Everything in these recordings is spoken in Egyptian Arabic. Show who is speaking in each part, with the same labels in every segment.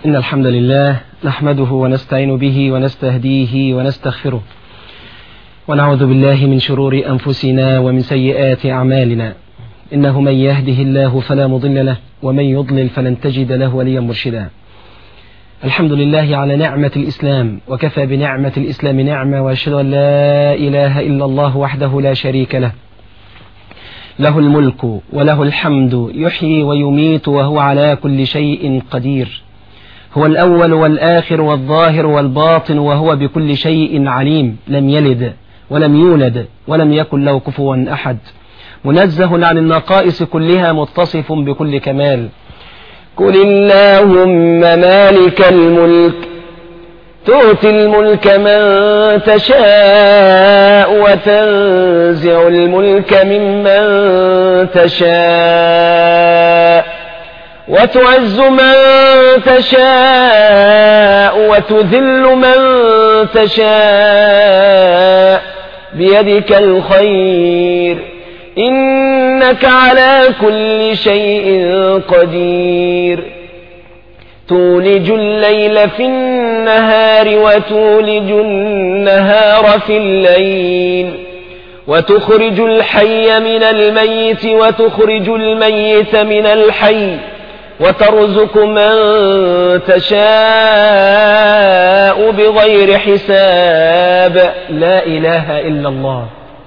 Speaker 1: إن الحمد لله نحمده ونستعين به ونستهديه ونستغفره ونعوذ بالله من شرور أنفسنا ومن سيئات أعمالنا إنه من يهده الله فلا مضل له ومن يضلل فلن تجد له وليا مرشدا الحمد لله على نعمة الإسلام وكفى بنعمة الإسلام نعمة وأشهد أن لا إله إلا الله وحده لا شريك له له الملك وله الحمد يحيي ويميت وهو على كل شيء قدير هو الأول والآخر والظاهر والباطن وهو بكل شيء عليم لم يلد ولم يولد ولم يكن له كفوا أحد منزه عن النقائص كلها متصف بكل كمال
Speaker 2: قل اللهم مالك الملك تؤتي الملك من تشاء وتنزع الملك ممن تشاء وتعز من تشاء وتذل من تشاء بيدك الخير إنك على كل شيء قدير تولج الليل في النهار وتولج النهار في الليل وتخرج الحي من الميت وتخرج الميت من الحي وترزق من تشاء بغير حساب
Speaker 1: لا إله إلا الله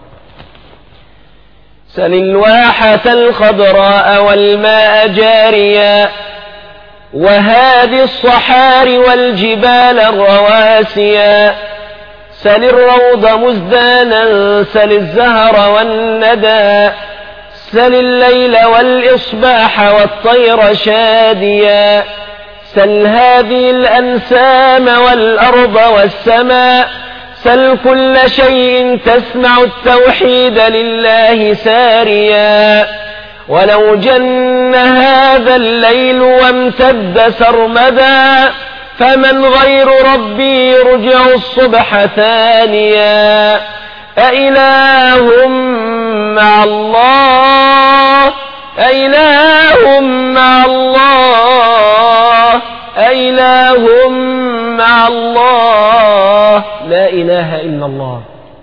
Speaker 2: سل الواحة الخضراء والماء جاريا وهذه الصحار والجبال الرواسيا سل الروض مزدانا سل الزهر والندى سل الليل والإصباح والطير شاديا سل هذه الأنسام والأرض والسماء سل كل شيء تسمع التوحيد لله ساريا ولو جن هذا الليل وامتد سرمدا فمن غير ربي يرجع الصبح ثانيا أإله مع الله أإله مع الله أإله مع الله
Speaker 1: لا إله إلا الله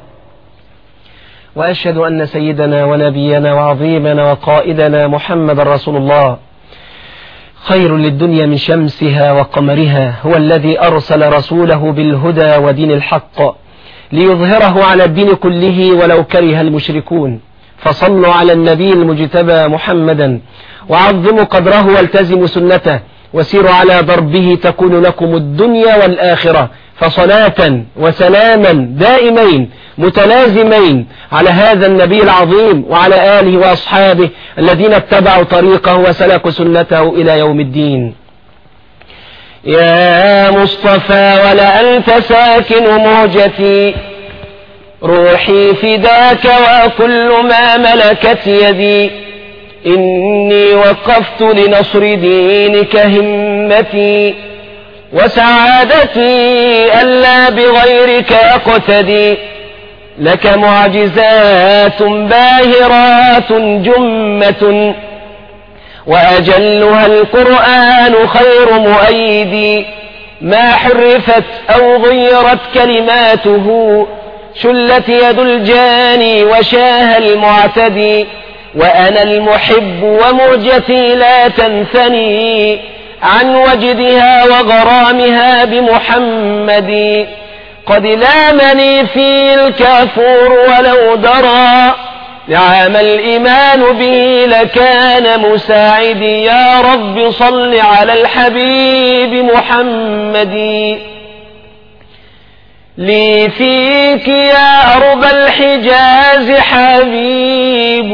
Speaker 1: وأشهد أن سيدنا ونبينا وعظيمنا وقائدنا محمد رسول الله خير للدنيا من شمسها وقمرها هو الذي أرسل رسوله بالهدى ودين الحق ليظهره على الدين كله ولو كره المشركون فصلوا على النبي المجتبى محمدا وعظموا قدره والتزموا سنته وسيروا على ضربه تكون لكم الدنيا والآخرة فصلاة وسلاما دائمين متلازمين على هذا النبي العظيم وعلى آله وأصحابه الذين اتبعوا طريقه وسلكوا سنته إلى يوم الدين
Speaker 2: يا مصطفى ولأنت ساكن مهجتي روحي فداك وكل ما ملكت يدي إني وقفت لنصر دينك همتي وسعادتي ألا بغيرك أقتدي لك معجزات باهرات جمة وأجلها القرآن خير مؤيد ما حرفت أو غيرت كلماته شلت يد الجاني وشاه المعتدي وأنا المحب ومرجتي لا تنثني عن وجدها وغرامها بمحمد قد لامني في الكافور ولو درى نعم الإيمان به لكان مساعدي يا رب صل على الحبيب محمد لي فيك يا أرض الحجاز حبيب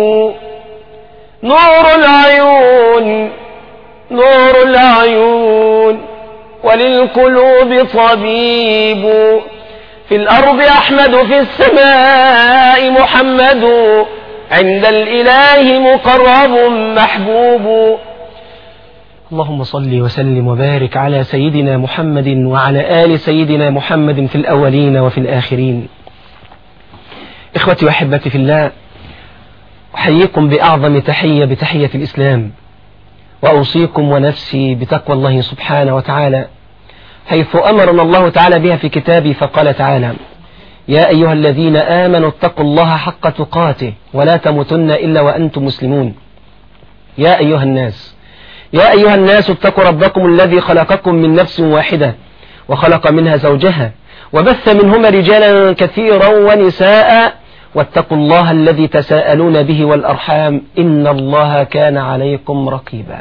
Speaker 2: نور العيون نور العيون وللقلوب طبيب في الأرض أحمد في السماء محمد عند الإله مقرب محبوب
Speaker 1: اللهم صل وسلم وبارك على سيدنا محمد وعلى آل سيدنا محمد في الأولين وفي الآخرين إخوتي وأحبتي في الله أحييكم بأعظم تحية بتحية الإسلام وأوصيكم ونفسي بتقوى الله سبحانه وتعالى حيث أمرنا الله تعالى بها في كتابه فقال تعالى يا أيها الذين آمنوا اتقوا الله حق تقاته ولا تموتن إلا وأنتم مسلمون يا أيها الناس يا أيها الناس اتقوا ربكم الذي خلقكم من نفس واحدة وخلق منها زوجها وبث منهما رجالا كثيرا ونساء واتقوا الله الذي تساءلون به والأرحام إن الله كان عليكم رقيبا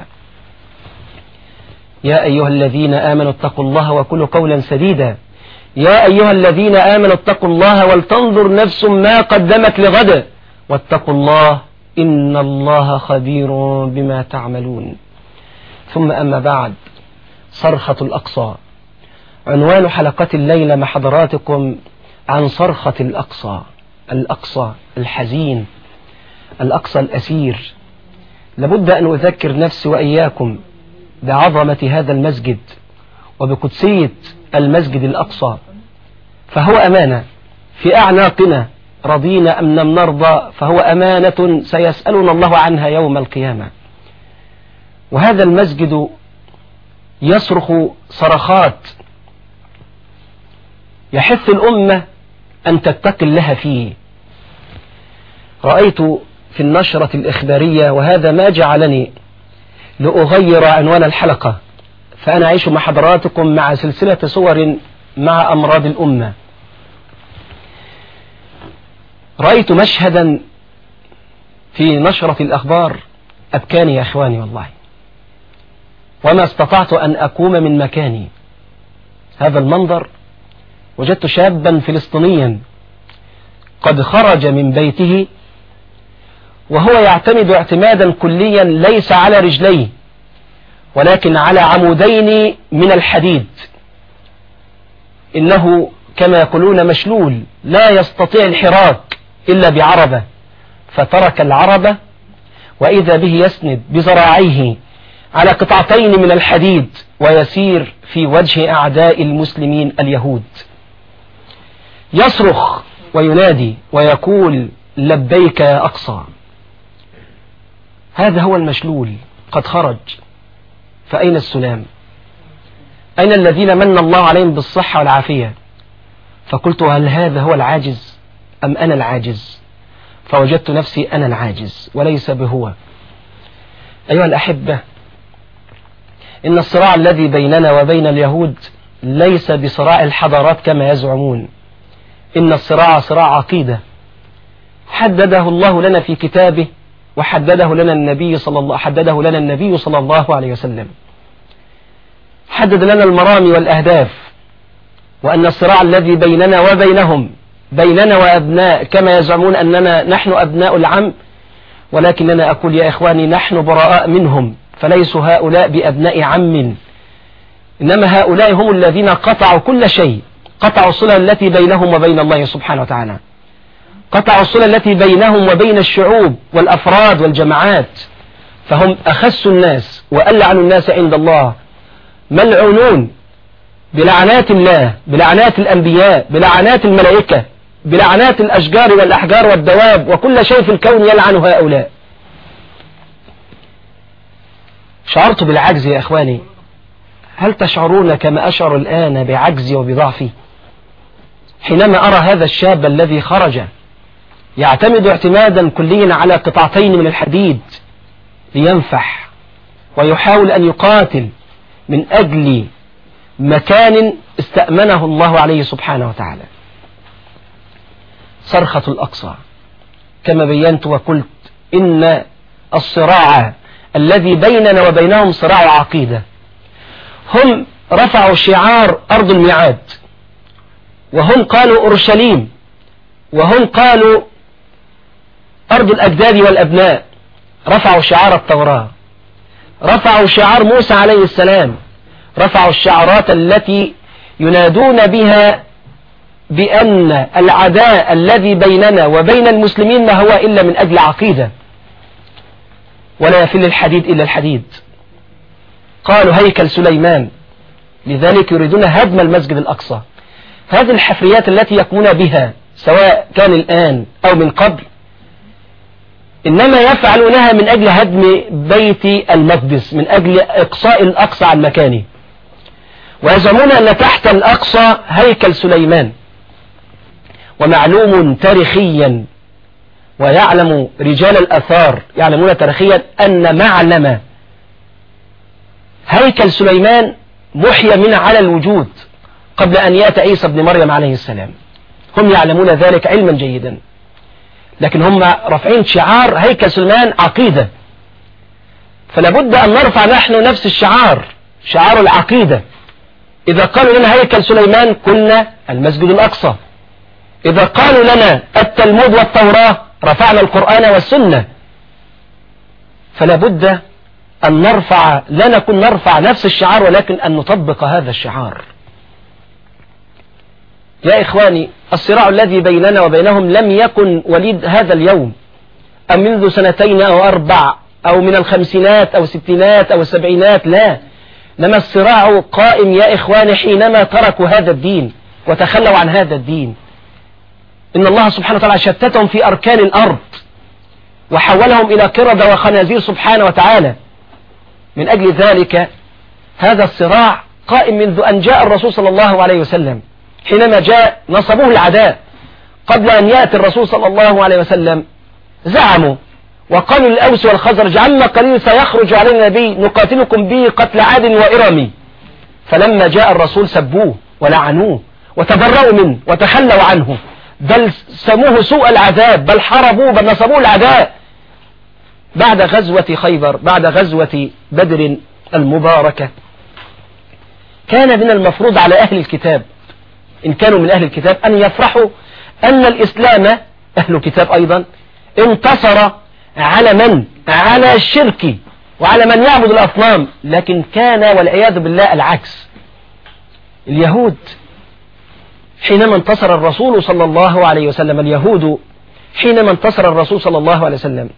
Speaker 1: يا أيها الذين آمنوا اتقوا الله وكلوا قولا سديدا يا أيها الذين آمنوا اتقوا الله ولتنظر نفس ما قدمت لغد واتقوا الله إن الله خبير بما تعملون ثم أما بعد صرخة الأقصى عنوان حلقة الليلة مع حضراتكم عن صرخة الأقصى الأقصى الحزين الأقصى الأسير لابد أن أذكر نفسي وإياكم بعظمة هذا المسجد وبقدسية المسجد الأقصى فهو أمانة في أعناقنا رضينا أم لم نرضى فهو أمانة سيسألنا الله عنها يوم القيامة وهذا المسجد يصرخ صرخات يحث الأمة أن تتقي الله فيه رأيت في النشرة الإخبارية وهذا ما جعلني لأغير عنوان الحلقة فأنا أعيش مع حضراتكم مع سلسلة صور مع أمراض الأمة رأيت مشهدا في نشرة الأخبار أبكاني يا إخواني والله وما استطعت أن أقوم من مكاني هذا المنظر وجدت شابا فلسطينيا قد خرج من بيته وهو يعتمد اعتمادا كليا ليس على رجليه ولكن على عمودين من الحديد إنه كما يقولون مشلول لا يستطيع الحراك إلا بعربة فترك العربة وإذا به يسند بذراعيه على قطعتين من الحديد ويسير في وجه أعداء المسلمين اليهود يصرخ وينادي ويقول لبيك يا أقصى هذا هو المشلول قد خرج فأين السلام أين الذين من الله عليهم بالصحة والعافية فقلت هل هذا هو العاجز أم أنا العاجز فوجدت نفسي أنا العاجز وليس بهو أيها الأحبة إن الصراع الذي بيننا وبين اليهود ليس بصراع الحضارات كما يزعمون إن الصراع صراع عقيدة حدده الله لنا في كتابه وحدده لنا النبي صلى الله حدده لنا النبي صلى الله عليه وسلم حدد لنا المرامي والأهداف وأن الصراع الذي بيننا وبينهم بيننا وأبناء كما يزعمون أننا نحن أبناء العم ولكننا أقول يا إخواني نحن براء منهم فليسوا هؤلاء بأبناء عم إنما هؤلاء هم الذين قطعوا كل شيء قطعوا الصلة التي بينهم وبين الله سبحانه وتعالى قطعوا الصلة التي بينهم وبين الشعوب والأفراد والجماعات فهم أخس الناس وألعن الناس عند الله ملعونون بلعنات الله بلعنات الأنبياء بلعنات الملائكة بلعنات الأشجار والأحجار والدواب وكل شيء في الكون يلعن هؤلاء شعرت بالعجز يا إخواني هل تشعرون كما أشعر الآن بعجزي وبضعفي حينما أرى هذا الشاب الذي خرج يعتمد اعتمادا كليا على قطعتين من الحديد لينفح ويحاول أن يقاتل من أجل مكان استأمنه الله عليه سبحانه وتعالى صرخة الأقصى كما بينت وقلت إن الصراع الذي بيننا وبينهم صراع عقيدة هم رفعوا شعار أرض الميعاد وهم قالوا أورشليم وهم قالوا أرض الأجداد والأبناء رفعوا شعار التوراة رفعوا شعار موسى عليه السلام رفعوا الشعارات التي ينادون بها بأن العداء الذي بيننا وبين المسلمين ما هو إلا من أجل عقيدة ولا يفل الحديد إلا الحديد قالوا هيكل سليمان لذلك يريدون هدم المسجد الأقصى هذه الحفريات التي يقومون بها سواء كان الآن أو من قبل إنما يفعلونها من أجل هدم بيت المقدس من أجل إقصاء الأقصى عن مكانه ويزعمون أن تحت الأقصى هيكل سليمان ومعلوم تاريخيا ويعلم رجال الأثار يعلمون تاريخيا أن معلم هيكل سليمان محيا من على الوجود قبل أن يأتي عيسى بن مريم عليه السلام هم يعلمون ذلك علما جيدا لكن هم رافعين شعار هيكل سليمان عقيدة فلا بد أن نرفع نحن نفس الشعار شعار العقيدة إذا قالوا لنا هيكل سليمان كنا المسجد الأقصى إذا قالوا لنا التلمود والتوراة رفعنا القرآن والسنة فلا بد أن نرفع لا نكون نرفع نفس الشعار ولكن أن نطبق هذا الشعار يا إخواني الصراع الذي بيننا وبينهم لم يكن وليد هذا اليوم أم منذ سنتين أو أربع أو من الخمسينات أو الستينات أو السبعينات لا لما الصراع قائم يا إخواني حينما تركوا هذا الدين وتخلوا عن هذا الدين إن الله سبحانه وتعالى شتتهم في أركان الأرض وحولهم إلى قردة وخنازير سبحانه وتعالى من أجل ذلك هذا الصراع قائم منذ أن جاء الرسول صلى الله عليه وسلم حينما جاء نصبوه العداء قبل أن يأتي الرسول صلى الله عليه وسلم زعموا وقالوا للأوس والخزرج عما قليل سيخرج علينا النبي نقاتلكم به قتل عاد وإرم فلما جاء الرسول سبوه ولعنوه وتبرؤوا منه وتخلوا عنه بل سموه سوء العذاب بل حربوه بل نصبوه العداء بعد غزوة خيبر بعد غزوة بدر المباركة كان من المفروض على أهل الكتاب إن كانوا من أهل الكتاب أن يفرحوا أن الإسلام أهل الكتاب أيضا انتصر على من على الشرك وعلى من يعبد الأصنام لكن كان والعياذ بالله العكس اليهود حينما انتصر الرسول صلى الله عليه وسلم اليهود حينما انتصر الرسول صلى الله عليه وسلم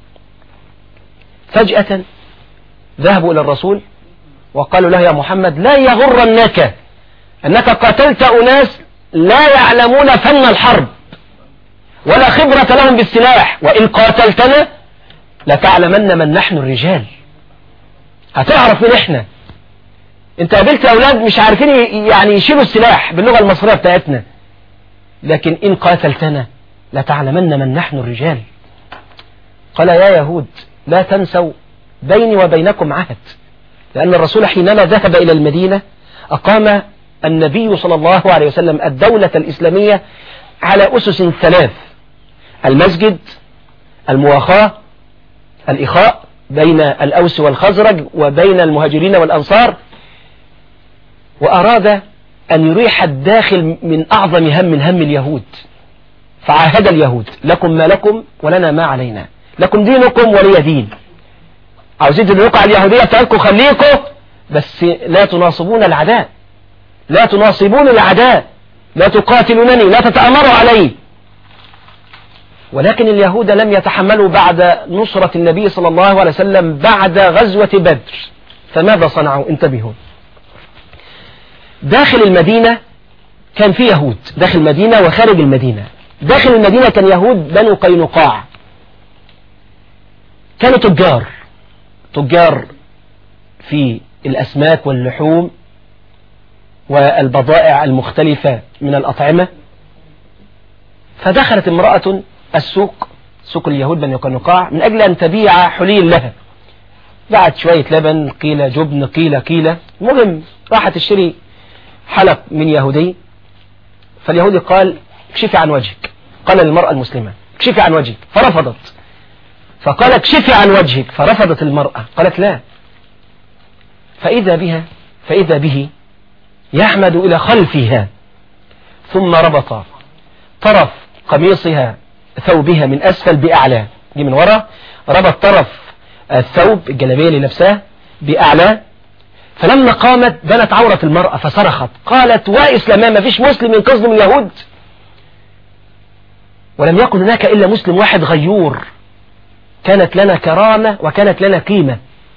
Speaker 1: فجأة ذهبوا إلى الرسول وقالوا له يا محمد لا يغرنك أنك قتلت أناس لا يعلمون فن الحرب ولا خبرة لهم بالسلاح وإن قاتلتنا لتعلمن من نحن الرجال هتعرف من احنا انت قابلت اولاد مش عارفين يعني يشيلوا السلاح باللغة المصرية بتاعتنا لكن ان قاتلتنا لتعلمن من نحن الرجال قال يا يهود لا تنسوا بيني وبينكم عهد لأن الرسول حينما ذهب إلى المدينة أقام النبي صلى الله عليه وسلم الدولة الإسلامية على أسس ثلاث المسجد المواخاة الإخاء بين الأوس والخزرج وبين المهاجرين والأنصار وأراد أن يريح الداخل من أعظم هم من هم اليهود فعاهد اليهود لكم ما لكم ولنا ما علينا لكم دينكم ولي دين عاوزين تدركوا على اليهودية بتاعتكم خليكم بس لا تناصبون العداء لا تناصبون العداء لا تقاتلونني لا تتأمروا علي ولكن اليهود لم يتحملوا بعد نصرة النبي صلى الله عليه وسلم بعد غزوة بدر فماذا صنعوا انتبهوا داخل المدينة كان في يهود داخل المدينة وخارج المدينة داخل المدينة كان يهود بنو قينقاع كانوا تجار تجار في الأسماك واللحوم والبضائع المختلفة من الأطعمة فدخلت امرأة السوق سوق اليهود بن يقنقاع من أجل أن تبيع حلي لها بعد شوية لبن قيل جبن قيل قيل المهم راحت تشتري حلق من يهودي فاليهودي قال اكشفي عن وجهك قال للمرأة المسلمة اكشفي عن وجهك فرفضت فقال اكشفي عن وجهك فرفضت المرأة قالت لا فإذا بها فإذا به يحمد إلى خلفها ثم ربط طرف قميصها ثوبها من أسفل بأعلى دي من وراء ربط طرف الثوب الجلابية اللي لابساه بأعلى فلما قامت بنت عورة المرأة فصرخت قالت وإسلاما ما فيش مسلم ينقذني من اليهود ولم يكن هناك إلا مسلم واحد غيور كانت لنا كرامة وكانت لنا قيمة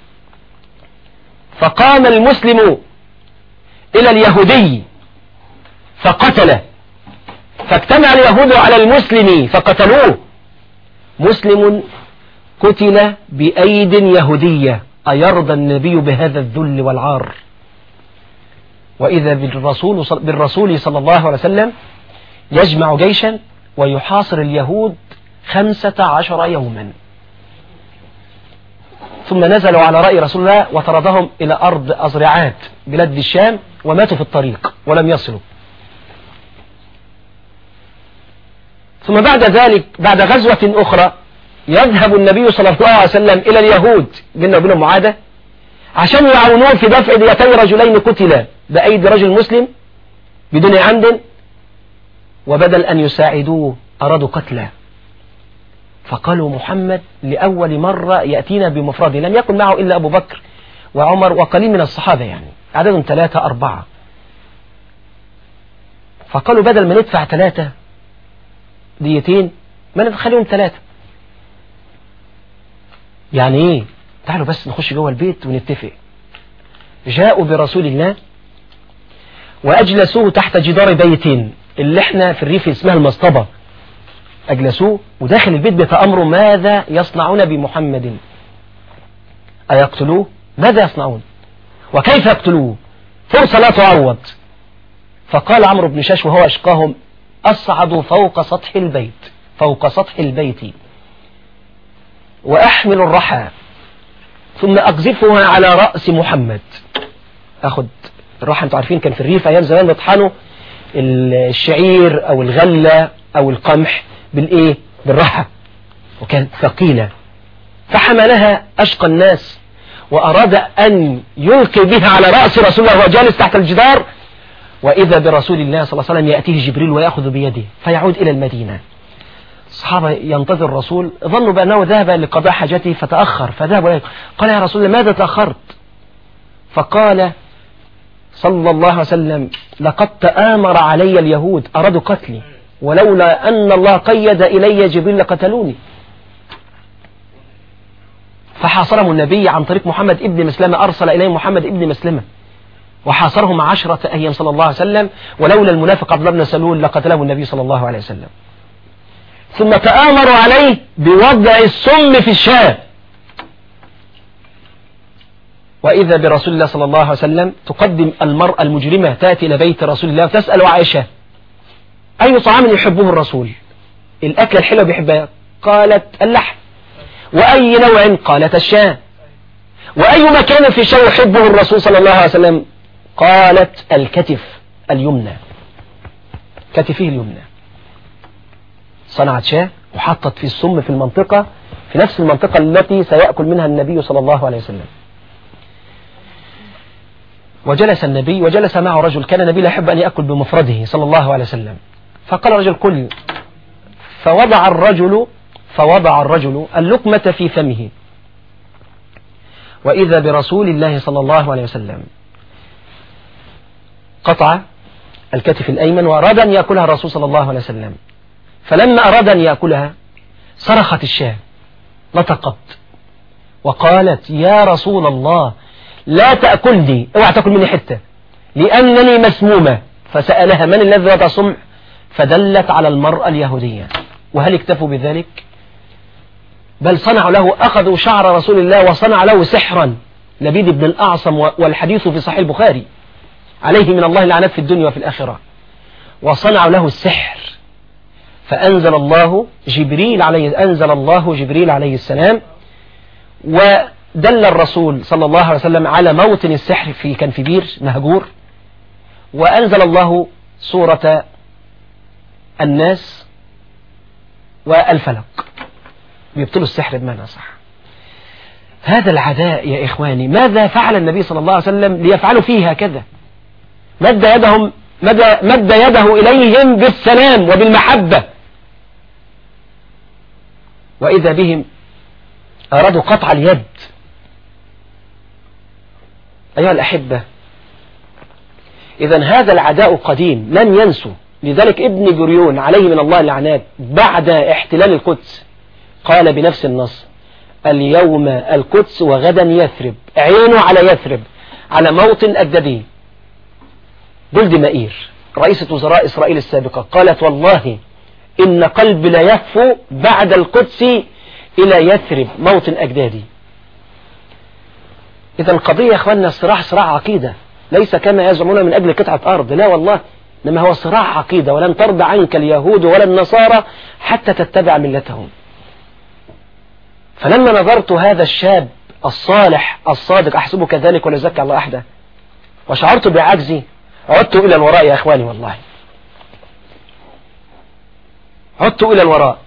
Speaker 1: فقام المسلم إلى اليهودي فقتله فاجتمع اليهود على المسلم فقتلوه مسلم قتل بأيد يهودية أيرضى النبي بهذا الذل والعار وإذا بالرسول, بالرسول صلى الله عليه وسلم يجمع جيشا ويحاصر اليهود خمسة عشر يوما ثم نزلوا على رأي رسول الله وطردهم إلى أرض أزرعات بلاد الشام وماتوا في الطريق ولم يصلوا ثم بعد ذلك بعد غزوة أخرى يذهب النبي صلى الله عليه وسلم إلى اليهود بيننا وبينهم معادة عشان يعاونون في دفع ديتي رجلين قتلا بأيدي رجل مسلم بدون عمد وبدل أن يساعدوه أرادوا قتله فقالوا محمد لأول مرة يأتينا بمفرده لم يكن معه إلا أبو بكر وعمر وقليل من الصحابة يعني عددهم ثلاثة أربعة فقالوا بدل ما ندفع ثلاثة ديتين ما نخليهم ثلاثة يعني ايه تعالوا بس نخش جوه البيت ونتفق جاءوا برسول الله وأجلسوه تحت جدار بيت اللي احنا في الريف اسمها المصطبة أجلسوه وداخل البيت بيتأمروا ماذا يصنعون بمحمد أيقتلوه ماذا يصنعون وكيف يقتلوه فرصة لا تعوض فقال عمرو بن شاش وهو أشقاهم أصعد فوق سطح البيت فوق سطح البيت وأحمل الرحى ثم أقذفها على رأس محمد أخذ الرحى أنتم عارفين كان في الريف أيام زمان بيطحنوا الشعير أو الغلة أو القمح بالإيه بالرحى وكانت ثقيلة فحملها أشقى الناس وأراد أن يلقي بها على رأس رسول الله وهو جالس تحت الجدار وإذا برسول الله صلى الله عليه وسلم يأتيه جبريل ويأخذ بيده فيعود إلى المدينة الصحابة ينتظر الرسول ظنوا بأنه ذهب لقضاء حاجته فتأخر فذهب إليه قال يا رسول الله ماذا تأخرت فقال صلى الله عليه وسلم لقد تآمر علي اليهود أرادوا قتلي ولولا أن الله قيد إلي جبريل لقتلوني فحاصرهم النبي عن طريق محمد ابن مسلمة أرسل إليه محمد ابن مسلمة وحاصرهم عشرة أيام صلى الله عليه وسلم ولولا المنافق عبد الله بن سلول لقتله النبي صلى الله عليه وسلم ثم تآمروا عليه بوضع السم في الشام وإذا برسول الله صلى الله عليه وسلم تقدم المرأة المجرمة تأتي إلى بيت رسول الله وتسأل عائشة أي طعام يحبه الرسول الأكل الحلو بيحبها قالت اللحم وأي نوع قالت الشام وأي مكان في الشام يحبه الرسول صلى الله عليه وسلم قالت الكتف اليمنى كتفه اليمنى صنعت شاة وحطت في السم في المنطقة في نفس المنطقة التي سيأكل منها النبي صلى الله عليه وسلم وجلس النبي وجلس معه رجل كان النبي لا يحب أن يأكل بمفرده صلى الله عليه وسلم فقال الرجل كل فوضع الرجل فوضع الرجل اللقمة في فمه وإذا برسول الله صلى الله عليه وسلم قطع الكتف الأيمن وأراد أن يأكلها الرسول صلى الله عليه وسلم فلما أراد أن يأكلها صرخت الشاة نطقت وقالت يا رسول الله لا تأكلني اوعى تأكل مني حتة لأنني مسمومة فسألها من الذي وضع صمع فدلت على المرأة اليهودية وهل اكتفوا بذلك بل صنعوا له أخذوا شعر رسول الله وصنع له سحرا لبيد بن الأعصم والحديث في صحيح البخاري عليه من الله لعنات في الدنيا وفي الآخرة وصنعوا له السحر فأنزل الله جبريل عليه أنزل الله جبريل عليه السلام ودل الرسول صلى الله عليه وسلم على موطن السحر في كان في بير مهجور وأنزل الله سورة الناس والفلق بيبطلوا السحر بمعنى صح هذا العداء يا إخواني ماذا فعل النبي صلى الله عليه وسلم ليفعلوا فيه هكذا مد يدهم مد, مد يده إليهم بالسلام وبالمحبة وإذا بهم أرادوا قطع اليد أيها الأحبة إذا هذا العداء قديم لن ينسوا لذلك ابن جريون عليه من الله اللعنات بعد احتلال القدس قال بنفس النص اليوم القدس وغدا يثرب عينه على يثرب على موطن أجدادي جلد مائير رئيسة وزراء إسرائيل السابقة قالت والله إن قلبي لا يهفو بعد القدس إلى يثرب موطن أجدادي إذا القضية يا أخواننا الصراع صراع عقيدة ليس كما يزعمون من أجل قطعة أرض لا والله إنما هو صراع عقيدة ولن ترضى عنك اليهود ولا النصارى حتى تتبع ملتهم فلما نظرت هذا الشاب الصالح الصادق أحسبه كذلك ولا زكى الله أحدا وشعرت بعجزي عدت إلى الوراء يا أخواني والله عدت إلى الوراء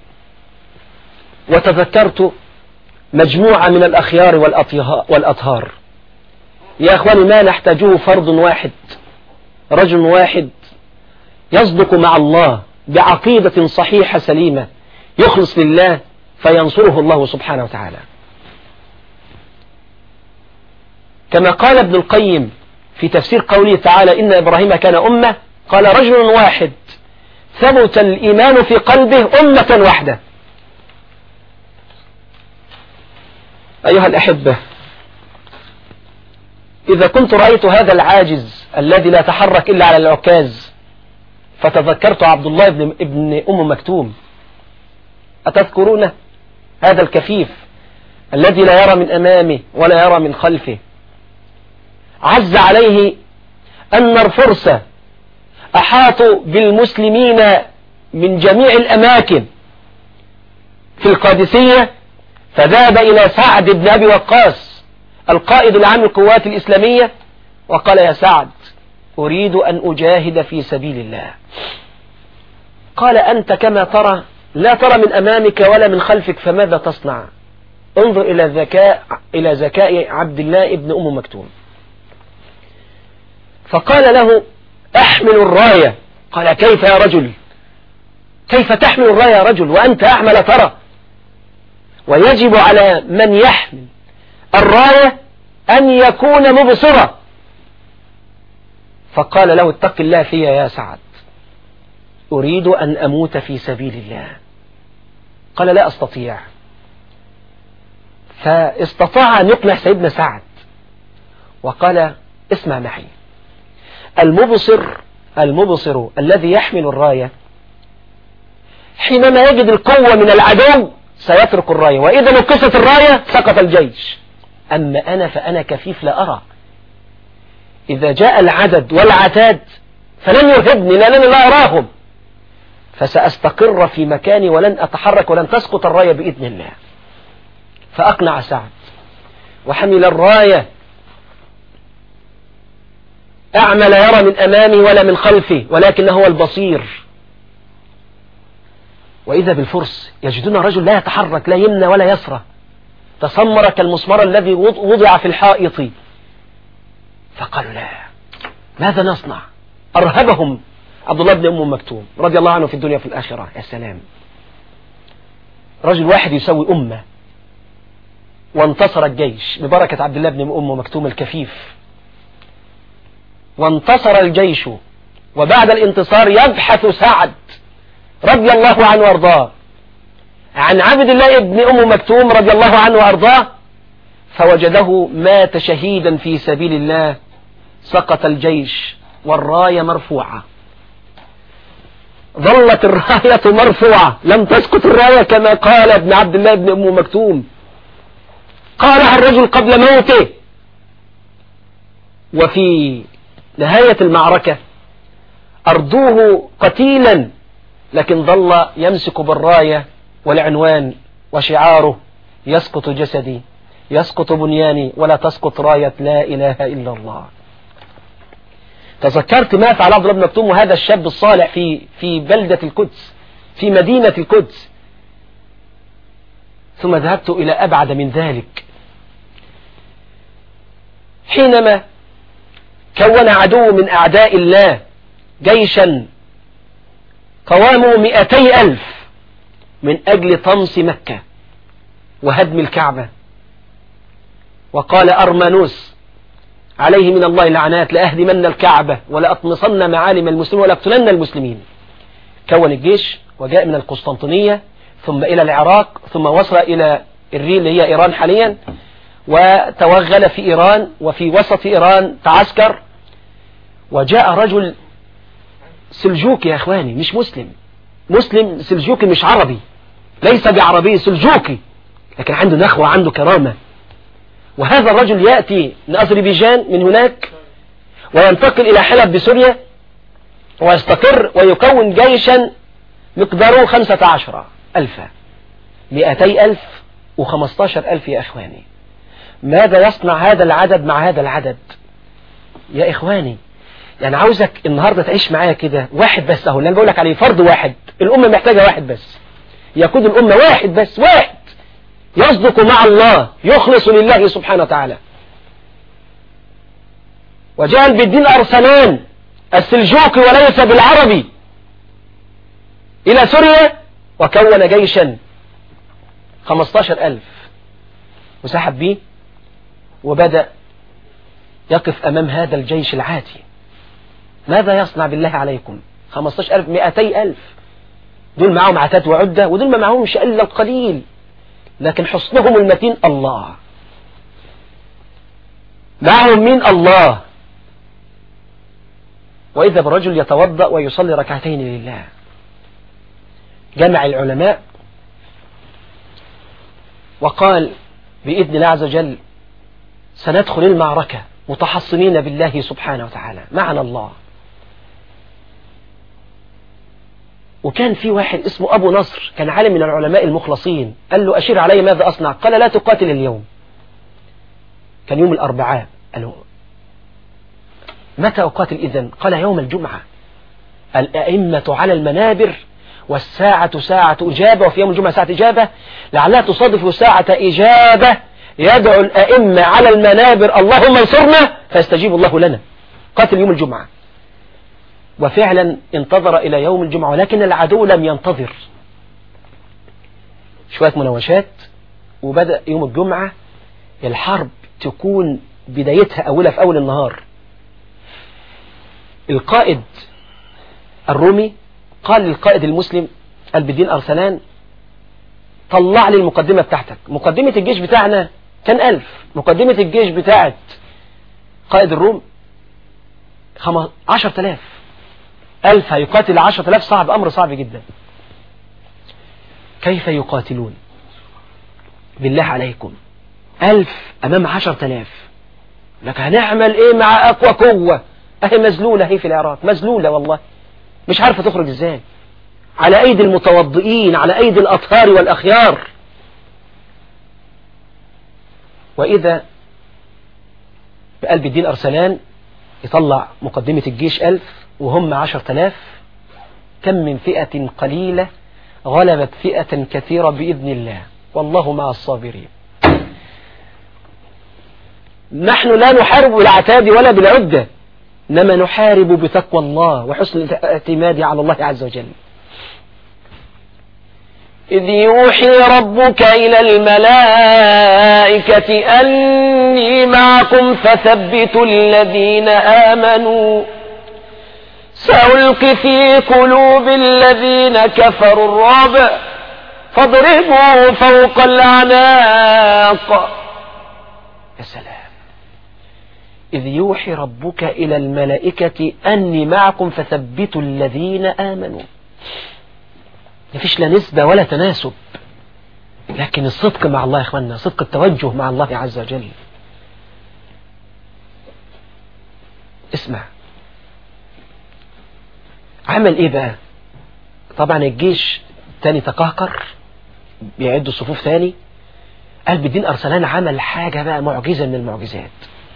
Speaker 1: وتذكرت مجموعة من الأخيار والأطهار يا أخواني ما نحتاجه فرد واحد رجل واحد يصدق مع الله بعقيدة صحيحة سليمة يخلص لله فينصره الله سبحانه وتعالى كما قال ابن القيم في تفسير قوله تعالى إن إبراهيم كان أمة قال رجل واحد ثبت الإيمان في قلبه أمة واحدة أيها الأحبة إذا كنت رأيت هذا العاجز الذي لا تحرك إلا على العكاز فتذكرت عبد الله بن ابن أم مكتوم أتذكرونه هذا الكفيف الذي لا يرى من أمامه ولا يرى من خلفه عز عليه أن الفرس أحاطوا بالمسلمين من جميع الأماكن في القادسية فذهب إلى سعد بن أبي وقاص القائد العام للقوات الإسلامية وقال يا سعد أريد أن أجاهد في سبيل الله قال أنت كما ترى لا ترى من أمامك ولا من خلفك فماذا تصنع انظر إلى ذكاء إلى ذكاء عبد الله ابن أم مكتوم فقال له احمل الراية قال كيف يا رجل كيف تحمل الراية يا رجل وأنت أعمل ترى ويجب على من يحمل الراية أن يكون مبصرا فقال له اتق الله في يا سعد أريد أن أموت في سبيل الله قال لا أستطيع فاستطاع أن يقنع سيدنا سعد وقال اسمع معي المبصر المبصر الذي يحمل الراية حينما يجد القوة من العدو سيترك الراية وإذا نقصت الراية سقط الجيش أما أنا فأنا كفيف لا أرى إذا جاء العدد والعتاد فلن يهبني لأنني لا أراهم فسأستقر في مكاني ولن أتحرك ولن تسقط الراية بإذن الله فأقنع سعد وحمل الراية أعمى لا يرى من أمامه ولا من خلفه ولكنه هو البصير وإذا بالفرس يجدون رجل لا يتحرك لا يمنى ولا يسرى تسمر كالمسمار الذي وضع في الحائط فقالوا لا ماذا نصنع أرهبهم عبد الله بن أم مكتوم رضي الله عنه في الدنيا في الآخرة يا سلام رجل واحد يسوي أمة وانتصر الجيش ببركة عبد الله بن أم مكتوم الكفيف وانتصر الجيش وبعد الانتصار يبحث سعد رضي الله عنه وارضاه عن عبد الله بن أم مكتوم رضي الله عنه وارضاه فوجده مات شهيدا في سبيل الله سقط الجيش والراية مرفوعة ظلت الراية مرفوعة لم تسقط الراية كما قال ابن عبد الله بن أم مكتوم قالها الرجل قبل موته وفي نهاية المعركة أرضوه قتيلا لكن ظل يمسك بالراية والعنوان وشعاره يسقط جسدي يسقط بنياني ولا تسقط راية لا إله إلا الله تذكرت ما فعل عبد الله بن مكتوم وهذا الشاب الصالح في في بلدة القدس في مدينة القدس ثم ذهبت إلى أبعد من ذلك حينما كون عدو من أعداء الله جيشا قوامه مئتي ألف من أجل طمس مكة وهدم الكعبة وقال أرمانوس عليه من الله لعنات لأهدمن الكعبة ولأطمسن معالم المسلمين ولأقتلن المسلمين كون الجيش وجاء من القسطنطينية ثم إلى العراق ثم وصل إلى الريل اللي هي إيران حاليا وتوغل في إيران وفي وسط إيران تعسكر وجاء رجل سلجوكي يا إخواني مش مسلم مسلم سلجوكي مش عربي ليس بعربي سلجوكي لكن عنده نخوة عنده كرامة وهذا الرجل يأتي من أذربيجان من هناك وينتقل إلى حلب بسوريا ويستقر ويكون جيشا مقداره خمسة عشر ألفا مئتي ألف وخمستاشر ألف يا إخواني ماذا يصنع هذا العدد مع هذا العدد يا إخواني يعني عاوزك النهاردة تعيش معايا كده واحد بس أهو اللي أنا بقول لك عليه فرد واحد الأمة محتاجة واحد بس يقود الأمة واحد بس واحد يصدق مع الله يخلص لله سبحانه وتعالى وجعل بالدين أرسلان السلجوقي وليس بالعربي إلى سوريا وكون جيشا 15 ألف وسحب به وبدأ يقف أمام هذا الجيش العاتي ماذا يصنع بالله عليكم 15 ألف 200 ألف دول معهم عتاد وعدة ودول ما معهمش إلا القليل لكن حصنهم المتين الله معهم مين الله وإذا برجل يتوضأ ويصلي ركعتين لله جمع العلماء وقال بإذن الله عز وجل سندخل المعركة متحصنين بالله سبحانه وتعالى معنا الله وكان في واحد اسمه أبو نصر كان عالم من العلماء المخلصين قال له أشير علي ماذا أصنع قال لا تقاتل اليوم كان يوم الأربعاء قال له متى أقاتل إذن قال يوم الجمعة الأئمة على المنابر والساعة ساعة إجابة وفي يوم الجمعة ساعة إجابة لعلها تصادف ساعة إجابة يدعو الأئمة على المنابر اللهم انصرنا فيستجيب الله لنا قاتل يوم الجمعة وفعلا انتظر إلى يوم الجمعة ولكن العدو لم ينتظر شوية مناوشات وبدأ يوم الجمعة الحرب تكون بدايتها أولها في أول النهار القائد الرومي قال للقائد المسلم البدين أرسلان طلع لي المقدمة بتاعتك مقدمة الجيش بتاعنا كان ألف مقدمة الجيش بتاعت قائد الروم عشر تلاف ألف هيقاتل عشر تلاف صعب أمر صعب جدا كيف يقاتلون بالله عليكم ألف أمام عشر تلاف لك هنعمل إيه مع أقوى قوة أهي مزلولة هي في العراق مزلولة والله مش عارفة تخرج إزاي على أيدي المتوضئين على أيدي الأطهار والأخيار وإذا بقلب الدين أرسلان يطلع مقدمة الجيش ألف وهم عشر تلاف كم من فئة قليلة غلبت فئة كثيرة بإذن الله والله مع الصابرين نحن لا نحارب بالعتاد ولا بالعدة إنما نحارب بتقوى الله وحسن الاعتماد على الله عز وجل
Speaker 2: إذ يوحي ربك إلى الملائكة أني معكم فثبتوا الذين آمنوا سألقي في قلوب الذين كفروا الرعب فاضربوا فوق الأعناق
Speaker 1: يا سلام إذ يوحي ربك إلى الملائكة أني معكم فثبتوا الذين آمنوا مفيش لا نسبة ولا تناسب لكن الصدق مع الله يا إخواننا صدق التوجه مع الله عز وجل اسمع عمل ايه بقى طبعا الجيش تاني تقهقر بيعدوا صفوف تاني قلب الدين أرسلان عمل حاجة بقى معجزة من المعجزات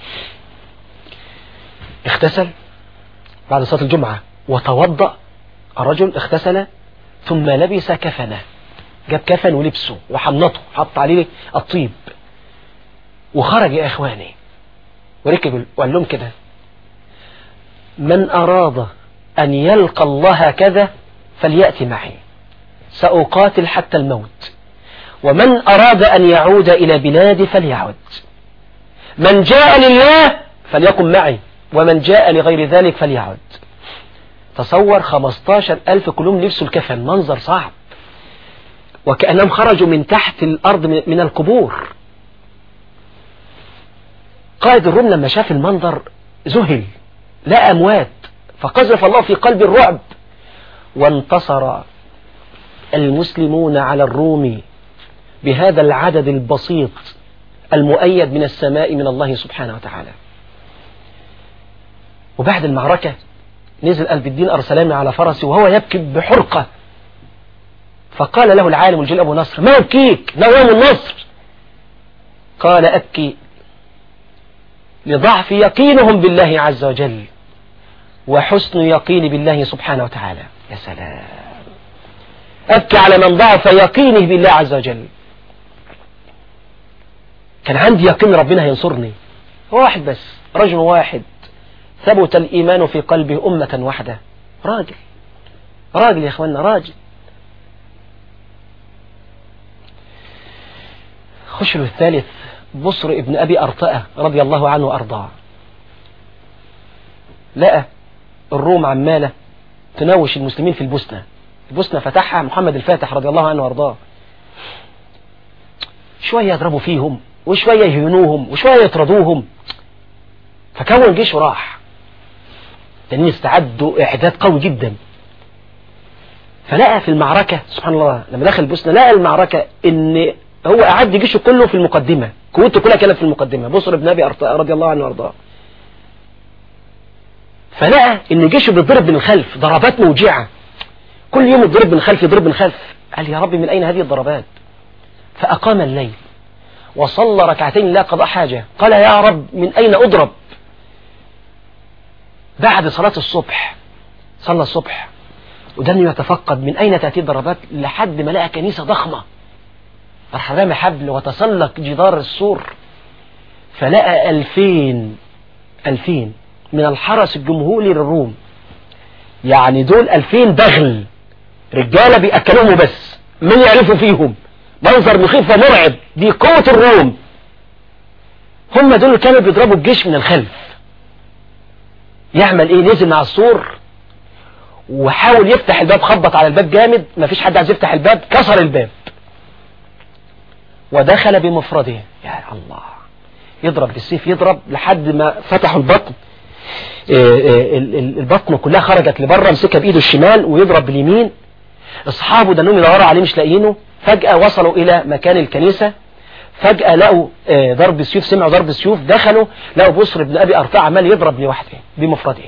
Speaker 1: اغتسل بعد صلاة الجمعة وتوضأ الرجل اغتسل ثم لبس كفنه جاب كفن ولبسه وحنطه حط عليه الطيب وخرج يا إخواني وركب وقال لهم كده من أراد أن يلقى الله هكذا فليأتي معي سأقاتل حتى الموت ومن أراد أن يعود إلى بلادي فليعد من جاء لله فليقم معي ومن جاء لغير ذلك فليعد تصور 15 ألف كلهم لبسوا الكفن منظر صعب وكأنهم خرجوا من تحت الأرض من القبور قائد الروم لما شاف المنظر ذهل لا أموات فقذف الله في قلب الرعب وانتصر المسلمون على الروم بهذا العدد البسيط المؤيد من السماء من الله سبحانه وتعالى وبعد المعركة نزل قلب الدين أرسلامي على فرسه وهو يبكي بحرقة فقال له العالم الجليل أبو نصر ما يبكيك نوام النصر قال أبكي لضعف يقينهم بالله عز وجل وحسن يقين بالله سبحانه وتعالى يا سلام أبكي على من ضعف يقينه بالله عز وجل كان عندي يقين ربنا هينصرني هو واحد بس رجل واحد ثبت الإيمان في قلبه أمة واحدة راجل راجل يا أخوانا راجل خشر الثالث بصر ابن أبي أرطأة رضي الله عنه وأرضاه لقى الروم عمالة تناوش المسلمين في البوسنة البوسنة فتحها محمد الفاتح رضي الله عنه وأرضاه شوية يضربوا فيهم وشوية يهينوهم وشوية يطردوهم فكون جيش وراح لأن استعدوا إعداد قوي جدا فلقى في المعركة سبحان الله لما دخل البوسنة لقى المعركة إن هو أعد جيشه كله في المقدمة قوته كلها كانت في المقدمة بصر بن أبي رضي الله عنه وارضاه فلقى ان جيشه بيتضرب من الخلف ضربات موجعة كل يوم يضرب من الخلف يضرب من الخلف قال يا رب من أين هذه الضربات فأقام الليل وصلى ركعتين لا قضاء حاجة قال يا رب من أين أضرب بعد صلاة الصبح صلى الصبح ودنه يتفقد من أين تأتي الضربات لحد ما لقى كنيسة ضخمة راح رامي حبل وتسلق جدار السور فلقى ألفين ألفين من الحرس الجمهوري للروم يعني دول ألفين بغل رجالة بيأكلوهم بس من يعرفوا فيهم منظر مخيف ومرعب دي قوة الروم هم دول كانوا بيضربوا الجيش من الخلف يعمل ايه نزل على السور وحاول يفتح الباب خبط على الباب جامد مفيش حد عايز يفتح الباب كسر الباب ودخل بمفرده يا الله يضرب بالسيف يضرب لحد ما فتحوا البطن البطن كلها خرجت لبره مسكها بايده الشمال ويضرب باليمين اصحابه دنهم يدوروا عليه مش لاقيينه فجأة وصلوا الى مكان الكنيسة فجأة لقوا ضرب سيوف سمعوا ضرب سيوف دخلوا لقوا بصر بن ابي ارطاع عمال يضرب لوحده بمفرده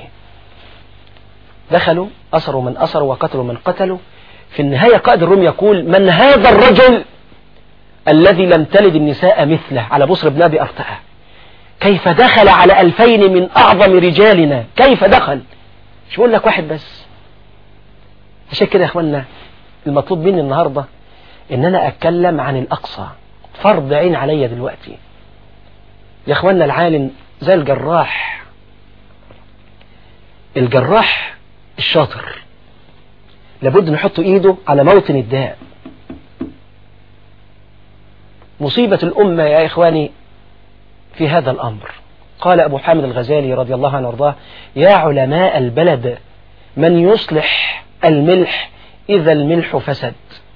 Speaker 1: دخلوا أسروا من أسروا وقتلوا من قتلوا في النهاية قائد الروم يقول من هذا الرجل الذي لم تلد النساء مثله على بصر بن أبي أرطاء كيف دخل على ألفين من أعظم رجالنا كيف دخل مش بقول لك واحد بس عشان كده يا أخوانا المطلوب مني النهاردة إن أنا أتكلم عن الأقصى فرض عين عليا دلوقتي يا أخوانا العالم زي الجراح الجراح الشاطر لابد نحط ايده على موطن الداء مصيبة الأمة يا إخواني في هذا الأمر قال أبو حامد الغزالي رضي الله عنه وارضاه يا علماء البلد من يصلح الملح إذا الملح فسد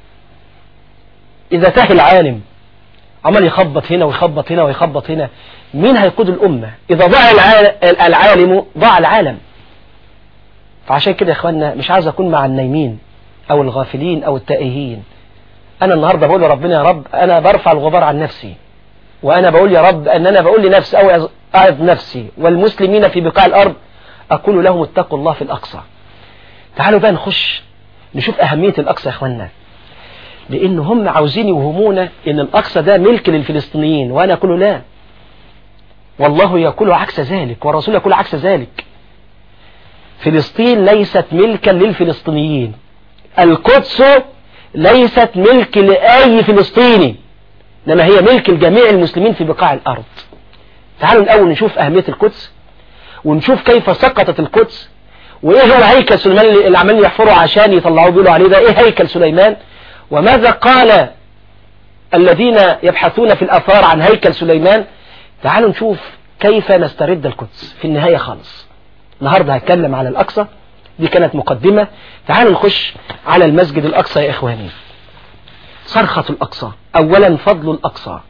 Speaker 1: إذا تاه العالم عمل يخبط هنا ويخبط هنا ويخبط هنا مين هيقود الأمة إذا ضاع العالم ضاع العالم فعشان كده يا اخوانا مش عايز اكون مع النايمين او الغافلين او التائهين انا النهاردة بقول لربنا يا رب انا برفع الغبار عن نفسي وانا بقول يا رب ان انا بقول لنفسي او اعظ نفسي والمسلمين في بقاع الارض اقول لهم اتقوا الله في الاقصى تعالوا بقى نخش نشوف اهمية الاقصى يا اخوانا لان هم عاوزين يوهمونا ان الاقصى ده ملك للفلسطينيين وانا اقول لا والله يقول عكس ذلك والرسول يقول عكس ذلك فلسطين ليست ملكا للفلسطينيين القدس ليست ملك لأي فلسطيني إنما هي ملك لجميع المسلمين في بقاع الأرض تعالوا الأول نشوف أهمية القدس ونشوف كيف سقطت القدس وإيه هو هيكل سليمان اللي عمالين يحفروا عشان يطلعوه بيقولوا عليه ده إيه هيكل سليمان وماذا قال الذين يبحثون في الأثار عن هيكل سليمان تعالوا نشوف كيف نسترد القدس في النهاية خالص النهاردة هتكلم على الأقصى دي كانت مقدمة تعالوا نخش على المسجد الأقصى يا إخواني صرخة الأقصى أولا فضل الأقصى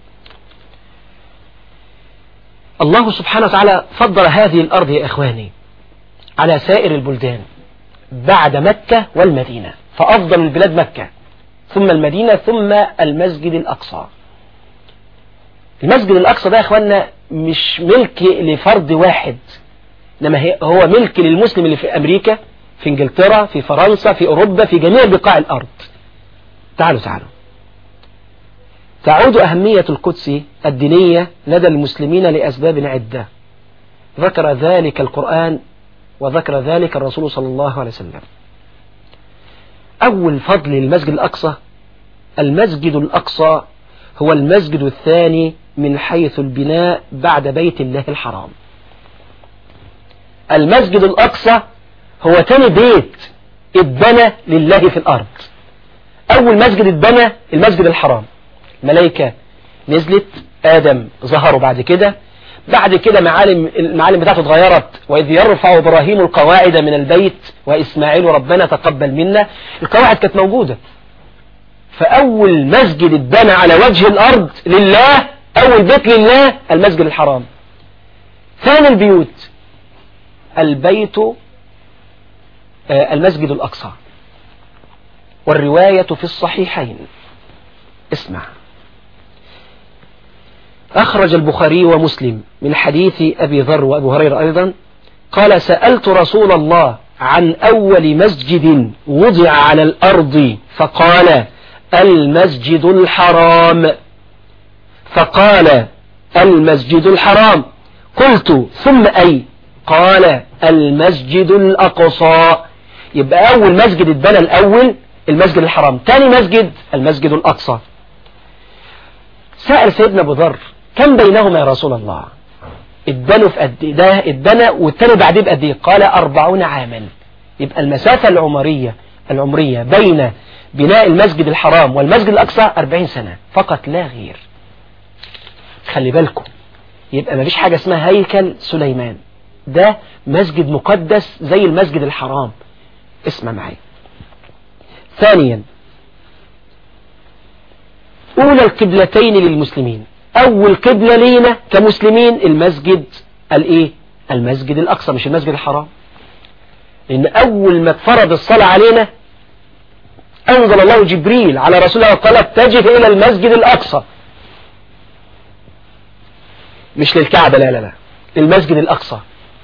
Speaker 1: الله سبحانه وتعالى فضل هذه الأرض يا إخواني على سائر البلدان بعد مكة والمدينة فأفضل البلاد مكة ثم المدينة ثم المسجد الأقصى المسجد الأقصى ده يا أخوانا مش ملك لفرد واحد إنما هو ملك للمسلم اللي في أمريكا في إنجلترا في فرنسا في أوروبا في جميع بقاع الأرض تعالوا تعالوا تعود أهمية القدس الدينية لدى المسلمين لأسباب عدة ذكر ذلك القرآن وذكر ذلك الرسول صلى الله عليه وسلم أول فضل المسجد الأقصى المسجد الأقصى هو المسجد الثاني من حيث البناء بعد بيت الله الحرام المسجد الأقصى هو تاني بيت اتبنى لله في الأرض أول مسجد اتبنى المسجد الحرام ملائكة نزلت آدم ظهروا بعد كده بعد كده معالم المعالم بتاعته اتغيرت وإذ يرفع إبراهيم القواعد من البيت وإسماعيل ربنا تقبل منا القواعد كانت موجودة فأول مسجد اتبنى على وجه الأرض لله أول بيت لله المسجد الحرام ثاني البيوت البيت المسجد الأقصى والرواية في الصحيحين اسمع أخرج البخاري ومسلم من حديث أبي ذر وأبو هريرة أيضا قال سألت رسول الله عن أول مسجد وضع على الأرض فقال المسجد الحرام فقال المسجد الحرام قلت ثم أي قال المسجد الأقصى يبقى أول مسجد اتبنى الأول المسجد الحرام تاني مسجد المسجد الأقصى سأل سيدنا أبو ذر كم بينهما يا رسول الله اتبنوا في قد ده اتبنى والتاني بعديه بقد ايه قال أربعون عاما يبقى المسافة العمرية العمرية بين بناء المسجد الحرام والمسجد الأقصى أربعين سنة فقط لا غير خلي بالكم يبقى ما فيش حاجة اسمها هيكل سليمان ده مسجد مقدس زي المسجد الحرام اسمع معي ثانيا أولى القبلتين للمسلمين أول قبلة لينا كمسلمين المسجد الإيه المسجد الأقصى مش المسجد الحرام لأن أول ما فرض الصلاة علينا أنزل الله جبريل على رسول الله وقال اتجه إلى المسجد الأقصى مش للكعبة لا لا لا للمسجد الأقصى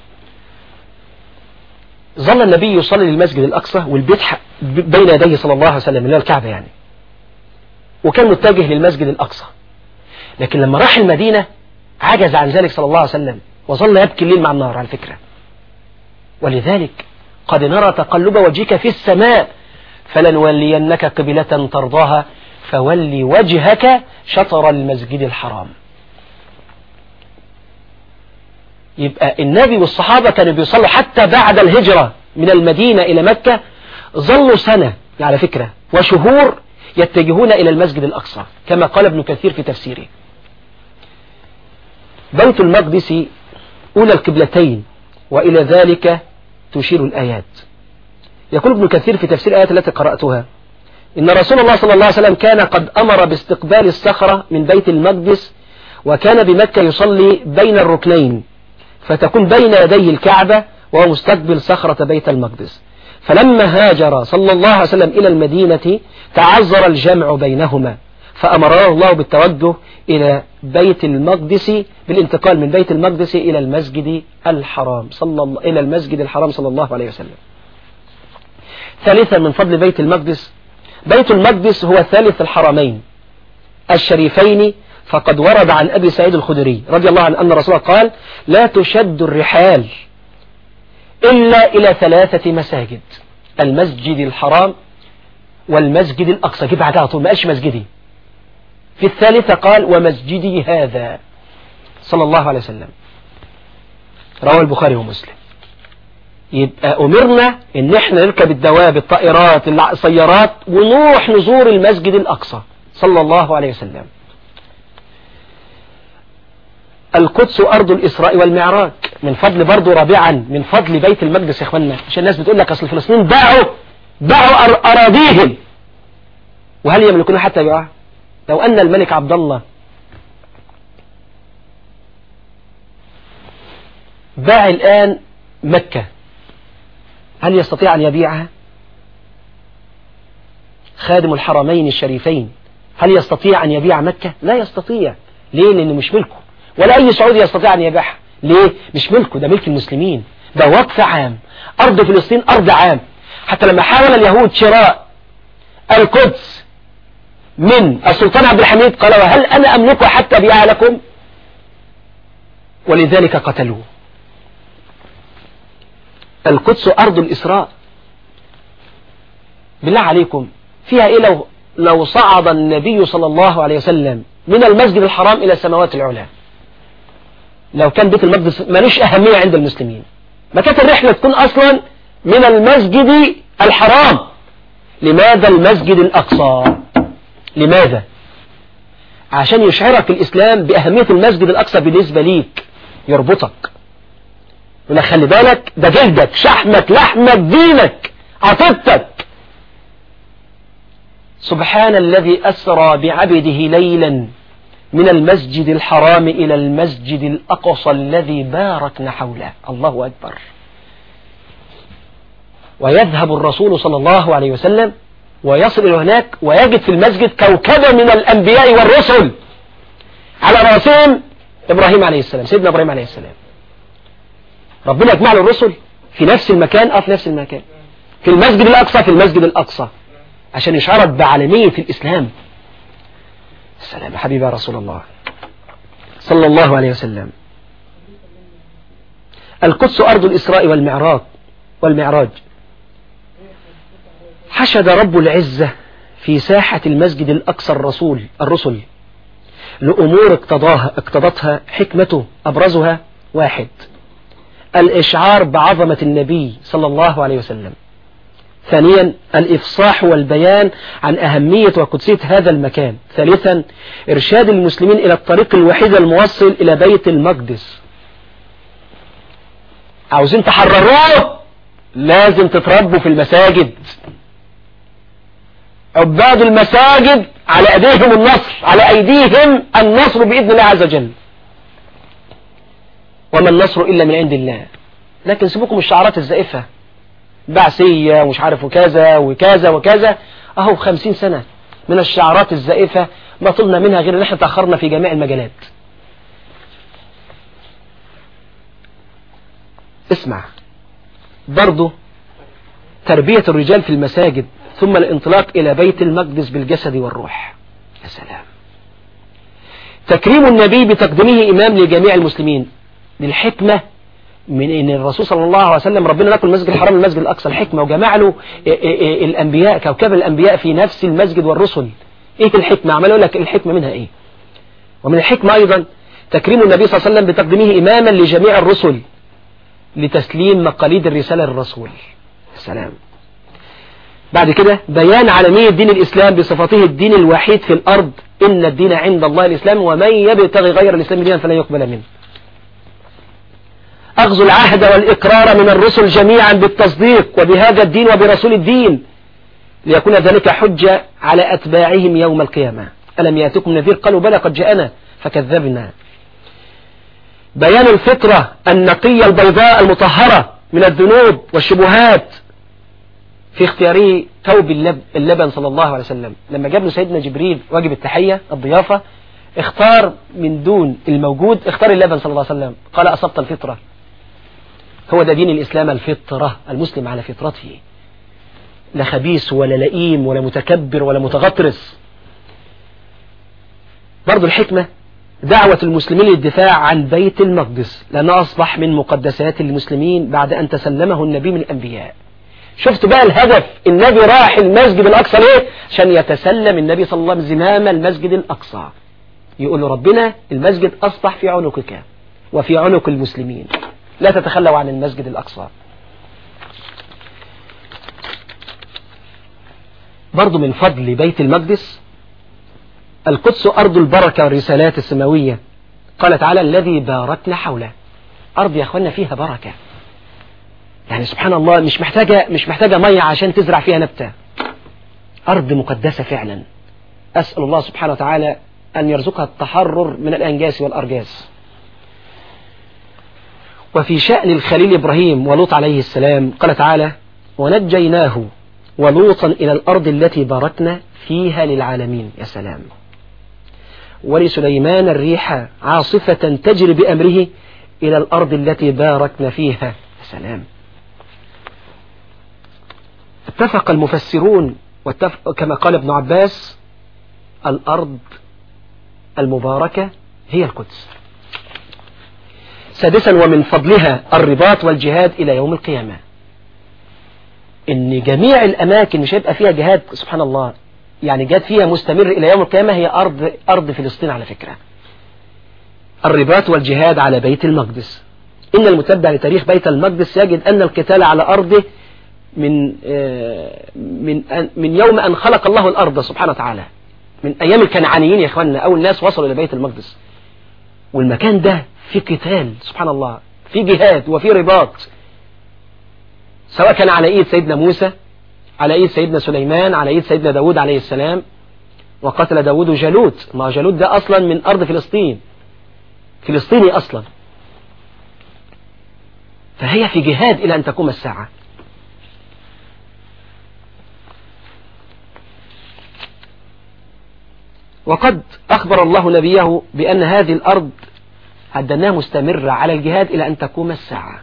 Speaker 1: ظل النبي يصلي للمسجد الأقصى والبيت بين يديه صلى الله عليه وسلم اللي هو الكعبة يعني وكان متجه للمسجد الأقصى لكن لما راح المدينة عجز عن ذلك صلى الله عليه وسلم وظل يبكي الليل مع النار على فكرة ولذلك قد نرى تقلب وجهك في السماء فلنولينك قبلة ترضاها فولي وجهك شطر المسجد الحرام يبقى النبي والصحابة كانوا بيصلوا حتى بعد الهجرة من المدينة إلى مكة ظلوا سنة على فكرة وشهور يتجهون إلى المسجد الأقصى كما قال ابن كثير في تفسيره بيت المقدس أولى القبلتين وإلى ذلك تشير الآيات يقول ابن كثير في تفسير الآيات التي قرأتها إن رسول الله صلى الله عليه وسلم كان قد أمر باستقبال الصخرة من بيت المقدس وكان بمكة يصلي بين الركنين فتكون بين يدي الكعبة وهو مستقبل صخرة بيت المقدس فلما هاجر صلى الله عليه وسلم إلى المدينة تعذر الجمع بينهما فأمره الله بالتوجه إلى بيت المقدس بالانتقال من بيت المقدس إلى المسجد الحرام صلى الله إلى المسجد الحرام صلى الله عليه وسلم ثالثا من فضل بيت المقدس بيت المقدس هو ثالث الحرمين الشريفين فقد ورد عن أبي سعيد الخدري رضي الله عنه أن رسول قال لا تشد الرحال إلا إلى ثلاثة مساجد المسجد الحرام والمسجد الأقصى جيب بعدها طول ما قالش مسجدي في الثالثة قال ومسجدي هذا صلى الله عليه وسلم رواه البخاري ومسلم يبقى أمرنا إن احنا نركب الدواب الطائرات السيارات ونروح نزور المسجد الأقصى صلى الله عليه وسلم القدس أرض الإسراء والمعراج من فضل برضو رابعا من فضل بيت المقدس يا إخواننا عشان الناس بتقول لك أصل فلسطين باعوا باعوا أراضيهم وهل يملكون حتى يبيعوها لو أن الملك عبد الله باع الآن مكة هل يستطيع أن يبيعها خادم الحرمين الشريفين هل يستطيع أن يبيع مكة لا يستطيع ليه لأنه مش ملكه ولا أي سعودي يستطيع أن يبيعها ليه مش ملكه ده ملك المسلمين ده وقف عام أرض فلسطين أرض عام حتى لما حاول اليهود شراء القدس من السلطان عبد الحميد قال وهل أنا أملكه حتى أبيعها لكم ولذلك قتلوه القدس أرض الإسراء بالله عليكم فيها إيه لو, لو صعد النبي صلى الله عليه وسلم من المسجد الحرام إلى السماوات العلى لو كان بيت المقدس ملوش أهمية عند المسلمين ما كانت الرحلة تكون أصلا من المسجد الحرام لماذا المسجد الأقصى لماذا عشان يشعرك الإسلام بأهمية المسجد الأقصى بالنسبة ليك يربطك يقول خلي بالك ده جلدك شحمك لحمك دينك عطيبتك سبحان الذي أسرى بعبده ليلا من المسجد الحرام إلى المسجد الأقصى الذي باركنا حوله الله أكبر ويذهب الرسول صلى الله عليه وسلم ويصل إلى هناك ويجد في المسجد كوكبة من الأنبياء والرسل على رأسهم إبراهيم عليه السلام سيدنا إبراهيم عليه السلام ربنا يجمع له الرسل في نفس المكان أو في نفس المكان في المسجد الأقصى في المسجد الأقصى عشان يشعرك بعالمية الإسلام السلام يا حبيبي يا رسول الله صلى الله عليه وسلم القدس أرض الإسراء والمعراج والمعراج حشد رب العزة في ساحة المسجد الأقصى الرسول الرسل لأمور اقتضاها اقتضتها حكمته أبرزها واحد الإشعار بعظمة النبي صلى الله عليه وسلم ثانيا الإفصاح والبيان عن أهمية وقدسية هذا المكان ثالثا إرشاد المسلمين إلى الطريق الوحيد الموصل إلى بيت المقدس عاوزين تحرروه لازم تتربوا في المساجد عباد المساجد على أيديهم النصر على أيديهم النصر بإذن الله عز وجل وما النصر إلا من عند الله لكن سيبوكم الشعارات الزائفة بعثية ومش عارف وكذا وكذا وكذا أهو خمسين سنة من الشعارات الزائفة ما طلنا منها غير ان احنا تأخرنا في جميع المجالات اسمع برضو تربية الرجال في المساجد ثم الانطلاق إلى بيت المقدس بالجسد والروح يا سلام تكريم النبي بتقديمه إمام لجميع المسلمين للحكمة من ان الرسول صلى الله عليه وسلم ربنا نقل المسجد الحرام المسجد الاقصى الحكمه وجمع له الانبياء كوكب الانبياء في نفس المسجد والرسل ايه الحكمه عمال اقول لك الحكمه منها ايه ومن الحكمه ايضا تكريم النبي صلى الله عليه وسلم بتقديمه اماما لجميع الرسل لتسليم مقاليد الرساله للرسول سلام بعد كده بيان عالمية دين الإسلام بصفته الدين الوحيد في الأرض إن الدين عند الله الإسلام ومن يبتغي غير الإسلام دينا فلا يقبل منه أخذ العهد والإقرار من الرسل جميعا بالتصديق وبهذا الدين وبرسول الدين ليكون ذلك حجة على أتباعهم يوم القيامة ألم يأتكم نذير قالوا بلى قد جاءنا فكذبنا بيان الفطرة النقية البيضاء المطهرة من الذنوب والشبهات في اختياره ثوب اللبن صلى الله عليه وسلم لما جاب له سيدنا جبريل واجب التحية الضيافة اختار من دون الموجود اختار اللبن صلى الله عليه وسلم قال أصبت الفطرة هو ده دين الإسلام الفطرة المسلم على فطرته لا خبيث ولا لئيم ولا متكبر ولا متغطرس برضو الحكمة دعوة المسلمين للدفاع عن بيت المقدس لأنه أصبح من مقدسات المسلمين بعد أن تسلمه النبي من الأنبياء شفت بقى الهدف النبي راح المسجد الأقصى ليه عشان يتسلم النبي صلى الله عليه وسلم زمام المسجد الأقصى يقول له ربنا المسجد أصبح في عنقك وفي عنق المسلمين لا تتخلوا عن المسجد الأقصى برضو من فضل بيت المقدس القدس أرض البركة والرسالات السماوية قال تعالى الذي باركنا حوله أرض يا أخوانا فيها بركة يعني سبحان الله مش محتاجة مش محتاجة مية عشان تزرع فيها نبتة أرض مقدسة فعلا أسأل الله سبحانه وتعالى أن يرزقها التحرر من الأنجاس والأرجاس وفي شأن الخليل إبراهيم ولوط عليه السلام قال تعالى ونجيناه ولوطا إلى الأرض التي باركنا فيها للعالمين يا سلام ولسليمان الريح عاصفة تجري بأمره إلى الأرض التي باركنا فيها يا سلام اتفق المفسرون واتفق كما قال ابن عباس الأرض المباركة هي القدس سادسا ومن فضلها الرباط والجهاد إلى يوم القيامة إن جميع الأماكن مش هيبقى فيها جهاد سبحان الله يعني جهاد فيها مستمر إلى يوم القيامة هي أرض, أرض فلسطين على فكرة الرباط والجهاد على بيت المقدس إن المتبع لتاريخ بيت المقدس يجد أن القتال على أرضه من من من يوم أن خلق الله الأرض سبحانه وتعالى من أيام الكنعانيين يا إخواننا أول ناس وصلوا إلى بيت المقدس والمكان ده في قتال سبحان الله في جهاد وفي رباط سواء كان على ايد سيدنا موسى على ايد سيدنا سليمان على ايد سيدنا داود عليه السلام وقتل داود جالوت ما جالوت ده اصلا من ارض فلسطين فلسطيني اصلا فهي في جهاد الى ان تقوم الساعة وقد أخبر الله نبيه بأن هذه الأرض أدناها مستمرة على الجهاد إلى أن تقوم الساعة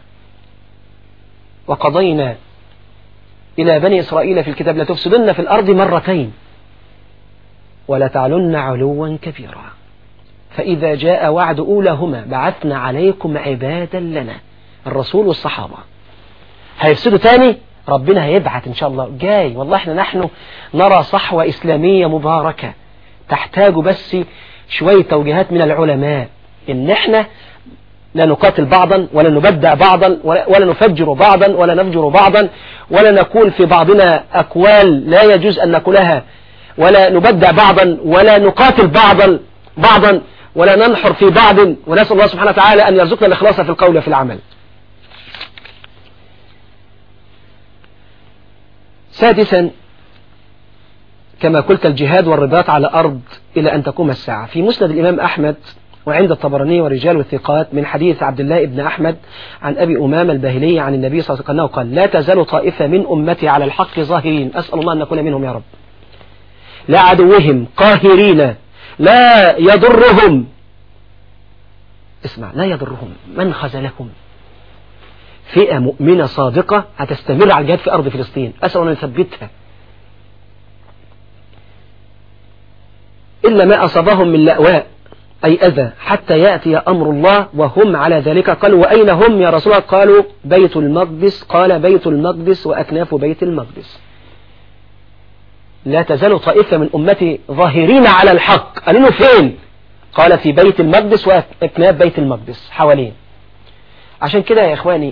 Speaker 1: وقضينا إلى بني إسرائيل في الكتاب لتفسدن في الأرض مرتين ولا تعلن علوا كبيرا فإذا جاء وعد أولاهما بعثنا عليكم عبادا لنا الرسول والصحابة هيفسدوا تاني ربنا هيبعث إن شاء الله جاي والله احنا نحن نرى صحوة إسلامية مباركة تحتاج بس شوية توجيهات من العلماء إن احنا لا نقاتل بعضا ولا نبدع بعضا ولا نفجر بعضا ولا نفجر بعضا ولا نقول في بعضنا أقوال لا يجوز أن نقولها ولا نبدع بعضا ولا نقاتل بعضا بعضا ولا ننحر في بعض ونسأل الله سبحانه وتعالى أن يرزقنا الإخلاص في القول وفي العمل سادسا كما قلت الجهاد والرباط على أرض إلى أن تقوم الساعة في مسند الإمام أحمد وعند الطبراني ورجال الثقات من حديث عبد الله بن أحمد عن أبي أمام الباهلي عن النبي صلى الله عليه وسلم قال لا تزال طائفة من أمتي على الحق ظاهرين أسأل الله أن نكون منهم يا رب لا عدوهم قاهرين لا يضرهم اسمع لا يضرهم من خزلهم فئة مؤمنة صادقة هتستمر على الجهاد في أرض فلسطين أسأل الله أن يثبتها إلا ما أصابهم من لأواء أي أذى حتى يأتي أمر الله وهم على ذلك قالوا وأين هم يا رسول الله قالوا بيت المقدس قال بيت المقدس وأكناف بيت المقدس لا تزال طائفة من أمتي ظاهرين على الحق قالوا له فين قال في بيت المقدس وأكناف بيت المقدس حوالين عشان كده يا إخواني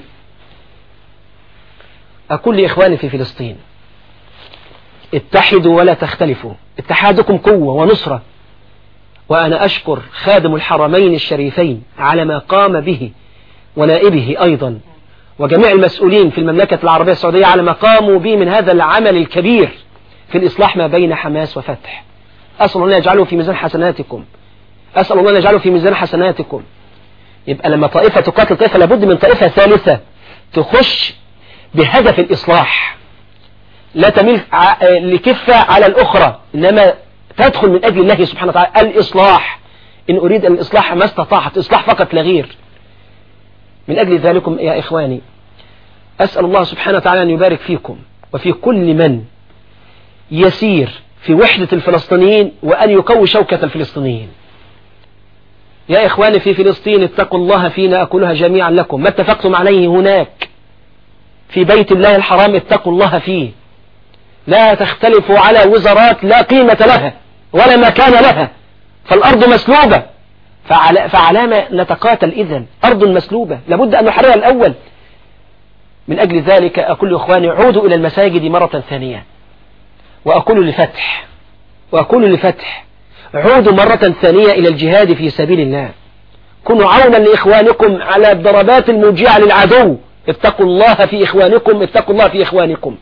Speaker 1: أقول لإخواني في فلسطين اتحدوا ولا تختلفوا اتحادكم قوة ونصرة وأنا أشكر خادم الحرمين الشريفين على ما قام به ونائبه أيضا وجميع المسؤولين في المملكة العربية السعودية على ما قاموا به من هذا العمل الكبير في الإصلاح ما بين حماس وفتح أسأل الله يجعله في ميزان حسناتكم أسأل الله يجعله في ميزان حسناتكم يبقى لما طائفة تقاتل طائفة لابد من طائفة ثالثة تخش بهدف الإصلاح لا تميل لكفة على الأخرى إنما تدخل من أجل الله سبحانه وتعالى الإصلاح إن أريد الإصلاح ما استطاعت إصلاح فقط لا غير من أجل ذلكم يا إخواني أسأل الله سبحانه وتعالى أن يبارك فيكم وفي كل من يسير في وحدة الفلسطينيين وأن يقوي شوكة الفلسطينيين يا إخواني في فلسطين اتقوا الله فينا أكلها جميعا لكم ما اتفقتم عليه هناك في بيت الله الحرام اتقوا الله فيه لا تختلفوا على وزارات لا قيمة لها ولا مكان لها فالأرض مسلوبة فعلى فعلامة نتقاتل إذن أرض مسلوبة لابد أن نحررها الأول من أجل ذلك أقول إخواني عودوا إلى المساجد مرة ثانية وأقول لفتح وأقول لفتح عودوا مرة ثانية إلى الجهاد في سبيل الله كونوا عونا لإخوانكم على الضربات الموجعة للعدو اتقوا الله في إخوانكم اتقوا الله في إخوانكم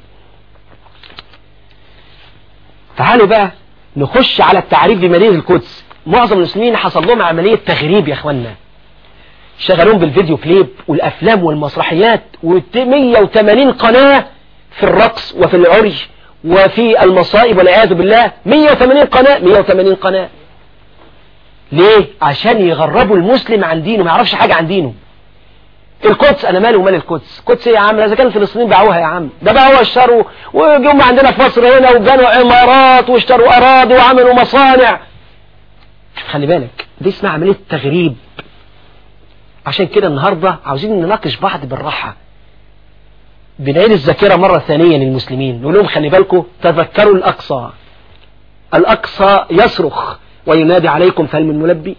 Speaker 1: تعالوا بقى نخش على التعريف بمدينة القدس معظم المسلمين حصل لهم عملية تغريب يا اخوانا شغلون بالفيديو كليب والافلام والمسرحيات و180 قناة في الرقص وفي العري وفي المصائب والعياذ بالله 180 قناة 180 قناة ليه عشان يغربوا المسلم عن دينه ما يعرفش حاجة عن دينه القدس انا مالي ومال القدس القدس إيه يا عم اذا كان الفلسطينيين باعوها يا عم ده باعوها اشتروا وجم عندنا في مصر هنا وبنوا عمارات واشتروا اراضي وعملوا مصانع خلي بالك دي اسمها عملية تغريب عشان كده النهاردة عاوزين نناقش بعض بالراحة بنعيد الذاكرة مرة ثانية للمسلمين نقول لهم خلي بالكم تذكروا الأقصى الأقصى يصرخ وينادي عليكم فهل من ملبي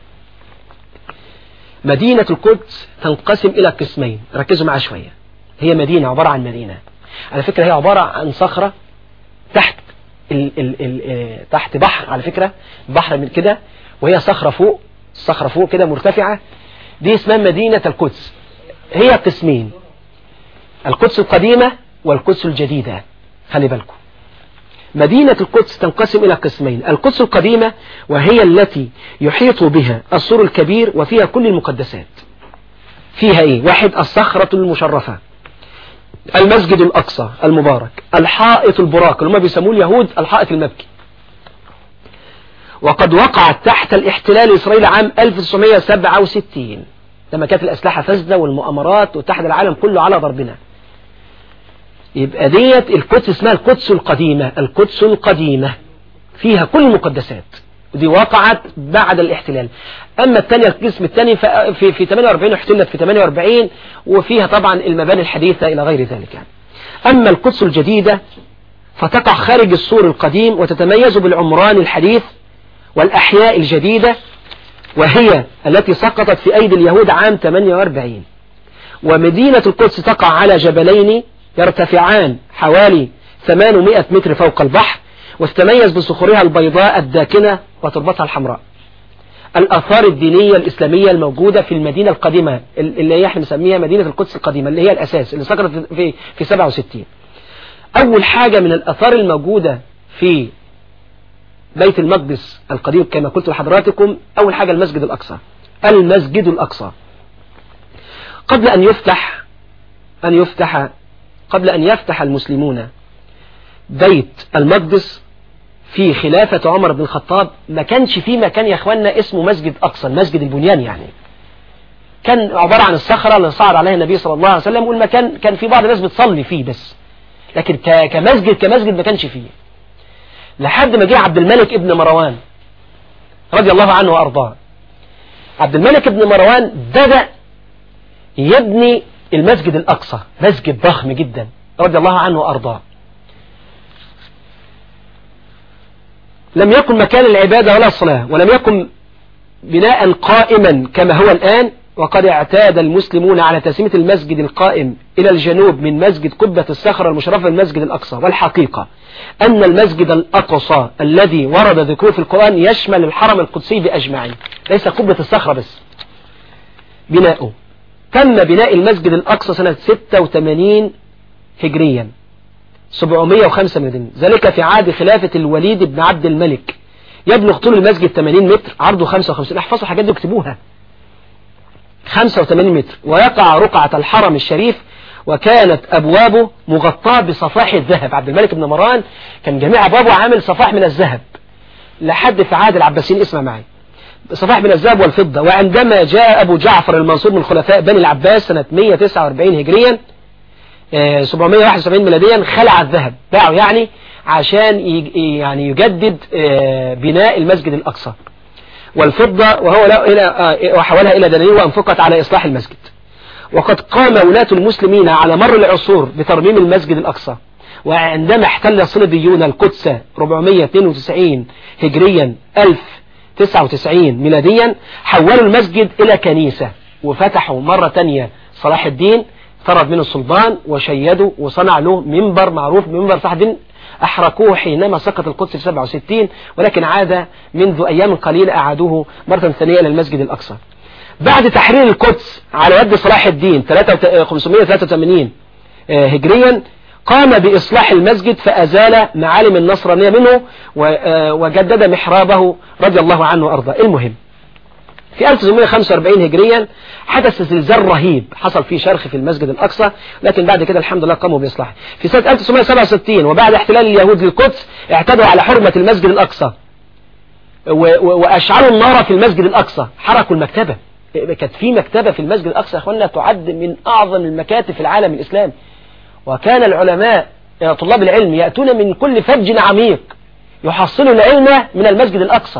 Speaker 1: مدينة القدس تنقسم إلى قسمين ركزوا معايا شوية هي مدينة عبارة عن مدينة على فكرة هي عبارة عن صخرة تحت ال ال ال تحت بحر على فكرة بحر من كده وهي صخرة فوق صخرة فوق كده مرتفعة دي اسمها مدينة القدس هي قسمين القدس القديمة والقدس الجديدة خلي بالكم مدينة القدس تنقسم إلى قسمين القدس القديمة وهي التي يحيط بها السور الكبير وفيها كل المقدسات فيها إيه واحد الصخرة المشرفة المسجد الأقصى المبارك الحائط البراق اللي هم بيسموه اليهود الحائط المبكي وقد وقعت تحت الاحتلال الإسرائيلي عام 1967 لما كانت الأسلحة فاسدة والمؤامرات واتحد العالم كله على ضربنا يبقى ديت القدس اسمها القدس القديمة القدس القديمة فيها كل المقدسات ودي وقعت بعد الاحتلال أما الثانية القسم الثاني في, في 48 احتلت في 48 وفيها طبعا المباني الحديثة إلى غير ذلك يعني. أما القدس الجديدة فتقع خارج السور القديم وتتميز بالعمران الحديث والأحياء الجديدة وهي التي سقطت في أيدي اليهود عام 48 ومدينة القدس تقع على جبلين يرتفعان حوالي 800 متر فوق البحر وتتميز بصخورها البيضاء الداكنة وتربتها الحمراء الآثار الدينية الإسلامية الموجودة في المدينة القديمة اللي هي احنا بنسميها مدينة القدس القديمة اللي هي الأساس اللي سقطت في في 67 أول حاجة من الآثار الموجودة في بيت المقدس القديم كما قلت لحضراتكم أول حاجة المسجد الأقصى المسجد الأقصى قبل أن يفتح أن يفتح قبل أن يفتح المسلمون بيت المقدس في خلافة عمر بن الخطاب ما كانش فيه مكان يا اخواننا اسمه مسجد أقصى مسجد البنيان يعني كان عبارة عن الصخرة اللي صعد عليها النبي صلى الله عليه وسلم والمكان كان في بعض الناس بتصلي فيه بس لكن كمسجد كمسجد ما كانش فيه لحد ما جه عبد الملك ابن مروان رضي الله عنه وأرضاه عبد الملك ابن مروان بدأ يبني المسجد الأقصى مسجد ضخم جدا رضي الله عنه وأرضاه لم يكن مكان العبادة ولا الصلاة ولم يكن بناء قائما كما هو الآن وقد اعتاد المسلمون على تسمية المسجد القائم إلى الجنوب من مسجد قبة الصخرة المشرفة المسجد الأقصى والحقيقة أن المسجد الأقصى الذي ورد ذكره في القرآن يشمل الحرم القدسي بأجمعين ليس قبة الصخرة بس بناؤه تم بناء المسجد الأقصى سنة 86 هجريا 705 مدينة ذلك في عهد خلافة الوليد بن عبد الملك يبلغ طول المسجد 80 متر عرضه 55 احفظوا الحاجات دي واكتبوها 85 متر ويقع رقعة الحرم الشريف وكانت أبوابه مغطاة بصفاح الذهب عبد الملك بن مروان كان جميع أبوابه عامل صفاح من الذهب لحد في عهد العباسيين اسمع معي صفاح من الذهب والفضة وعندما جاء أبو جعفر المنصور من خلفاء بني العباس سنة 149 هجريا 771 ميلاديا خلع الذهب باعه يعني عشان يعني يجدد بناء المسجد الأقصى والفضة وهو إلى وحولها إلى دنانير وأنفقت على إصلاح المسجد وقد قام ولاة المسلمين على مر العصور بترميم المسجد الأقصى وعندما احتل الصليبيون القدس 492 هجريا 1099 ميلاديا حولوا المسجد إلى كنيسة وفتحوا مرة تانية صلاح الدين طرد منه السلطان وشيدوا وصنع له منبر معروف بمنبر صلاح الدين أحرقوه حينما سقط القدس في 67 ولكن عاد منذ أيام قليلة أعادوه مرة ثانية إلى المسجد الأقصى بعد تحرير القدس على يد صلاح الدين 583 هجريا قام بإصلاح المسجد فأزال معالم النصرانية منه وجدد محرابه رضي الله عنه وأرضاه المهم في 1945 هجريا حدث زلزال رهيب حصل فيه شرخ في المسجد الأقصى لكن بعد كده الحمد لله قاموا بإصلاحه في سنة 1967 وبعد احتلال اليهود للقدس اعتدوا على حرمة المسجد الأقصى وأشعلوا النار في المسجد الأقصى حركوا المكتبة كانت في مكتبة في المسجد الأقصى يا أخوانا تعد من أعظم المكاتب في العالم الإسلامي وكان العلماء طلاب العلم يأتون من كل فج عميق يحصلوا العلم من المسجد الأقصى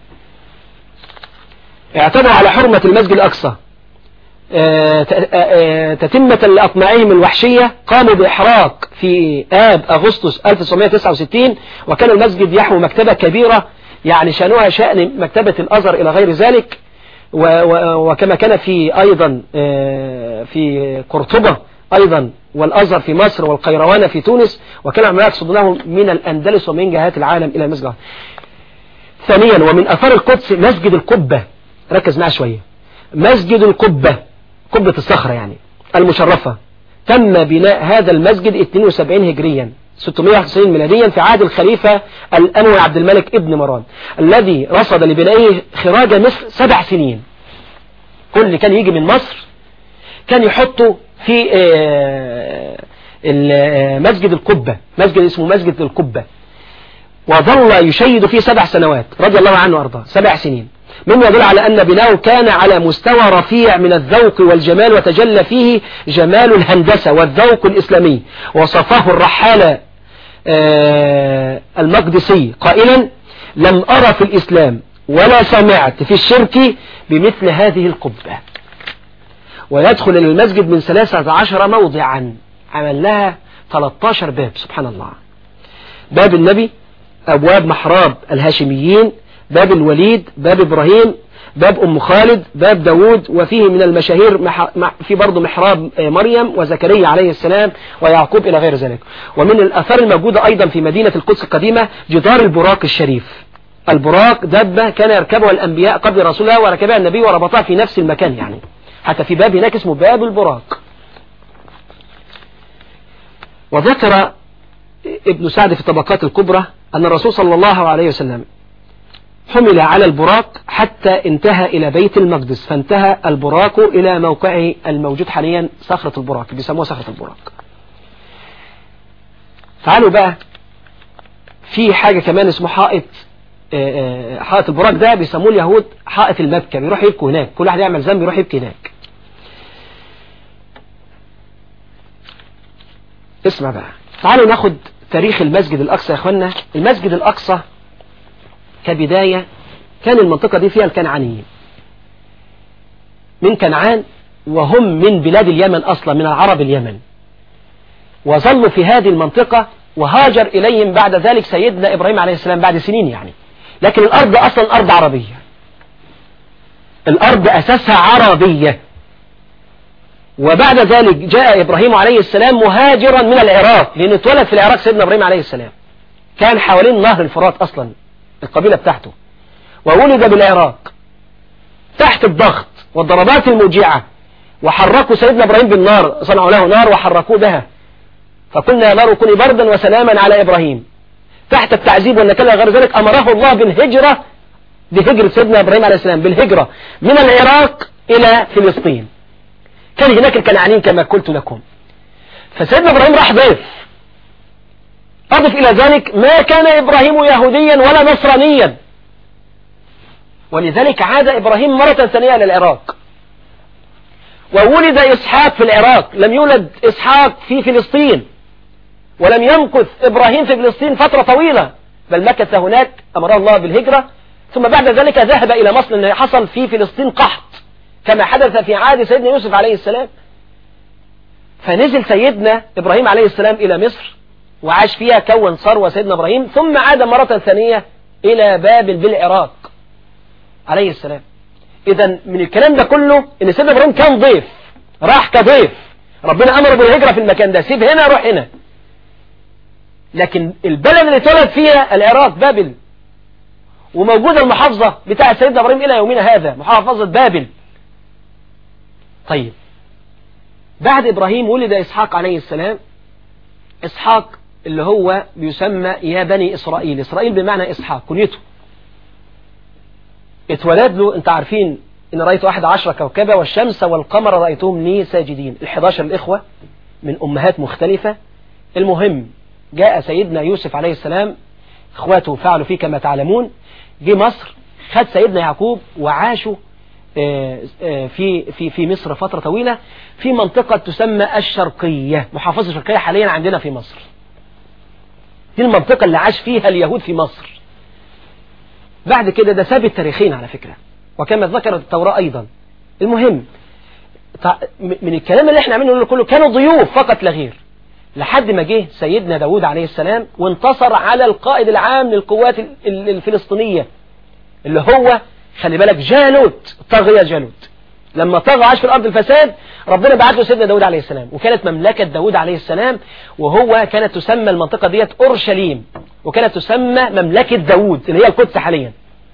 Speaker 1: اعتدوا على حرمة المسجد الأقصى آه، آه، آه، تتمة لأطماعهم الوحشية قاموا بإحراق في آب أغسطس 1969 وكان المسجد يحوي مكتبة كبيرة يعني شأنها شأن مكتبة الأزهر إلى غير ذلك وكما كان في أيضا في قرطبة أيضا والأزهر في مصر والقيروان في تونس وكان عما يقصدونه من الأندلس ومن جهات العالم إلى المسجد ثانيا ومن أثار القدس مسجد القبة ركز معي شوية مسجد القبة قبة الصخرة يعني المشرفة تم بناء هذا المسجد 72 هجريا 691 ميلاديا في عهد الخليفة الأموي عبد الملك ابن مروان الذي رصد لبنائه خراج مصر سبع سنين كل اللي كان يجي من مصر كان يحطه في آه، آه، مسجد القبة مسجد اسمه مسجد القبة وظل يشيد فيه سبع سنوات رضي الله عنه وارضاه سبع سنين مما يدل على أن بناؤه كان على مستوى رفيع من الذوق والجمال وتجلى فيه جمال الهندسة والذوق الإسلامي وصفاه الرحالة آه، المقدسي قائلا لم أرى في الإسلام ولا سمعت في الشرك بمثل هذه القبة ويدخل إلى المسجد من ثلاثة عشر موضعا عمل لها 13 باب سبحان الله باب النبي أبواب محراب الهاشميين باب الوليد باب إبراهيم باب أم خالد باب داود وفيه من المشاهير في برضه محراب آه، مريم وزكريا عليه السلام ويعقوب إلى غير ذلك ومن الأثار الموجودة أيضا في مدينة القدس القديمة جدار البراق الشريف البراق دابة كان يركبها الأنبياء قبل رسول الله وركبها النبي وربطها في نفس المكان يعني حتى في باب هناك اسمه باب البراق وذكر ابن سعد في الطبقات الكبرى أن الرسول صلى الله عليه وسلم حمل على البراق حتى انتهى إلى بيت المقدس فانتهى البراق إلى موقعه الموجود حاليا صخرة البراق بيسموها صخرة البراق تعالوا بقى في حاجة كمان اسمه حائط آه، آه، حائط البراق ده بيسموه اليهود حائط المبكى بيروح يبكوا هناك كل واحد يعمل ذنب يروح يبكي هناك اسمع بقى تعالوا ناخد تاريخ المسجد الأقصى يا اخوانا المسجد الأقصى كبداية كان المنطقة دي فيها الكنعانيين من كنعان وهم من بلاد اليمن أصلا من العرب اليمن وظلوا في هذه المنطقة وهاجر إليهم بعد ذلك سيدنا إبراهيم عليه السلام بعد سنين يعني لكن الأرض أصلا أرض عربية الأرض أساسها عربية وبعد ذلك جاء إبراهيم عليه السلام مهاجرا من العراق لأنه اتولد في العراق سيدنا إبراهيم عليه السلام كان حوالين نهر الفرات أصلا القبيلة بتاعته وولد بالعراق تحت الضغط والضربات الموجعة وحركوا سيدنا إبراهيم بالنار صنعوا له نار وحركوه بها فقلنا يا نار كوني بردا وسلاما على إبراهيم تحت التعذيب والنكال غير ذلك أمره الله بالهجرة بهجرة سيدنا إبراهيم عليه السلام بالهجرة من العراق إلى فلسطين كان هناك الكنعانين كما قلت لكم فسيدنا إبراهيم راح ضيف أضف إلى ذلك ما كان إبراهيم يهوديا ولا نصرانيا ولذلك عاد إبراهيم مرة ثانية إلى العراق وولد إسحاق في العراق لم يولد إسحاق في فلسطين ولم يمكث إبراهيم في فلسطين فترة طويلة بل مكث هناك أمر الله بالهجرة ثم بعد ذلك ذهب إلى مصر لأنه حصل في فلسطين قحط كما حدث في عهد سيدنا يوسف عليه السلام فنزل سيدنا إبراهيم عليه السلام إلى مصر وعاش فيها كون ثروة سيدنا إبراهيم ثم عاد مرة ثانية إلى بابل بالعراق عليه السلام إذا من الكلام ده كله إن سيدنا إبراهيم كان ضيف راح كضيف ربنا أمر بالهجرة في المكان ده سيب هنا روح هنا لكن البلد اللي اتولد فيها العراق بابل وموجودة المحافظة بتاع سيدنا إبراهيم إلى يومنا هذا محافظة بابل طيب بعد إبراهيم ولد إسحاق عليه السلام إسحاق اللي هو بيسمى يا بني إسرائيل إسرائيل بمعنى إسحاق كنيته اتولد له انت عارفين إن رأيت أحد عشر كوكبا والشمس والقمر رأيتهم لي ساجدين الحداشر الإخوة من أمهات مختلفة المهم جاء سيدنا يوسف عليه السلام اخواته فعلوا فيه كما تعلمون جه مصر خد سيدنا يعقوب وعاشوا آه، آه، في في في مصر فترة طويلة في منطقة تسمى الشرقية محافظة الشرقية حاليا عندنا في مصر دي المنطقة اللي عاش فيها اليهود في مصر بعد كده ده ثابت تاريخين على فكرة وكما ذكرت التوراة أيضا المهم من الكلام اللي احنا عاملينه كله كانوا ضيوف فقط لا غير لحد ما جه سيدنا داود عليه السلام وانتصر على القائد العام للقوات الفلسطينية اللي هو خلي بالك جالوت طغي جالوت لما طغى عاش في الأرض الفساد ربنا بعت له سيدنا داود عليه السلام وكانت مملكة داود عليه السلام وهو كانت تسمى المنطقة ديت أورشليم وكانت تسمى مملكة داود اللي هي القدس حاليا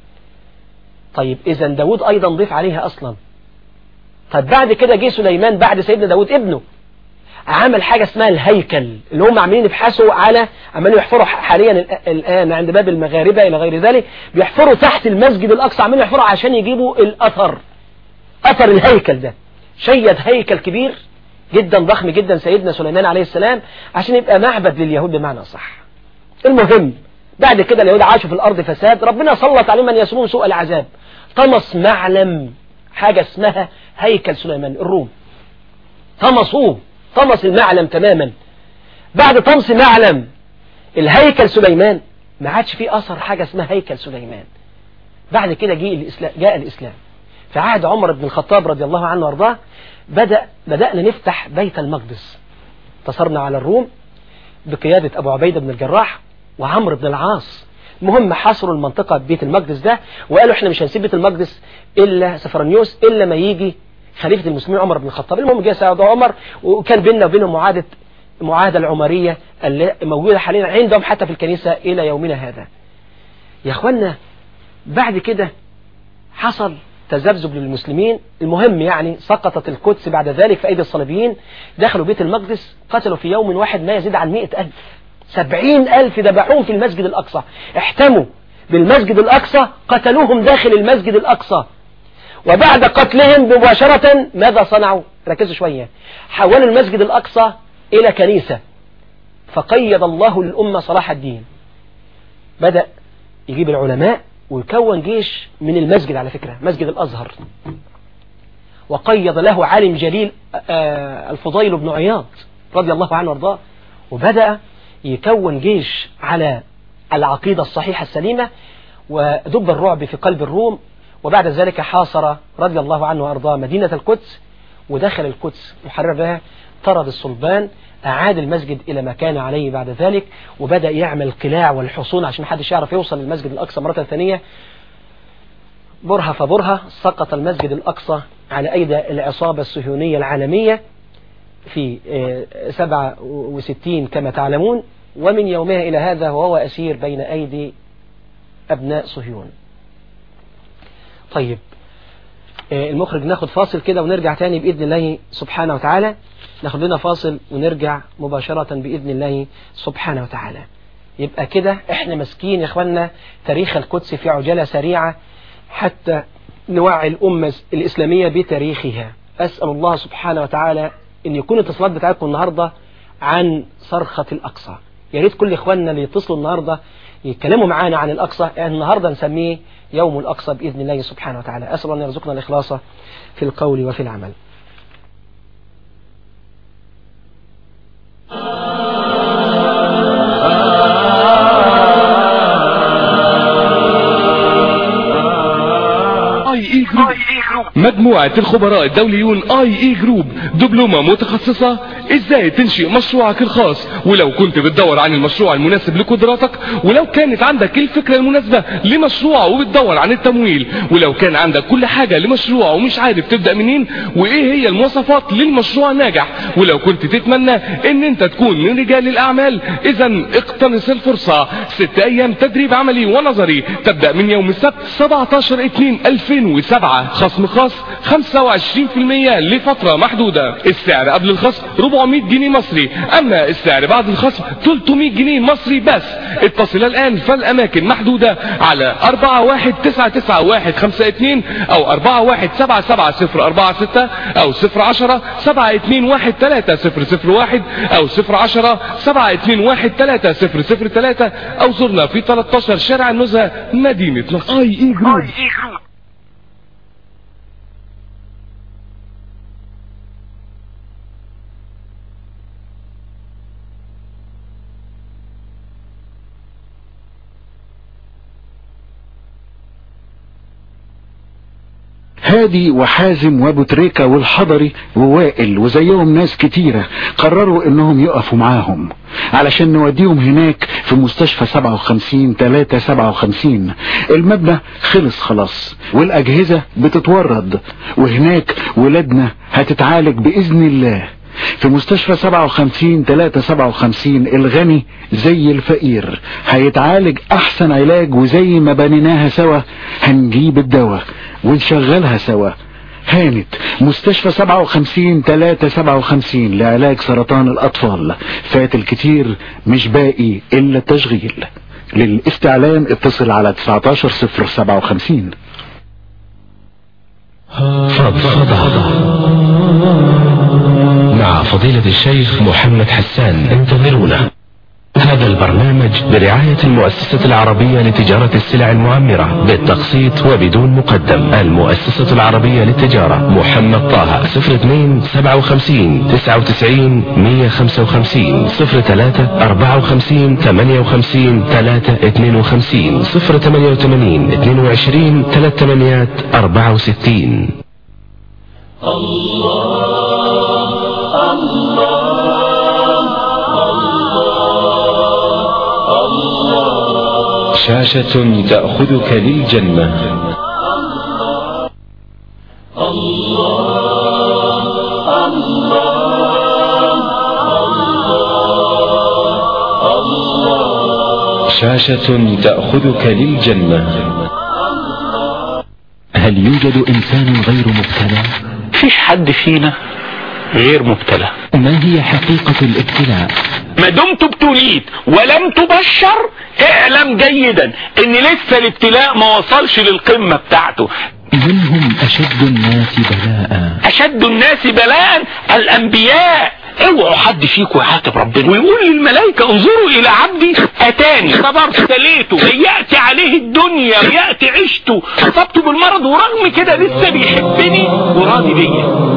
Speaker 1: طيب إذا داود أيضا ضيف عليها أصلا طيب بعد كده جه سليمان بعد سيدنا داود ابنه عمل حاجة اسمها الهيكل اللي هم عاملين يبحثوا على عمالين يحفروا حاليا الآن عند باب المغاربة إلى غير ذلك بيحفروا تحت المسجد الأقصى عمالين يحفروا عشان يجيبوا الأثر أثر الهيكل ده شيد هيكل كبير جدا ضخم جدا سيدنا سليمان عليه السلام عشان يبقى معبد لليهود بمعنى صح المهم بعد كده اليهود عاشوا في الأرض فساد ربنا سلط عليهم من يسمون سوء العذاب طمس معلم حاجة اسمها هيكل سليمان الروم طمسوه طمس المعلم تماما بعد طمس معلم الهيكل سليمان ما عادش فيه أثر حاجة اسمها هيكل سليمان بعد كده جاء الإسلام, جاء الإسلام في عهد عمر بن الخطاب رضي الله عنه وارضاه بدأ بدأنا نفتح بيت المقدس انتصرنا على الروم بقيادة أبو عبيدة بن الجراح وعمرو بن العاص المهم حصروا المنطقة بيت المقدس ده وقالوا احنا مش هنسيب بيت المقدس إلا سفرانيوس إلا ما يجي خليفة المسلمين عمر بن الخطاب المهم جاء سيد عمر وكان بيننا وبينهم معاهدة المعاهدة العمرية اللي موجودة حاليا عندهم حتى في الكنيسة إلى يومنا هذا يا أخوانا بعد كده حصل تذبذب للمسلمين المهم يعني سقطت القدس بعد ذلك في أيدي الصليبيين دخلوا بيت المقدس قتلوا في يوم واحد ما يزيد عن مئة ألف سبعين ألف ذبحوهم في المسجد الأقصى احتموا بالمسجد الأقصى قتلوهم داخل المسجد الأقصى وبعد قتلهم مباشرة ماذا صنعوا ركزوا شوية حولوا المسجد الأقصى إلى كنيسة فقيد الله للأمة صلاح الدين بدأ يجيب العلماء ويكون جيش من المسجد على فكرة مسجد الأزهر وقيد له عالم جليل آه، الفضيل بن عياض رضي الله عنه وارضاه وبدأ يكون جيش على العقيدة الصحيحة السليمة ودب الرعب في قلب الروم وبعد ذلك حاصر رضي الله عنه وأرضاه مدينة القدس ودخل القدس محرر بها طرد الصلبان أعاد المسجد إلى ما كان عليه بعد ذلك وبدأ يعمل قلاع والحصون عشان حدش يعرف يوصل للمسجد الأقصى مرة ثانية برهة فبرهة سقط المسجد الأقصى على أيدي العصابة الصهيونية العالمية في 67 كما تعلمون ومن يومها إلى هذا وهو أسير بين أيدي أبناء صهيون طيب آه، المخرج ناخد فاصل كده ونرجع تاني بإذن الله سبحانه وتعالى ناخد لنا فاصل ونرجع مباشرة بإذن الله سبحانه وتعالى يبقى كده احنا مسكين يا اخوانا تاريخ القدس في عجالة سريعة حتى نوعي الأمة الإسلامية بتاريخها أسأل الله سبحانه وتعالى أن يكون الاتصالات بتاعتكم النهاردة عن صرخة الأقصى يا ريت كل إخواننا اللي يتصلوا النهاردة يتكلموا معانا عن الأقصى يعني النهاردة نسميه يوم الأقصى بإذن الله سبحانه وتعالى أسأل الله أن يرزقنا الإخلاص في القول وفي العمل
Speaker 3: مجموعة الخبراء الدوليون اي اي جروب دبلومة متخصصة ازاي تنشئ مشروعك الخاص ولو كنت بتدور عن المشروع المناسب لقدراتك ولو كانت عندك الفكرة المناسبة لمشروع وبتدور عن التمويل ولو كان عندك كل حاجة لمشروع ومش عارف تبدأ منين وايه هي المواصفات للمشروع الناجح ولو كنت تتمنى ان انت تكون من رجال الاعمال اذا اقتنص الفرصة ست ايام تدريب عملي ونظري تبدأ من يوم السبت 17 2 2007 خصم خاص 25% لفترة محدودة السعر قبل الخصم 400 400 جنيه مصري اما السعر بعد الخصم 300 جنيه مصري بس اتصل الان فالاماكن محدودة على 4199152 او 4177046 او 010 7213001 او 010 7213003 او زرنا في 13 شارع النزهة مدينة نصر اي اي جروب
Speaker 4: هادي وحازم وابو تريكة والحضري ووائل وزيهم ناس كتيرة قرروا انهم يقفوا معاهم علشان نوديهم هناك في مستشفى 57 3 57 المبنى خلص خلاص والاجهزة بتتورد وهناك ولادنا هتتعالج باذن الله في مستشفى 57 3 57 الغني زي الفقير هيتعالج احسن علاج وزي ما بنيناها سوا هنجيب الدواء ونشغلها سوا هانت مستشفى 57 3 57 لعلاج سرطان الاطفال فات الكتير مش باقي الا التشغيل للاستعلام اتصل على 19 0 57
Speaker 5: فضفضة مع فضيلة الشيخ محمد حسان انتظرونا هذا البرنامج برعاية المؤسسة العربية لتجارة السلع المعمرة بالتقسيط وبدون مقدم المؤسسة العربية للتجارة محمد طه 02 57 99 155 03 54 58 3 52 088 22 38 64 شاشة تأخذك للجنة شاشة تأخذك للجنة هل يوجد إنسان غير مبتلى؟
Speaker 6: مفيش حد فينا غير مبتلى
Speaker 5: ما هي حقيقة الابتلاء؟
Speaker 6: ما دمت ابتليت ولم تبشر اعلم جيدا ان لسه الابتلاء ما وصلش للقمة بتاعته
Speaker 5: من هم أشد الناس بلاء؟
Speaker 6: اشد الناس بلاء الانبياء اوعوا حد فيكم يحاسب ربنا ويقول للملائكة انظروا الى عبدي اتاني صبرت تليته يأتي عليه الدنيا يأتي عشته اصبته بالمرض ورغم كده لسه بيحبني وراضي بيا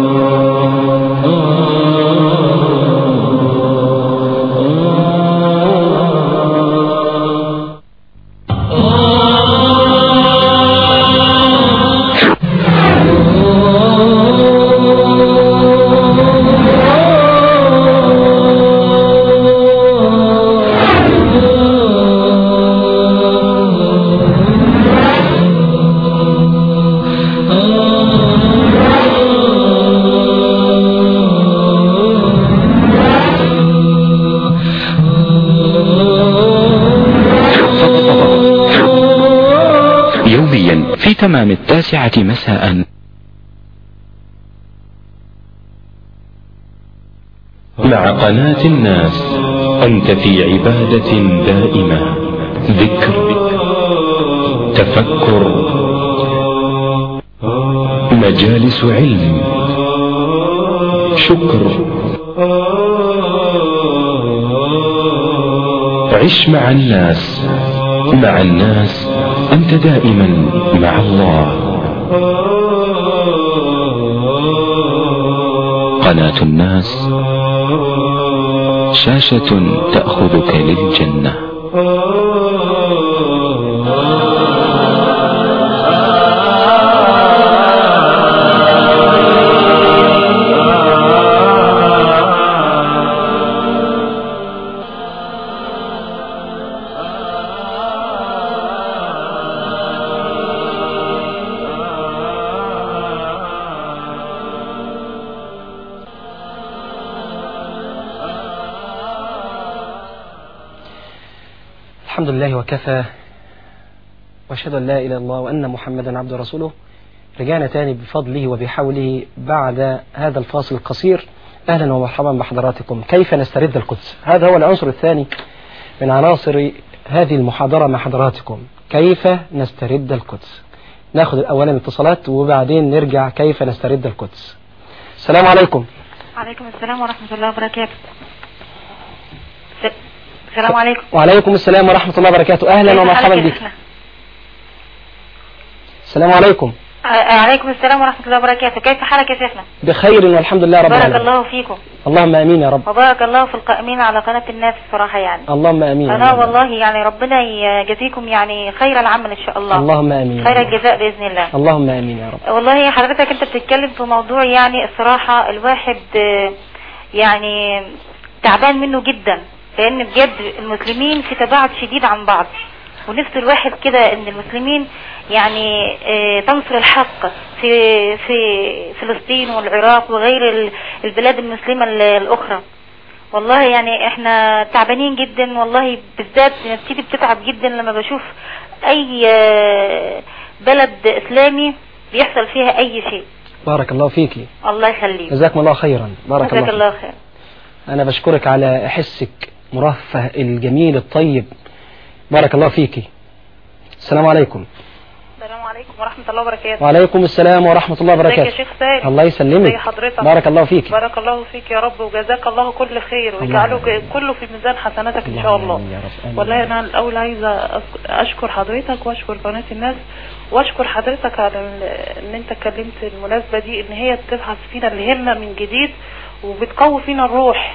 Speaker 5: يوميا في تمام التاسعة مساء مع قناة الناس أنت في عبادة دائمة ذكر تفكر مجالس علم شكر عش مع الناس مع الناس أنت دائما مع الله قناة الناس شاشة تأخذك للجنة
Speaker 1: الحمد لله وكفى واشهد ان لا اله الا الله وان محمدا عبده ورسوله رجعنا تاني بفضله وبحوله بعد هذا الفاصل القصير أهلا ومرحبا بحضراتكم كيف نسترد القدس هذا هو العنصر الثاني من عناصر هذه المحاضرة مع حضراتكم كيف نسترد القدس ناخذ أولا اتصالات وبعدين نرجع كيف نسترد القدس السلام عليكم
Speaker 7: وعليكم السلام ورحمة الله وبركاته س- السلام عليكم
Speaker 1: وعليكم السلام ورحمة الله وبركاته أهلا
Speaker 7: كيف
Speaker 1: ومرحبا
Speaker 7: حالك يا
Speaker 1: بك
Speaker 7: شيخنا؟
Speaker 1: السلام عليكم
Speaker 7: ع- عليكم السلام ورحمة الله وبركاته كيف حالك يا شيخنا
Speaker 1: بخير والحمد لله رب
Speaker 7: بارك
Speaker 1: العالمين
Speaker 7: الله فيكم
Speaker 1: اللهم آمين يا رب
Speaker 7: وبارك الله في القائمين على قناة الناس الصراحة يعني
Speaker 1: اللهم آمين
Speaker 7: أنا والله يعني ربنا يجزيكم يعني خير العمل إن شاء الله
Speaker 1: اللهم آمين
Speaker 7: خير الجزاء بإذن الله
Speaker 1: اللهم آمين يا رب
Speaker 7: والله حضرتك انت بتتكلم في موضوع يعني الصراحة الواحد آه، يعني تعبان منه جدا لان بجد المسلمين في تباعد شديد عن بعض ونفس الواحد كده ان المسلمين يعني آه، تنصر الحق في في فلسطين والعراق وغير ال- البلاد المسلمة ال- الاخرى والله يعني احنا تعبانين جدا والله بالذات نفسيتي بتتعب جدا لما بشوف اي آه، بلد اسلامي بيحصل فيها اي شيء
Speaker 1: بارك الله فيك
Speaker 7: الله يخليك
Speaker 1: جزاكم الله خيرا بارك الله
Speaker 7: جزاك
Speaker 1: فيك
Speaker 7: الله خير
Speaker 1: أنا بشكرك على حسك مرفه الجميل الطيب بارك الله فيك السلام عليكم
Speaker 8: السلام عليكم ورحمة الله وبركاته
Speaker 1: وعليكم السلام ورحمة الله
Speaker 8: ازيك يا
Speaker 1: وبركاته
Speaker 8: شيخ سالم
Speaker 1: الله يسلمك
Speaker 8: ازي حضرتك
Speaker 1: بارك الله فيك
Speaker 8: بارك الله فيك يا رب وجزاك الله كل خير ويجعله ك- كله في ميزان حسناتك ان شاء الله
Speaker 1: آمين يا رب آمين.
Speaker 8: والله انا الاول عايزه أذك- اشكر حضرتك واشكر قناه الناس واشكر حضرتك على ال- ان انت اتكلمت المناسبه دي ان هي بتبحث فينا الهمه من جديد وبتقوي فينا الروح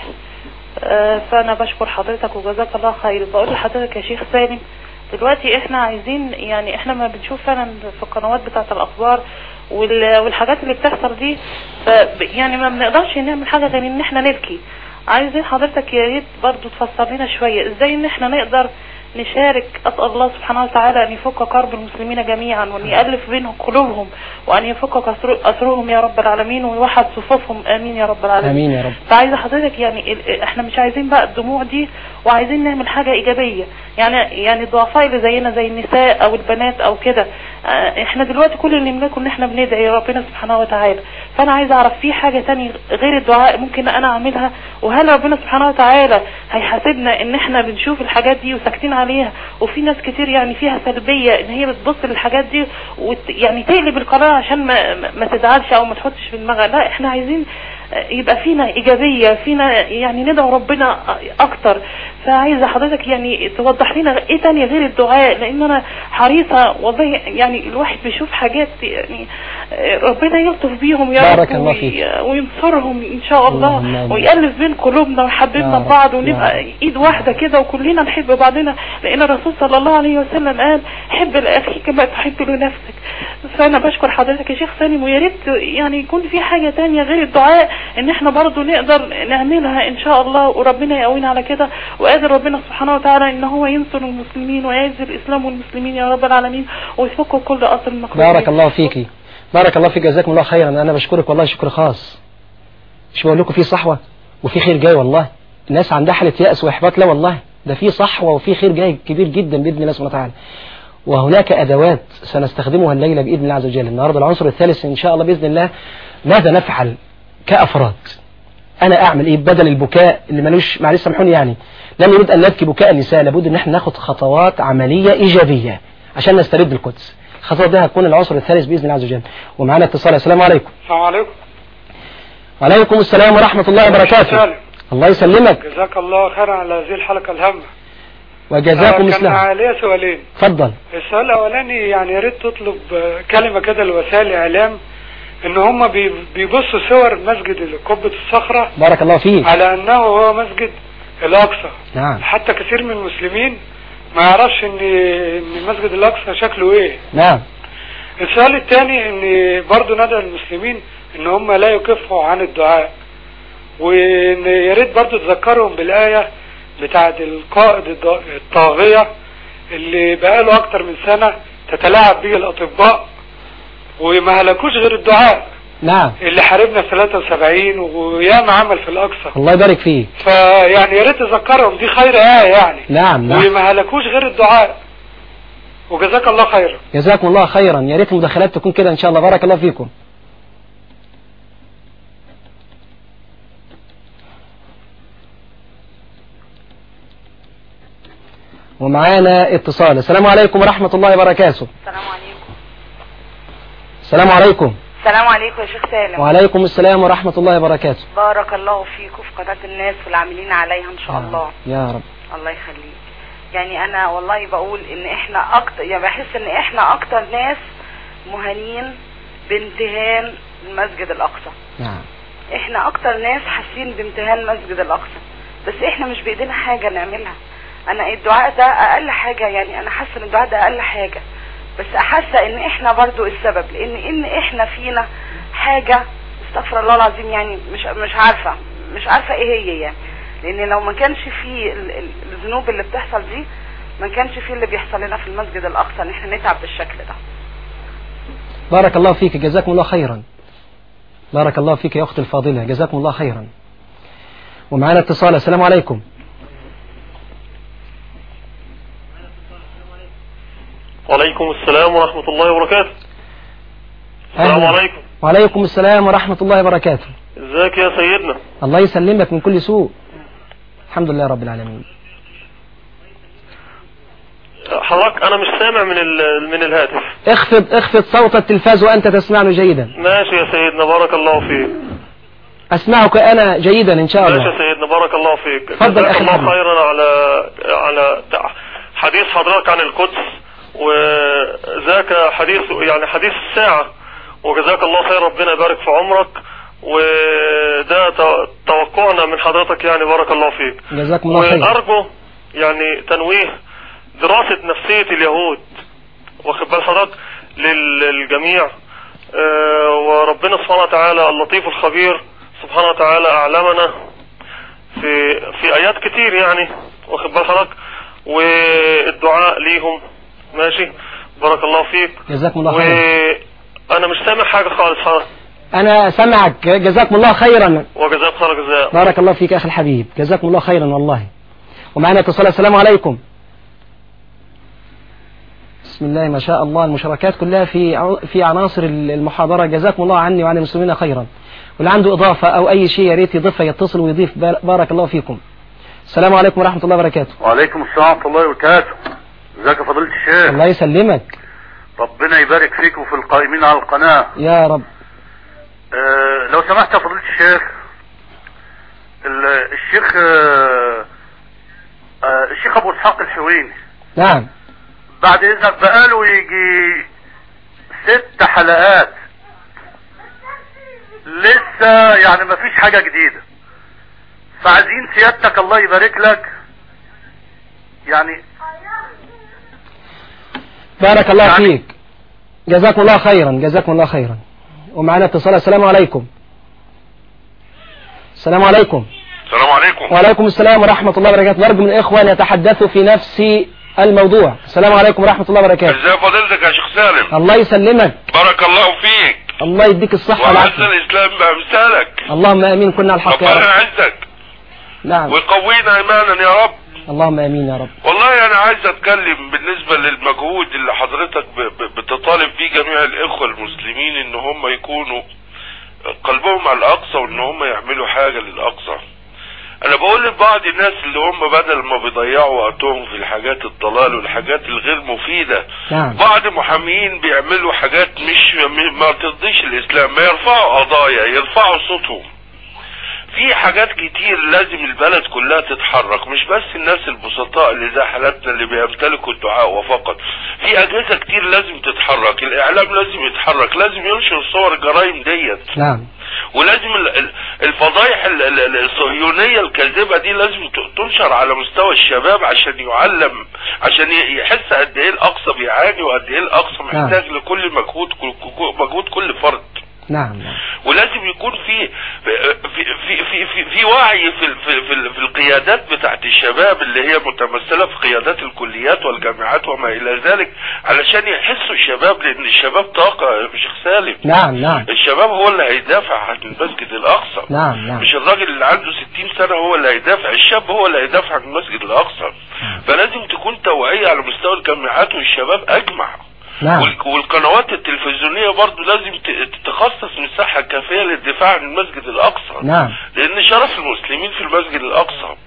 Speaker 8: آه، فانا بشكر حضرتك وجزاك الله خير بقول لحضرتك يا شيخ سالم دلوقتي احنا عايزين يعني احنا ما بنشوف فعلا في القنوات بتاعه الاخبار وال- والحاجات اللي بتحصل دي ف يعني ما بنقدرش نعمل حاجه غير ان احنا نبكي عايزين حضرتك يا ريت برضه تفسر لنا شويه ازاي ان احنا نقدر نشارك اسال الله سبحانه وتعالى ان يفك كرب المسلمين جميعا وان يالف بينهم قلوبهم وان يفك كسر- اسرهم يا رب العالمين ويوحد صفوفهم امين يا رب العالمين
Speaker 1: آمين يا رب
Speaker 8: فعايزه حضرتك يعني ال- احنا مش عايزين بقى الدموع دي وعايزين نعمل حاجه ايجابيه يعني يعني الضعفاء اللي زينا زي النساء او البنات او كده اه، احنا دلوقتي كل اللي نملكه ان احنا بندعي ربنا سبحانه وتعالى فانا عايزه اعرف في حاجه تانية غير الدعاء ممكن انا اعملها وهل ربنا سبحانه وتعالى هيحاسبنا ان احنا بنشوف الحاجات دي وساكتين عليها وفي ناس كتير يعني فيها سلبيه ان هي بتبص للحاجات دي وت يعني تقلب القرار عشان ما ما- ما تزعلش او ما تحطش في دماغها لا احنا عايزين يبقى فينا ايجابيه فينا يعني ندعو ربنا اكتر فعايزه حضرتك يعني توضح لنا ايه تاني غير الدعاء لان انا حريصه والله يعني الواحد بيشوف حاجات يعني ربنا يلطف بيهم يا
Speaker 1: بارك
Speaker 8: رب
Speaker 1: الله
Speaker 8: وي-
Speaker 1: فيك.
Speaker 8: وينصرهم ان شاء
Speaker 1: اللهم
Speaker 8: الله
Speaker 1: آمين.
Speaker 8: ويألف بين قلوبنا
Speaker 1: يا
Speaker 8: ويحببنا
Speaker 1: رب،
Speaker 8: ببعض
Speaker 1: يا
Speaker 8: ونبقى ايد واحده كده وكلنا نحب بعضنا لان الرسول صلى الله عليه وسلم قال حب لاخيك كما تحب لنفسك فانا بشكر حضرتك يا شيخ سالم ويا ريت يعني يكون في حاجه تانية غير الدعاء ان احنا برضو نقدر نعملها ان شاء الله وربنا يقوينا على كده وقادر ربنا سبحانه وتعالى ان هو ينصر المسلمين ويعز الاسلام والمسلمين يا رب العالمين ويفك كل اثر المخلوقين
Speaker 1: بارك الله فيك بارك الله فيك جزاكم الله خيرا أنا بشكرك والله شكر خاص مش بقول لكم في صحوة وفي خير جاي والله الناس عندها حالة يأس وإحباط لا والله ده في صحوة وفي خير جاي كبير جدا بإذن الله سبحانه وتعالى وهناك أدوات سنستخدمها الليلة بإذن الله عز وجل النهاردة العنصر الثالث إن شاء الله بإذن الله ماذا نفعل كأفراد أنا أعمل إيه بدل البكاء اللي ملوش معلش سامحوني يعني لا نريد أن نبكي بكاء النساء لابد إن احنا ناخد خطوات عملية إيجابية عشان نسترد القدس الخطوة دي هتكون العنصر الثالث بإذن الله عز وجل ومعانا اتصال السلام عليكم
Speaker 9: السلام عليكم
Speaker 1: وعليكم السلام ورحمة الله وبركاته
Speaker 9: سالم.
Speaker 1: الله يسلمك
Speaker 9: جزاك الله خيرا على هذه الحلقة الهامة
Speaker 1: وجزاكم
Speaker 9: آه، كان
Speaker 1: مسلم
Speaker 9: عليا سؤالين
Speaker 1: اتفضل
Speaker 9: السؤال الأولاني يعني يا ريت تطلب آه، كلمة كده لوسائل الإعلام إن هم بي- بيبصوا صور مسجد قبة الصخرة
Speaker 1: بارك الله فيك
Speaker 9: على أنه هو مسجد الأقصى
Speaker 1: نعم
Speaker 9: حتى كثير من المسلمين ما يعرفش إن إن مسجد الأقصى شكله إيه
Speaker 1: نعم
Speaker 9: السؤال الثاني ان برضو ندعو المسلمين ان هم لا يكفوا عن الدعاء وان يا ريت برضو تذكرهم بالايه بتاعه القائد الض- الطاغيه اللي بقاله اكتر من سنه تتلاعب به الاطباء وما هلكوش غير الدعاء
Speaker 1: نعم
Speaker 9: اللي حاربنا في 73 وياما عمل في الاقصى
Speaker 1: الله يبارك فيك
Speaker 9: فيعني يا ريت تذكرهم دي خير ايه يعني
Speaker 1: نعم نعم
Speaker 9: وما هلكوش غير الدعاء وجزاك الله خيرا
Speaker 1: جزاكم الله خيرا يا ريت المداخلات تكون كده ان شاء الله بارك الله فيكم ومعانا اتصال السلام عليكم ورحمة الله وبركاته
Speaker 10: السلام عليكم
Speaker 1: السلام عليكم
Speaker 10: السلام عليكم يا شيخ سالم
Speaker 1: وعليكم السلام ورحمة الله وبركاته
Speaker 10: بارك الله فيكم في قناة الناس والعاملين عليها ان شاء الله
Speaker 1: يا رب
Speaker 10: الله يخليك يعني انا والله بقول ان احنا اكتر يعني بحس ان احنا اكتر ناس مهانين بامتهان المسجد الاقصى
Speaker 1: نعم
Speaker 10: احنا اكتر ناس حاسين بامتهان المسجد الاقصى بس احنا مش بايدينا حاجة نعملها انا الدعاء ده اقل حاجة يعني انا حاسة ان الدعاء ده اقل حاجة بس حاسة ان احنا برضو السبب لان ان احنا فينا حاجة استغفر الله العظيم يعني مش مش عارفة مش عارفة ايه هي يعني لان لو ما كانش في ال- ال- الذنوب اللي بتحصل دي ما كانش في اللي بيحصل لنا في المسجد الاقصى ان احنا نتعب بالشكل ده
Speaker 1: بارك الله فيك جزاكم الله خيرا بارك الله فيك يا أختي الفاضلة جزاكم الله خيرا ومعانا اتصال السلام عليكم
Speaker 11: وعليكم السلام ورحمة الله وبركاته السلام
Speaker 1: أهلا.
Speaker 11: عليكم
Speaker 1: وعليكم السلام ورحمة الله وبركاته
Speaker 11: ازيك يا سيدنا
Speaker 1: الله يسلمك من كل سوء الحمد لله رب العالمين
Speaker 11: حضرتك انا مش سامع من ال- من الهاتف
Speaker 1: اخفض اخفض صوت التلفاز وأنت تسمعني جيدا
Speaker 11: ماشي يا سيدنا بارك الله فيك
Speaker 1: أسمعك أنا جيدا إن شاء
Speaker 11: ماشي
Speaker 1: الله
Speaker 11: يا سيدنا بارك الله فيك
Speaker 1: اتفضل
Speaker 11: جزاك
Speaker 1: أخي
Speaker 11: الله
Speaker 1: الحبيب.
Speaker 11: خيرا على على تع- حديث حضرتك عن القدس وذاك حديث يعني حديث الساعة وجزاك الله خير ربنا يبارك في عمرك وده ت- توقعنا من حضرتك يعني بارك الله فيك
Speaker 1: جزاكم الله خير
Speaker 11: وأرجو يعني تنويه دراسة نفسية اليهود واخد بال حضرتك لل- للجميع آه، وربنا سبحانه وتعالى اللطيف الخبير سبحانه وتعالى أعلمنا في في آيات كتير يعني واخد بال حضرتك والدعاء ليهم ماشي بارك الله فيك
Speaker 1: جزاكم الله خيرا
Speaker 11: وأنا مش سامع حاجة خالص حضرتك
Speaker 1: أنا سمعك جزاكم الله خيرا
Speaker 11: وجزاك خير جزاء
Speaker 1: بارك الله فيك أخي الحبيب جزاكم الله خيرا والله ومعنا اتصال السلام عليكم بسم الله ما شاء الله المشاركات كلها في ع- في عناصر المحاضرة جزاكم الله عني وعن المسلمين خيرا واللي عنده إضافة أو أي شيء يا ريت يضيفها يتصل ويضيف بار- بارك الله فيكم السلام عليكم ورحمة الله وبركاته
Speaker 12: وعليكم السلام ورحمة الله وبركاته ازيك يا فضيلة الشيخ
Speaker 1: الله يسلمك
Speaker 12: ربنا يبارك فيك وفي القائمين على القناة
Speaker 1: يا رب
Speaker 12: آه لو سمحت يا فضيلة الشيخ ال- الشيخ آه آه الشيخ ابو اسحاق الحويني
Speaker 1: نعم
Speaker 12: بعد اذنك بقاله يجي ست حلقات لسه يعني مفيش حاجة جديدة فعايزين سيادتك الله يبارك لك يعني
Speaker 1: بارك الله فيك جزاكم الله خيرا جزاكم الله خيرا ومعنا اتصال السلام عليكم السلام عليكم
Speaker 13: السلام عليكم
Speaker 1: وعليكم السلام ورحمة الله وبركاته نرجو من الإخوة أن يتحدثوا في نفس الموضوع السلام عليكم ورحمة الله وبركاته
Speaker 13: ازاي فضيلتك يا شيخ سالم
Speaker 1: الله يسلمك
Speaker 13: بارك الله فيك
Speaker 1: الله يديك الصحة
Speaker 13: وعز
Speaker 1: والعافية
Speaker 13: الاسلام بامثالك
Speaker 1: اللهم امين كنا على الحق يا
Speaker 13: ربنا
Speaker 1: رب
Speaker 13: يعزك
Speaker 1: نعم
Speaker 13: ويقوينا ايمانا يا رب
Speaker 1: اللهم امين يا رب
Speaker 13: والله انا عايز اتكلم بالنسبة للمجهود اللي حضرتك ب- ب- بتطالب فيه جميع الاخوة المسلمين ان هم يكونوا قلبهم على الاقصى وان هم يعملوا حاجة للاقصى انا بقول لبعض الناس اللي هم بدل ما بيضيعوا وقتهم في الحاجات الضلال والحاجات الغير مفيدة
Speaker 1: نعم
Speaker 13: بعض محامين بيعملوا حاجات مش م- ما ترضيش الاسلام ما يرفعوا قضايا يرفعوا صوتهم في حاجات كتير لازم البلد كلها تتحرك مش بس الناس البسطاء اللي زي حالاتنا اللي بيمتلكوا الدعاء وفقط في اجهزة كتير لازم تتحرك الاعلام لازم يتحرك لازم ينشر صور الجرائم ديت
Speaker 1: نعم
Speaker 13: ولازم ال- ال- الفضايح ال- ال- ال- الصهيونية الكاذبة دي لازم ت- تنشر على مستوى الشباب عشان يعلم عشان ي- يحس قد ايه الاقصى بيعاني وقد ايه الاقصى
Speaker 1: نعم.
Speaker 13: محتاج لكل مجهود كل- كل- مجهود كل فرد
Speaker 1: نعم نعم
Speaker 13: ولازم يكون في في في في, في, في وعي في, ال- في, في, ال- في القيادات بتاعت الشباب اللي هي متمثله في قيادات الكليات والجامعات وما الى ذلك علشان يحسوا الشباب لان الشباب طاقه يا شيخ سالم
Speaker 1: نعم نعم
Speaker 13: الشباب هو اللي هيدافع عن المسجد الاقصى
Speaker 1: نعم نعم
Speaker 13: مش الراجل اللي عنده 60 سنة هو اللي هيدافع الشاب هو اللي هيدافع عن المسجد الأقصى فلازم تكون توعية على مستوى الجامعات والشباب أجمع
Speaker 1: نعم
Speaker 13: وال- والقنوات التلفزيونية برضو لازم ت- تخصص مساحة كافية للدفاع عن المسجد الأقصى
Speaker 1: نعم
Speaker 13: لأن شرف المسلمين في المسجد الأقصى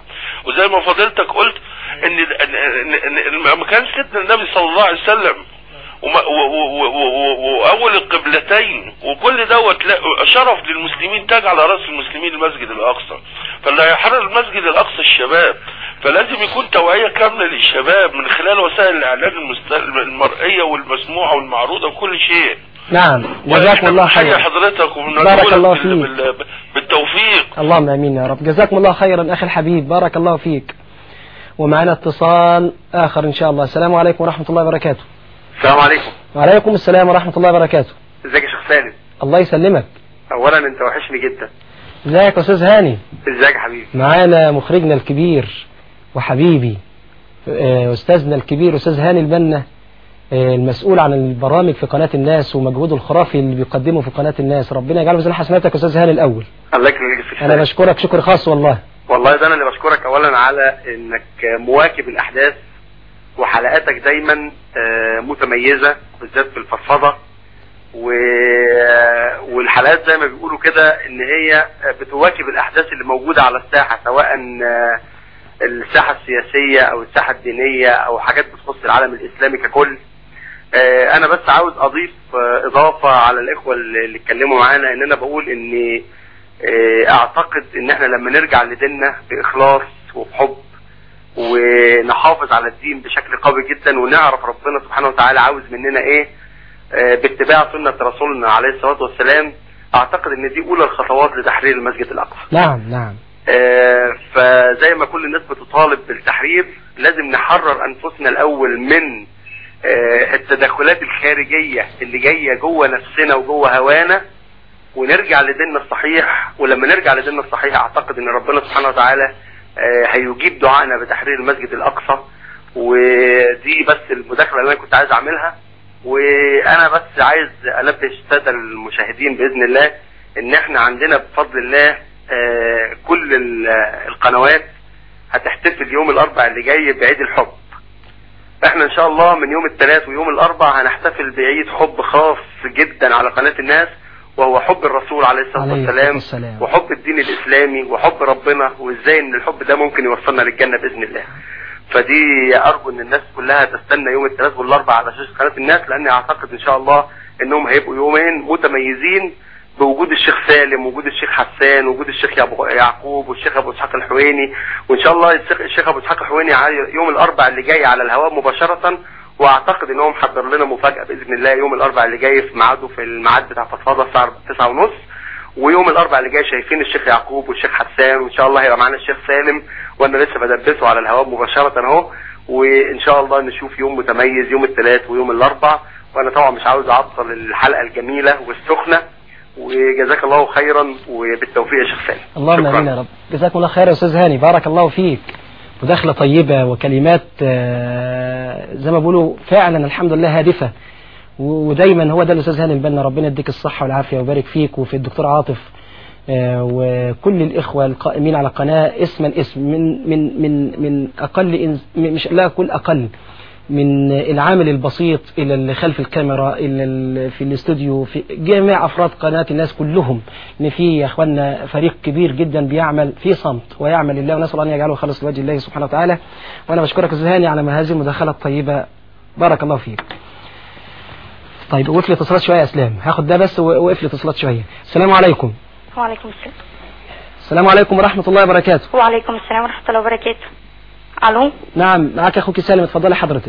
Speaker 13: وزي ما فضيلتك قلت ان ان ان, إن ما كان سيدنا النبي صلى الله عليه وسلم وما- و- و- و- و- واول القبلتين وكل دوت لا- شرف للمسلمين تاج على راس المسلمين المسجد الاقصى فاللي هيحرر المسجد الاقصى الشباب فلازم يكون توعيه كامله للشباب من خلال وسائل الاعلام المست- المرئيه والمسموعه والمعروضه وكل شيء
Speaker 1: نعم جزاكم الله
Speaker 13: حي
Speaker 1: خيرا
Speaker 13: حضرتك
Speaker 1: بارك الله
Speaker 13: وبندعو
Speaker 1: فيك.
Speaker 13: بال- بال- بالتوفيق
Speaker 1: اللهم امين يا رب جزاكم الله خيرا اخي الحبيب بارك الله فيك ومعنا اتصال اخر ان شاء الله السلام عليكم ورحمه الله وبركاته
Speaker 14: السلام عليكم
Speaker 1: وعليكم السلام ورحمه الله وبركاته
Speaker 14: ازيك يا شيخ سالم
Speaker 1: الله يسلمك
Speaker 14: اولا انت وحشني جدا
Speaker 1: ازيك يا استاذ هاني
Speaker 14: ازيك يا حبيبي
Speaker 1: معانا مخرجنا الكبير وحبيبي آه، استاذنا الكبير استاذ هاني البنا آه، المسؤول عن البرامج في قناه الناس ومجهوده الخرافي اللي بيقدمه في قناه الناس ربنا يجعله ميزان حسناتك يا استاذ هاني الاول
Speaker 14: الله يكرمك في
Speaker 1: انا بشكرك شكر خاص والله
Speaker 14: والله ده انا اللي بشكرك اولا على انك مواكب الاحداث وحلقاتك دايما آه، متميزه بالذات في الفضفضه و... والحلقات زي ما بيقولوا كده ان هي بتواكب الاحداث اللي موجوده على الساحه سواء آه، الساحه السياسيه او الساحه الدينيه او حاجات بتخص العالم الاسلامي ككل آه، انا بس عاوز اضيف آه، اضافه على الاخوه اللي اللي اتكلموا معانا ان انا بقول ان آه، اعتقد ان احنا لما نرجع لديننا باخلاص وبحب ونحافظ على الدين بشكل قوي جدا ونعرف ربنا سبحانه وتعالى عاوز مننا ايه آه، باتباع سنة رسولنا عليه الصلاة والسلام اعتقد ان دي اولى الخطوات لتحرير المسجد الاقصى
Speaker 1: نعم نعم
Speaker 14: آه، فزي ما كل الناس بتطالب بالتحرير لازم نحرر انفسنا الاول من آه، التدخلات الخارجية اللي جاية جوه نفسنا وجوه هوانا ونرجع لديننا الصحيح ولما نرجع لديننا الصحيح اعتقد ان ربنا سبحانه وتعالى آه، هيجيب دعائنا بتحرير المسجد الاقصى ودي بس المداخله اللي انا كنت عايز اعملها وانا بس عايز انبه الساده المشاهدين باذن الله ان احنا عندنا بفضل الله آه، كل ال- القنوات هتحتفل يوم الاربعاء اللي جاي بعيد الحب احنا ان شاء الله من يوم الثلاث ويوم الاربع هنحتفل بعيد حب خاص جدا على قناة الناس وهو حب الرسول عليه الصلاة
Speaker 1: عليه
Speaker 14: والسلام
Speaker 1: الصلاة والسلام.
Speaker 14: وحب الدين الاسلامي وحب ربنا وازاي ان الحب ده ممكن يوصلنا للجنة باذن الله فدي ارجو ان الناس كلها تستنى يوم الثلاث والاربع على شاشة قناة الناس لاني اعتقد ان شاء الله انهم هيبقوا يومين متميزين بوجود الشيخ سالم وجود الشيخ حسان وجود الشيخ يعبو- يعقوب والشيخ ابو اسحاق الحويني وان شاء الله الشيخ- الشيخ ابو اسحاق الحويني على يوم الاربع اللي جاي على الهواء مباشره واعتقد ان هو محضر لنا مفاجاه باذن الله يوم الاربع اللي جاي في ميعاده في الميعاد بتاع فضفاضه الساعه 9 ونص ويوم الاربع اللي جاي شايفين الشيخ يعقوب والشيخ حسان وان شاء الله هيبقى معانا الشيخ سالم وانا لسه بدبسه على الهواء مباشره اهو وان شاء الله نشوف يوم متميز يوم الثلاث ويوم الاربع وانا طبعا مش عاوز اعطل الحلقه الجميله والسخنه وجزاك الله خيرا وبالتوفيق يا شيخ سالم
Speaker 1: اللهم
Speaker 14: شكراً.
Speaker 1: امين يا رب جزاكم الله خير يا استاذ هاني بارك الله فيك مداخله طيبه وكلمات آه، زي ما بيقولوا فعلا الحمد لله هادفه و- ودايما هو ده الاستاذ هاني البنا ربنا يديك الصحه والعافيه ويبارك فيك وفي الدكتور عاطف آه، وكل الاخوه القائمين على قناه اسما اسم من من من من اقل إنز- م- مش لا اقول اقل من العامل البسيط الى اللي خلف الكاميرا الى ال- في الاستوديو في جميع افراد قناه الناس كلهم ان في يا اخواننا فريق كبير جدا بيعمل في صمت ويعمل لله ونسال ان يجعله خالص لوجه الله سبحانه وتعالى وانا بشكرك يا أستاذ هاني على ما هذه المداخله الطيبه بارك الله فيك طيب وقف لي اتصالات شويه يا اسلام هاخد ده بس وقف لي اتصالات شويه السلام عليكم
Speaker 15: وعليكم السلام
Speaker 1: السلام عليكم ورحمه الله وبركاته
Speaker 15: وعليكم السلام ورحمة الله وبركاته ألو
Speaker 1: نعم معاك اخوك سالم اتفضلي حضرتك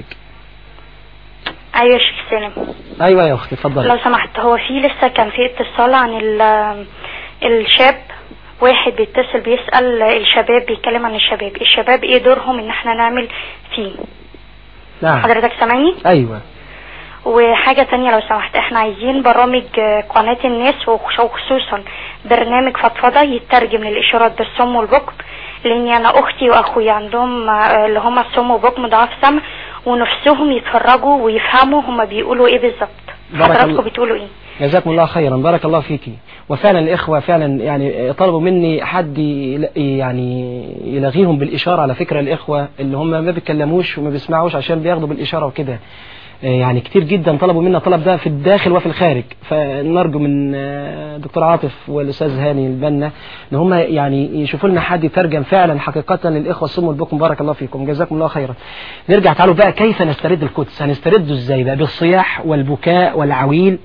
Speaker 15: أيوة يا شيخ سالم
Speaker 1: ايوه يا اختي اتفضلي
Speaker 15: لو سمحت هو في لسه كان في اتصال عن ال- الشاب واحد بيتصل بيسأل الشباب بيتكلم عن الشباب الشباب ايه دورهم ان احنا نعمل فيه
Speaker 1: نعم
Speaker 15: حضرتك سامعني
Speaker 1: ايوه
Speaker 15: وحاجة تانية لو سمحت احنا عايزين برامج آه، قناة الناس وخ- وخصوصا برنامج فضفضة يترجم للإشارات بالصم والبكم لأن أنا أختي وأخوي عندهم آه، اللي هم الصم وبكم ضعاف سمع ونفسهم يتفرجوا ويفهموا هم بيقولوا إيه بالظبط
Speaker 1: بارك
Speaker 15: حضراتكم
Speaker 1: الله.
Speaker 15: بتقولوا إيه
Speaker 1: جزاكم الله خيرا بارك الله فيكي وفعلا الإخوة فعلا يعني طلبوا مني حد يل- يعني يلغيهم بالإشارة على فكرة الإخوة اللي هم ما بيتكلموش وما بيسمعوش عشان بياخدوا بالإشارة وكده يعني كتير جدا طلبوا منا طلب ده في الداخل وفي الخارج فنرجو من آه، دكتور عاطف والاستاذ هاني البنا ان هم يعني يشوفوا لنا حد يترجم فعلا حقيقه للاخوه الصم والبكم بارك الله فيكم جزاكم الله خيرا نرجع تعالوا بقى كيف نسترد القدس هنسترده ازاي بقى بالصياح والبكاء والعويل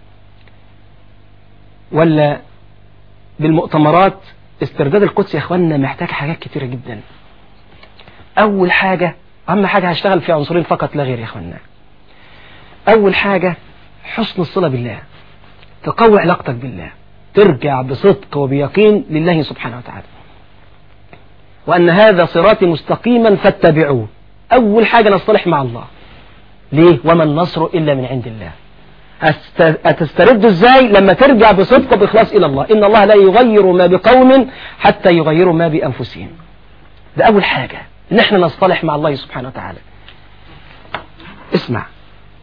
Speaker 1: ولا بالمؤتمرات استرداد القدس يا اخواننا محتاج حاجات كتيره جدا اول حاجه اهم حاجه هشتغل في عنصرين فقط لا غير يا اخواننا أول حاجة حسن الصلة بالله تقوي علاقتك بالله ترجع بصدق وبيقين لله سبحانه وتعالى وأن هذا صراطي مستقيما فاتبعوه أول حاجة نصطلح مع الله ليه وما النصر إلا من عند الله أست- هتسترد ازاي لما ترجع بصدق وبإخلاص إلى الله إن الله لا يغير ما بقوم حتى يغيروا ما بأنفسهم ده أول حاجة إن احنا نصطلح مع الله سبحانه وتعالى اسمع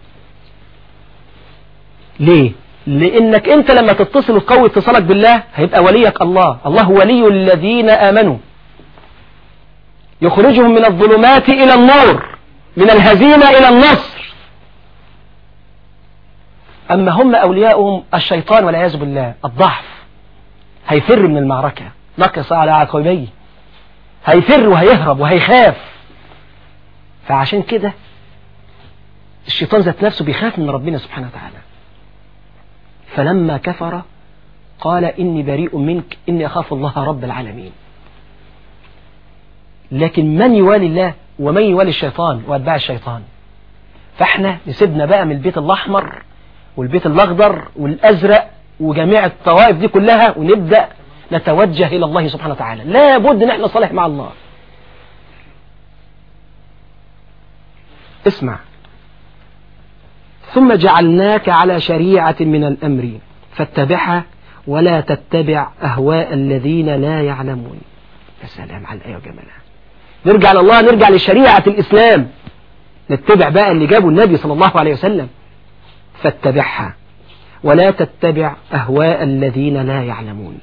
Speaker 1: ليه لانك انت لما تتصل وتقوي اتصالك بالله هيبقى وليك الله الله ولي الذين امنوا يخرجهم من الظلمات الى النور من الهزيمة الى النصر اما هم اولياؤهم الشيطان والعياذ بالله الضعف هيفر من المعركة نقص على عقبيه هيفر وهيهرب وهيخاف فعشان كده الشيطان ذات نفسه بيخاف من ربنا سبحانه وتعالى فلما كفر قال إني بريء منك إني أخاف الله رب العالمين لكن من يوالي الله ومن يوالي الشيطان وأتباع الشيطان فاحنا نسيبنا بقى من البيت الأحمر والبيت الأخضر والأزرق وجميع الطوائف دي كلها ونبدأ نتوجه إلى الله سبحانه وتعالى لا بد أن احنا نصالح مع الله اسمع ثم جعلناك على شريعة من الأمر فاتبعها ولا تتبع أهواء الذين لا يعلمون يا سلام على الآية وجمالها نرجع لله نرجع لشريعة الإسلام نتبع بقى اللي جابه النبي صلى الله عليه وسلم فاتبعها ولا تتبع أهواء الذين لا يعلمون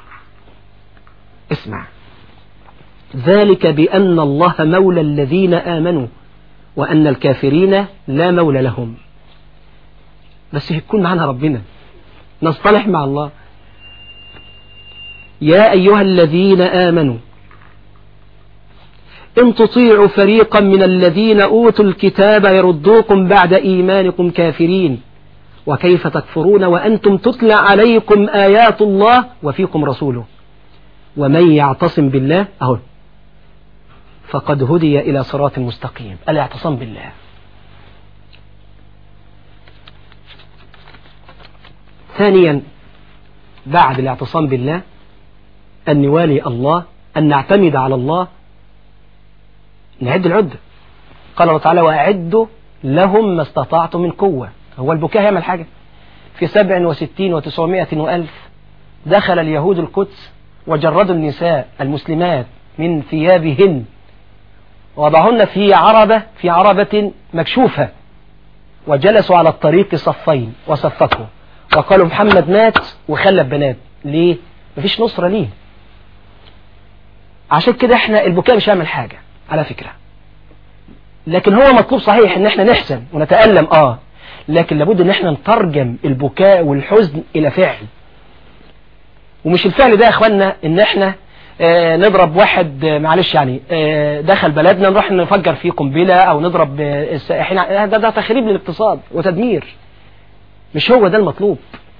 Speaker 1: اسمع ذلك بأن الله مولى الذين آمنوا وأن الكافرين لا مولى لهم بس يكون معنا ربنا نصطلح مع الله يا أيها الذين آمنوا إن تطيعوا فريقا من الذين أوتوا الكتاب يردوكم بعد إيمانكم كافرين وكيف تكفرون وأنتم تتلى عليكم آيات الله وفيكم رسوله ومن يعتصم بالله أهو فقد هدي إلى صراط مستقيم الاعتصام بالله ثانيا بعد الاعتصام بالله أن نوالي الله أن نعتمد على الله نعد العدة قال الله تعالى وأعدوا لهم ما استطعتم من قوة هو البكاء يعمل حاجة في سبع وستين وتسعمائة وألف دخل اليهود القدس وجردوا النساء المسلمات من ثيابهن وضعهن في عربة في عربة مكشوفة وجلسوا على الطريق صفين وصفقوا وقالوا محمد مات وخلف بنات ليه مفيش نصرة ليه عشان كده احنا البكاء مش هيعمل حاجة على فكرة لكن هو مطلوب صحيح ان احنا نحزن ونتألم اه لكن لابد ان احنا نترجم البكاء والحزن الى فعل ومش الفعل ده يا اخوانا ان احنا آه نضرب واحد آه معلش يعني آه دخل بلدنا نروح نفجر فيه قنبله او نضرب السائحين ده, ده تخريب للاقتصاد وتدمير مش هو ده المطلوب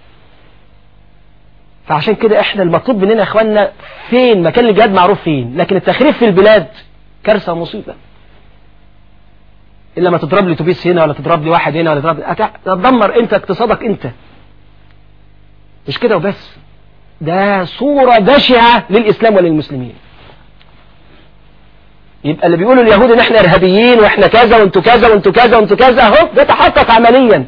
Speaker 1: فعشان كده احنا المطلوب مننا يا اخوانا فين مكان الجهاد معروف فين لكن التخريب في البلاد كارثه ومصيبه الا ما تضرب لي اتوبيس هنا ولا تضرب لي واحد هنا ولا تضرب لي تدمر انت اقتصادك انت مش كده وبس ده صورة بشعة للإسلام وللمسلمين يبقى اللي بيقولوا اليهود ان احنا ارهابيين واحنا كذا وانتوا كذا وانتوا كذا وانتوا كذا اهو ده تحقق عمليا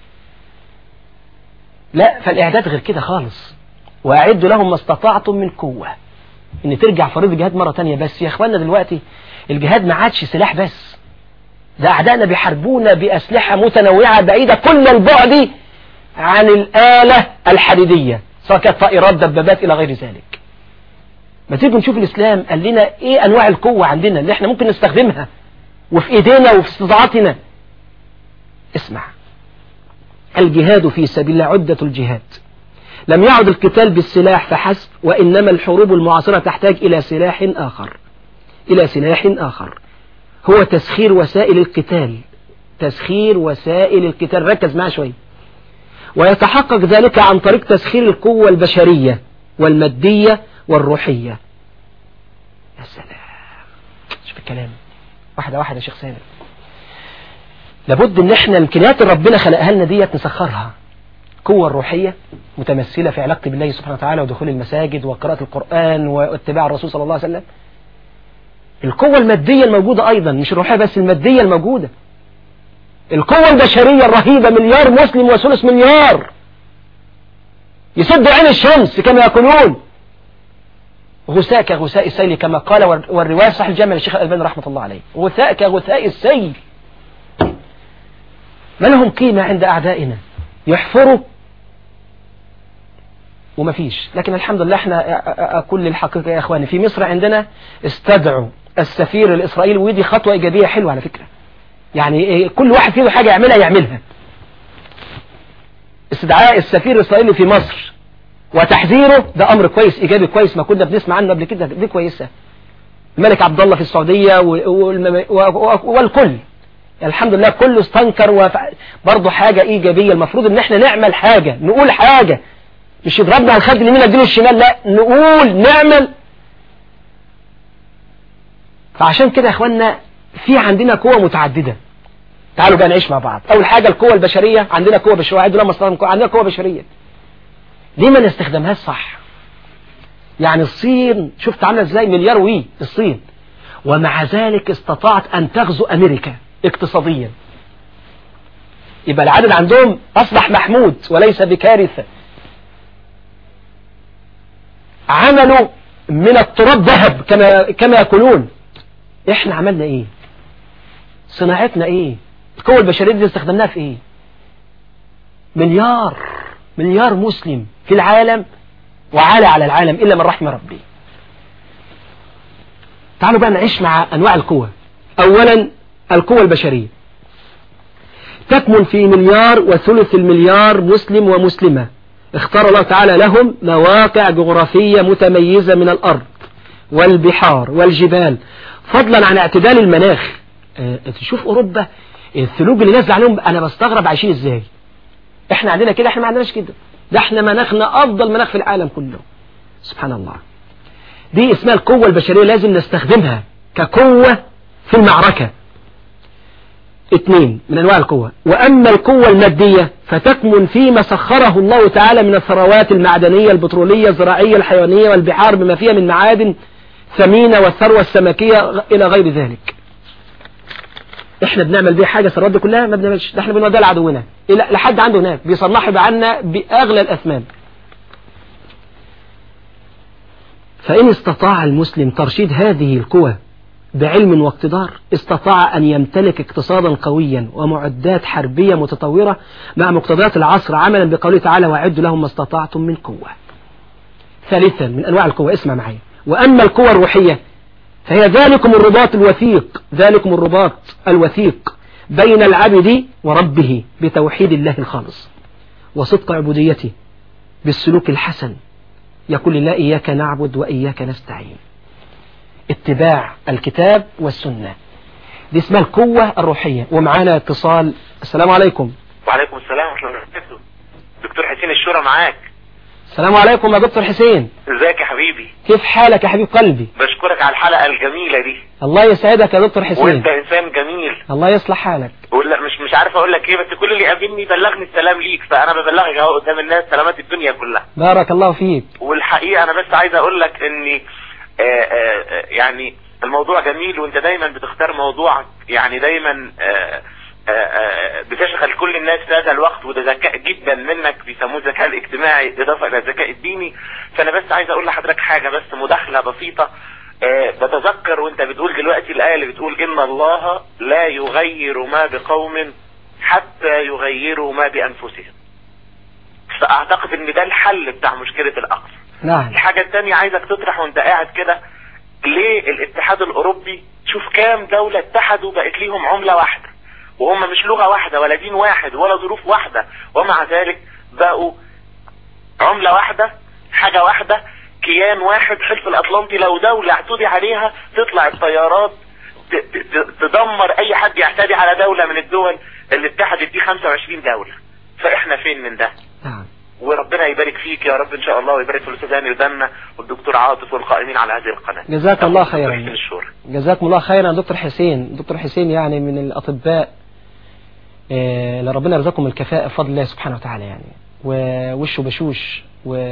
Speaker 1: لا فالاعداد غير كده خالص واعدوا لهم ما استطعتم من قوة ان ترجع فريض الجهاد مرة تانية بس يا اخوانا دلوقتي الجهاد ما عادش سلاح بس ده اعدائنا بيحاربونا باسلحة متنوعة بعيدة كل البعد عن الآلة الحديدية سواء كانت طائرات دبابات إلى غير ذلك ما تيجي نشوف الإسلام قال لنا إيه أنواع القوة عندنا اللي إحنا ممكن نستخدمها وفي إيدينا وفي استطاعتنا اسمع الجهاد في سبيل الله عدة الجهاد لم يعد القتال بالسلاح فحسب وإنما الحروب المعاصرة تحتاج إلى سلاح آخر إلى سلاح آخر هو تسخير وسائل القتال تسخير وسائل القتال ركز معي شوي ويتحقق ذلك عن طريق تسخير القوة البشرية والمادية والروحية يا سلام شوف الكلام واحدة واحدة يا شيخ سامر لابد ان احنا الامكانيات اللي ربنا خلقها لنا ديت نسخرها قوة الروحية متمثلة في علاقتي بالله سبحانه وتعالى ودخول المساجد وقراءة القرآن واتباع الرسول صلى الله عليه وسلم القوة المادية الموجودة أيضا مش الروحية بس المادية الموجودة القوة البشرية الرهيبة مليار مسلم وثلث مليار يسدوا عين الشمس كما يقولون غثاء كغثاء السيل كما قال والرواية صح الجامع للشيخ الألباني رحمة الله عليه غثاء كغثاء السيل ما لهم قيمة عند أعدائنا يحفروا وما فيش لكن الحمد لله احنا كل الحقيقة يا اخواني في مصر عندنا استدعوا السفير الاسرائيلي ودي خطوة ايجابية حلوة على فكرة يعني كل واحد فيه حاجة يعملها يعملها استدعاء السفير الاسرائيلي في مصر وتحذيره ده امر كويس ايجابي كويس ما كنا بنسمع عنه قبل كده دي كويسة الملك عبد الله في السعودية والكل الحمد لله كله استنكر برضه حاجة ايجابية المفروض ان احنا نعمل حاجة نقول حاجة مش يضربنا على الخد اليمين اديله الشمال لا نقول نعمل فعشان كده يا اخوانا في عندنا قوة متعددة تعالوا بقى نعيش مع بعض اول حاجة القوة البشرية عندنا قوة بشرية عندنا مصدر عندنا قوة بشرية ليه ما نستخدمهاش صح يعني الصين شفت عامله ازاي مليار وي الصين ومع ذلك استطاعت ان تغزو امريكا اقتصاديا يبقى العدد عندهم اصبح محمود وليس بكارثة عملوا من التراب ذهب كما كما يقولون احنا عملنا ايه صناعتنا ايه القوة البشرية دي استخدمناها في ايه مليار مليار مسلم في العالم وعالى على العالم إلا من رحم ربي تعالوا بقى نعيش مع أنواع القوة أولا القوة البشرية تكمن في مليار وثلث المليار مسلم ومسلمة اختار الله تعالى لهم مواقع جغرافية متميزة من الأرض والبحار والجبال فضلا عن اعتدال المناخ اه تشوف أوروبا الثلوج اللي نازل عليهم أنا بستغرب عايشين إزاي احنا عندنا كده احنا ما عندناش كده ده احنا مناخنا أفضل مناخ في العالم كله سبحان الله دي اسمها القوة البشرية لازم نستخدمها كقوة في المعركة اثنين من أنواع القوة وأما القوة المادية فتكمن فيما سخره الله تعالى من الثروات المعدنية البترولية الزراعية الحيوانية والبحار بما فيها من معادن ثمينة والثروة السمكية إلى غير ذلك احنا بنعمل بيه حاجة الثروات دي كلها ما بنعملش ده احنا بنوديها لعدونا إلى لحد عنده هناك بيصنعها عنا بأغلى الأثمان فإن استطاع المسلم ترشيد هذه القوى بعلم واقتدار استطاع أن يمتلك اقتصادا قويا ومعدات حربية متطورة مع مقتضيات العصر عملا بقوله تعالى وعدوا لهم ما استطعتم من قوة ثالثا من أنواع القوة اسمع معي وأما القوة الروحية فهي ذلكم الرباط الوثيق ذلكم الرباط الوثيق بين العبد وربه بتوحيد الله الخالص وصدق عبوديته بالسلوك الحسن يقول الله إياك نعبد وإياك نستعين اتباع الكتاب والسنة دي اسمها القوة الروحية ومعانا اتصال السلام عليكم
Speaker 16: وعليكم السلام ورحمة الله وبركاته دكتور حسين الشورى معاك
Speaker 1: السلام عليكم يا دكتور حسين
Speaker 16: ازيك يا حبيبي
Speaker 1: كيف حالك يا حبيب قلبي
Speaker 16: بشكرك على الحلقة الجميلة دي
Speaker 1: الله يسعدك يا دكتور حسين
Speaker 16: وانت انسان جميل
Speaker 1: الله يصلح حالك
Speaker 16: ولا مش مش عارف اقول لك ايه بس كل اللي قابلني بلغني السلام ليك فانا ببلغك اهو قدام الناس سلامات الدنيا كلها
Speaker 1: بارك الله فيك
Speaker 16: والحقيقة انا بس عايز اقول لك اني آآ آآ يعني الموضوع جميل وانت دايما بتختار موضوع يعني دايما آآ بتشغل كل الناس في هذا الوقت وده ذكاء جدا منك بيسموه الذكاء الاجتماعي اضافه الى الذكاء الديني فانا بس عايز اقول لحضرتك حاجه بس مداخله بسيطه بتذكر وانت بتقول دلوقتي الايه اللي بتقول ان الله لا يغير ما بقوم حتى يغيروا ما بانفسهم اعتقد ان ده الحل بتاع مشكلة الاقصى
Speaker 1: نعم
Speaker 16: الحاجة التانية عايزك تطرح وانت قاعد كده ليه الاتحاد الاوروبي شوف كام دولة اتحدوا بقت ليهم عملة واحدة وهم مش لغة واحدة ولا دين واحد ولا ظروف واحدة ومع ذلك بقوا عملة واحدة حاجة واحدة كيان واحد حلف الاطلنطي لو دولة اعتدي عليها تطلع الطيارات ت- ت- تدمر اي حد يعتدي على دولة من الدول اللي اتحدت دي 25 دولة فاحنا فين من ده
Speaker 1: نعم
Speaker 16: وربنا يبارك فيك يا رب ان شاء الله ويبارك في الاستاذ هاني ودنا والدكتور عاطف والقائمين على هذه القناه
Speaker 1: جزاك الله
Speaker 16: دكتور
Speaker 1: خيرا
Speaker 16: حسين الشورى
Speaker 1: جزاكم الله خيرا يا دكتور حسين دكتور حسين يعني من الأطباء آه، اللي ربنا يرزقهم الكفاءة بفضل الله سبحانه وتعالى يعني ووشه بشوش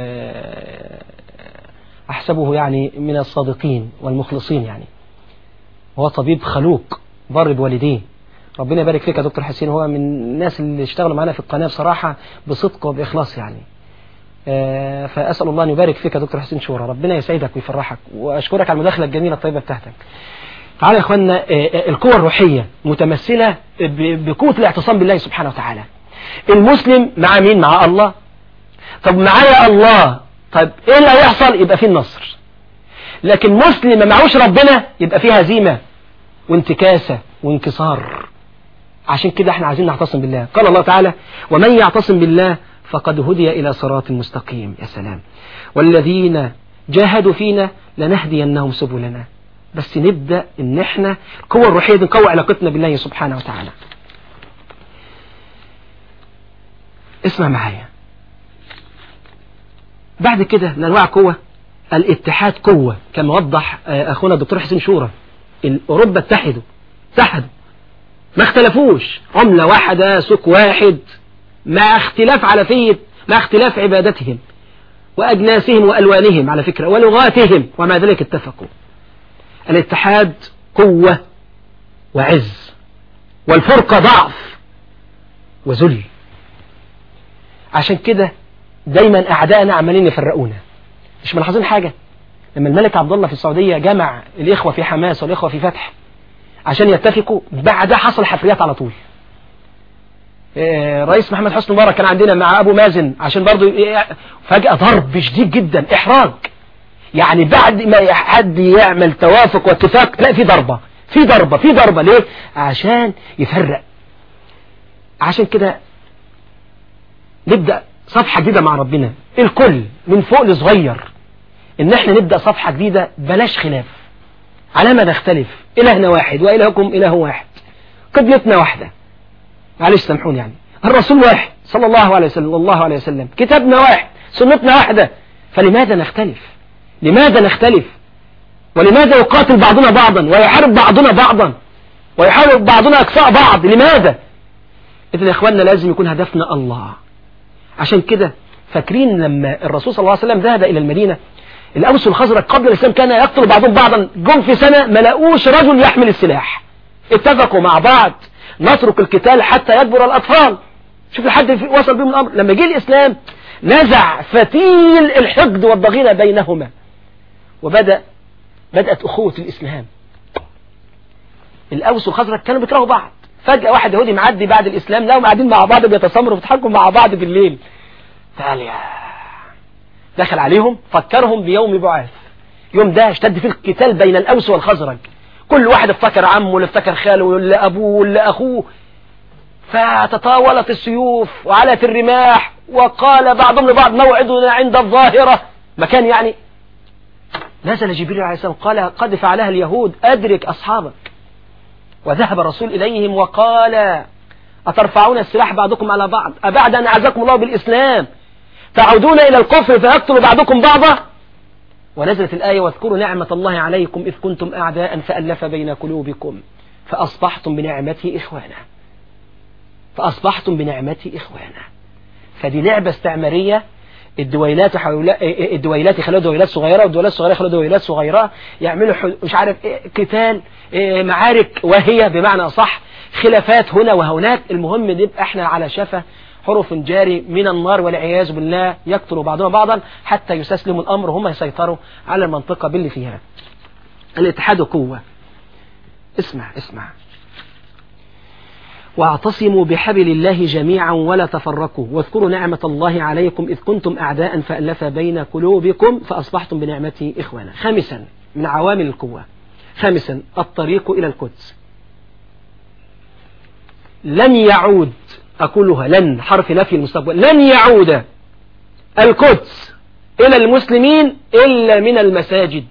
Speaker 1: وأحسبه يعني من الصادقين والمخلصين يعني هو طبيب خلوق بر بوالديه ربنا يبارك فيك يا دكتور حسين هو من الناس اللي اشتغلوا معانا في القناة بصراحة بصدق وبإخلاص يعني آه، فأسأل الله أن يبارك فيك يا دكتور حسين شورى ربنا يسعدك ويفرحك وأشكرك على المداخلة الجميلة الطيبة بتاعتك تعالى يا اخوانا آه، آه، القوة الروحية متمثلة ب- بقوة الاعتصام بالله سبحانه وتعالى المسلم مع مين مع الله طب معايا الله طب ايه اللي هيحصل يبقى فيه النصر لكن مسلم ما معهوش ربنا يبقى فيه هزيمة وانتكاسة وانكسار عشان كده احنا عايزين نعتصم بالله قال الله تعالى ومن يعتصم بالله فقد هدي إلى صراط مستقيم يا سلام والذين جاهدوا فينا لنهدينهم سبلنا بس نبدأ ان احنا القوة الروحية دي نقوي علاقتنا بالله سبحانه وتعالى اسمع معايا بعد كده من انواع قوة الاتحاد قوة كما وضح آه، اخونا الدكتور حسين شورى ال- اوروبا اتحدوا اتحدوا ما اختلفوش عملة واحدة سوق واحد مع اختلاف علفية مع اختلاف عبادتهم وأجناسهم وألوانهم على فكرة ولغاتهم ومع ذلك اتفقوا الاتحاد قوة وعز والفرقة ضعف وذل عشان كده دايما أعدائنا عمالين يفرقونا مش ملاحظين حاجة لما الملك عبد الله في السعودية جمع الإخوة في حماس والإخوة في فتح عشان يتفقوا بعدها حصل حفريات على طول آه، رئيس محمد حسني مبارك كان عندنا مع ابو مازن عشان برضو ي- فجأة ضرب شديد جدا احراج يعني بعد ما حد يعمل توافق واتفاق تلاقي في ضربة في ضربة في ضربة ليه عشان يفرق عشان كده نبدأ صفحة جديدة مع ربنا الكل من فوق لصغير ان احنا نبدأ صفحة جديدة بلاش خلاف على ما نختلف إلهنا واحد وإلهكم إله واحد قبلتنا واحدة معلش سامحوني يعني الرسول واحد صلى الله عليه وسلم الله عليه وسلم كتابنا واحد سنتنا واحدة فلماذا نختلف لماذا نختلف ولماذا يقاتل بعضنا بعضا ويحارب بعضنا بعضا ويحارب بعضنا أكفاء بعض لماذا إذن يا إخواننا لازم يكون هدفنا الله عشان كده فاكرين لما الرسول صلى الله عليه وسلم ذهب إلى المدينة الأوس والخزرج قبل الإسلام كان يقتل بعضهم بعضا جم في سنة ما لقوش رجل يحمل السلاح اتفقوا مع بعض نترك القتال حتى يكبر الأطفال شوف لحد في- وصل بهم الأمر لما جه الإسلام نزع فتيل الحقد والضغينة بينهما وبدأ بدأت أخوة الإسلام الأوس والخزرج كانوا بيكرهوا بعض فجأة واحد يهودي معدي بعد الإسلام لهم قاعدين مع بعض بيتسامروا وبيضحكوا مع بعض بالليل تعال يا دخل عليهم فكرهم بيوم بعاث يوم ده اشتد فيه القتال بين الأوس والخزرج كل واحد افتكر عمه واللي افتكر خاله واللي أبوه واللي أخوه فتطاولت السيوف وعلت الرماح وقال بعضهم لبعض موعدنا عند الظاهرة مكان يعني نزل جبريل عليه السلام قال قد فعلها اليهود أدرك أصحابك وذهب الرسول إليهم وقال أترفعون السلاح بعضكم على بعض أبعد أن أعزكم الله بالإسلام تعودون إلى الكفر فيقتل بعضكم بعضا ونزلت الآية واذكروا نعمة الله عليكم إذ كنتم أعداء فألف بين قلوبكم فأصبحتم بنعمته إخوانا فأصبحتم بنعمته إخوانا فدي لعبة استعمارية الدويلات حول الدويلات يخلوها دويلات صغيرة والدويلات الصغيرة يخلوها دويلات صغيرة يعملوا حل- مش عارف إيه، قتال إيه، معارك وهي بمعنى صح خلافات هنا وهناك المهم نبقى احنا على شفا حرف جاري من النار والعياذ بالله يقتل بعضنا بعضا حتى يستسلموا الأمر هم يسيطروا على المنطقة باللي فيها الاتحاد قوة اسمع اسمع واعتصموا بحبل الله جميعا ولا تفرقوا واذكروا نعمة الله عليكم إذ كنتم أعداء فألف بين قلوبكم فأصبحتم بنعمته إخوانا خامسا من عوامل القوة خامسا الطريق إلى القدس لن يعود أقولها لن حرف نفي المستقبل لن يعود القدس إلى المسلمين إلا من المساجد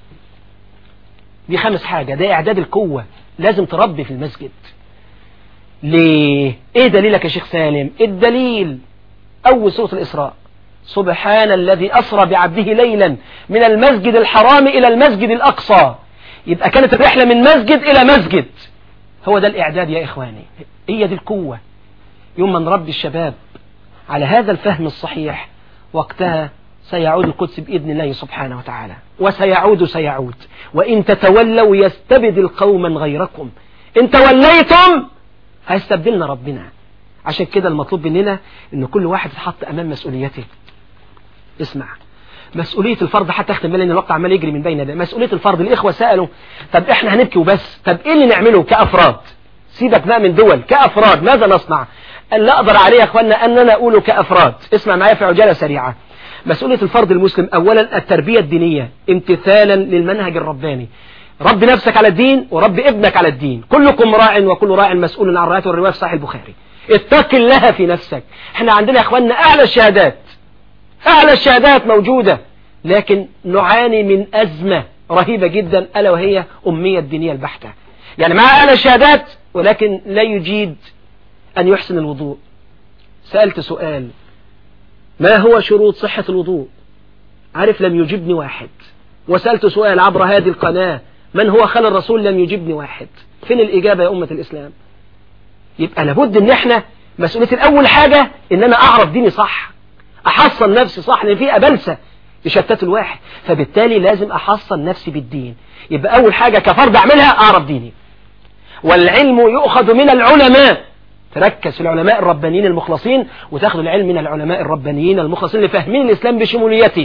Speaker 1: دي خامس حاجة ده إعداد القوة لازم تربي في المسجد ليه ايه دليلك يا شيخ سالم الدليل اول سورة الاسراء سبحان الذي اسرى بعبده ليلا من المسجد الحرام الى المسجد الاقصى يبقى كانت الرحلة من مسجد الى مسجد هو ده الاعداد يا اخواني هي دي القوة يوم ما نربي الشباب على هذا الفهم الصحيح وقتها سيعود القدس بإذن الله سبحانه وتعالى وسيعود سيعود وإن تتولوا يستبدل قوما غيركم إن توليتم هيستبدلنا ربنا عشان كده المطلوب مننا ان كل واحد يتحط امام مسؤوليته اسمع مسؤولية الفرد حتى اختم بالله ان الوقت عمال يجري من بين ده مسؤولية الفرد الاخوة سألوا طب احنا هنبكي وبس طب ايه اللي نعمله كافراد سيبك بقى من دول كافراد ماذا نصنع اللي اقدر عليه يا اخوانا ان انا اقوله كافراد اسمع معايا في عجالة سريعة مسؤولية الفرد المسلم اولا التربية الدينية امتثالا للمنهج الرباني رب نفسك على الدين ورب ابنك على الدين كلكم راع وكل راع مسؤول عن رعايته والرواية في صحيح البخاري اتق الله في نفسك احنا عندنا يا اخواننا اعلى الشهادات اعلى الشهادات موجودة لكن نعاني من ازمة رهيبة جدا الا وهي امية الدينية البحتة يعني مع اعلى الشهادات ولكن لا يجيد ان يحسن الوضوء سألت سؤال ما هو شروط صحة الوضوء عارف لم يجبني واحد وسألت سؤال عبر هذه القناة من هو خال الرسول لم يجبني واحد فين الإجابة يا أمة الإسلام يبقى لابد ان احنا مسؤولية الأول حاجة ان انا اعرف ديني صح احصن نفسي صح لان في أبلسة يشتت الواحد فبالتالي لازم احصن نفسي بالدين يبقى اول حاجة كفرد اعملها اعرف ديني والعلم يؤخذ من العلماء تركز في العلماء الربانيين المخلصين وتاخذ العلم من العلماء الربانيين المخلصين اللي فاهمين الإسلام بشموليته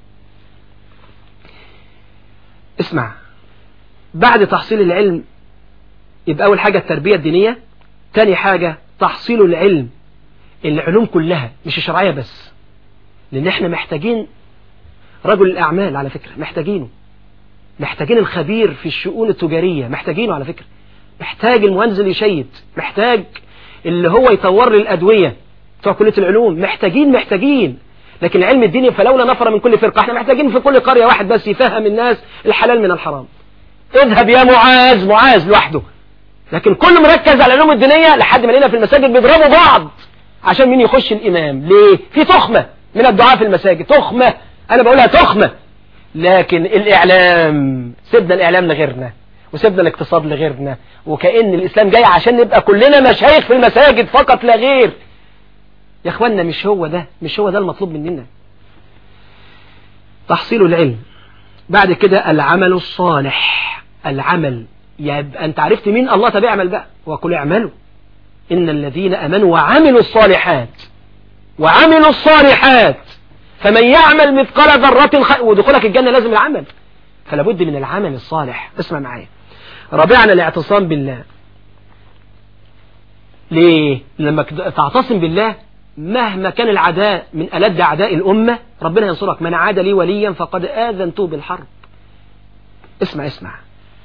Speaker 1: اسمع بعد تحصيل العلم يبقى أول حاجة التربية الدينية تاني حاجة تحصيل العلم العلوم كلها مش الشرعية بس لأن احنا محتاجين رجل الأعمال على فكرة محتاجينه محتاجين الخبير في الشؤون التجارية محتاجينه على فكرة محتاج المهندس اللي يشيد محتاج اللي هو يطور لي الأدوية بتوع كلية العلوم محتاجين محتاجين لكن العلم الديني فلولا نفر من كل فرقة احنا محتاجين في كل قرية واحد بس يفهم الناس الحلال من الحرام اذهب يا معاذ معاذ لوحده لكن كل مركز على العلوم الدينية لحد ما لقينا في المساجد بيضربوا بعض عشان مين يخش الإمام ليه في تخمة من الدعاء في المساجد تخمة أنا بقولها تخمة لكن الإعلام سيبنا الإعلام لغيرنا وسيبنا الاقتصاد لغيرنا وكأن الإسلام جاي عشان نبقى كلنا مشايخ في المساجد فقط لا غير يا اخوانا مش هو ده مش هو ده المطلوب مننا تحصيل العلم بعد كده العمل الصالح العمل يبقى انت عرفت مين الله طب اعمل بقى وقل اعملوا ان الذين امنوا وعملوا الصالحات وعملوا الصالحات فمن يعمل مثقال ذرة خير ودخولك الجنة لازم العمل فلا بد من العمل الصالح اسمع معايا رابعا الاعتصام بالله ليه لما تعتصم بالله مهما كان العداء من ألد أعداء الأمة ربنا ينصرك من عاد لي وليا فقد آذنته بالحرب اسمع اسمع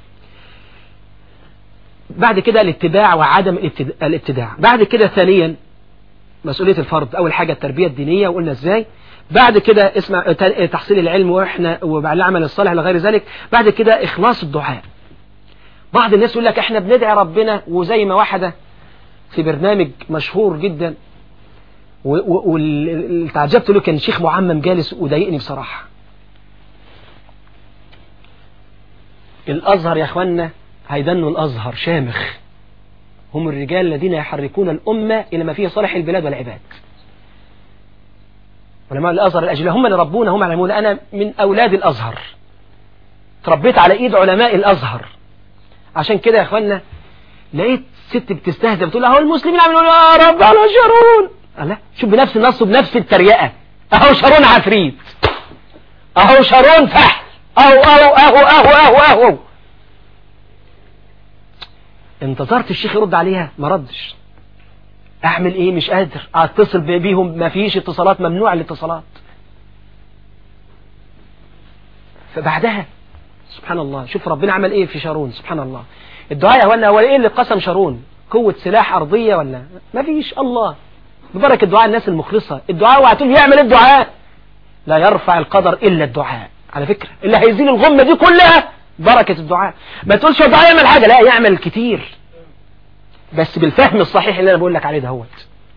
Speaker 1: بعد كده الاتباع وعدم الاتباع بعد كده ثانيا مسؤولية الفرد أول حاجة التربية الدينية وقلنا ازاي بعد كده اسمع تحصيل العلم واحنا وبعد العمل الصالح لغير ذلك بعد كده إخلاص الدعاء بعض الناس يقول لك احنا بندعي ربنا وزي ما واحدة في برنامج مشهور جدا واللي تعجبت له كان شيخ معمم جالس وضايقني بصراحة الأزهر يا أخوانا هيدنوا الأزهر شامخ هم الرجال الذين يحركون الأمة إلى ما فيه صالح البلاد والعباد علماء الأزهر الأجلاء هم اللي ربونا هم علمونا أنا من أولاد الأزهر تربيت على إيد علماء الأزهر عشان كده يا أخوانا لقيت ست بتستهزئ بتقول اهو المسلمين عملوا يا رب انا شارون لا شوف بنفس النص وبنفس التريقة اهو شارون عفريت اهو شارون فحل اهو اهو اهو اهو اهو اهو انتظرت الشيخ يرد عليها ما ردش اعمل ايه مش قادر اتصل بيهم ما فيش اتصالات ممنوع الاتصالات فبعدها سبحان الله شوف ربنا عمل ايه في شارون سبحان الله الدعاء يا اخوانا هو ايه اللي قسم شارون قوة سلاح ارضية ولا ما فيش الله ببركة دعاء الناس المخلصة الدعاء وهتقول يعمل الدعاء لا يرفع القدر الا الدعاء على فكرة اللي هيزيل الغمة دي كلها بركة الدعاء ما تقولش الدعاء يعمل حاجة لا يعمل كتير بس بالفهم الصحيح اللي انا بقول لك عليه دهوت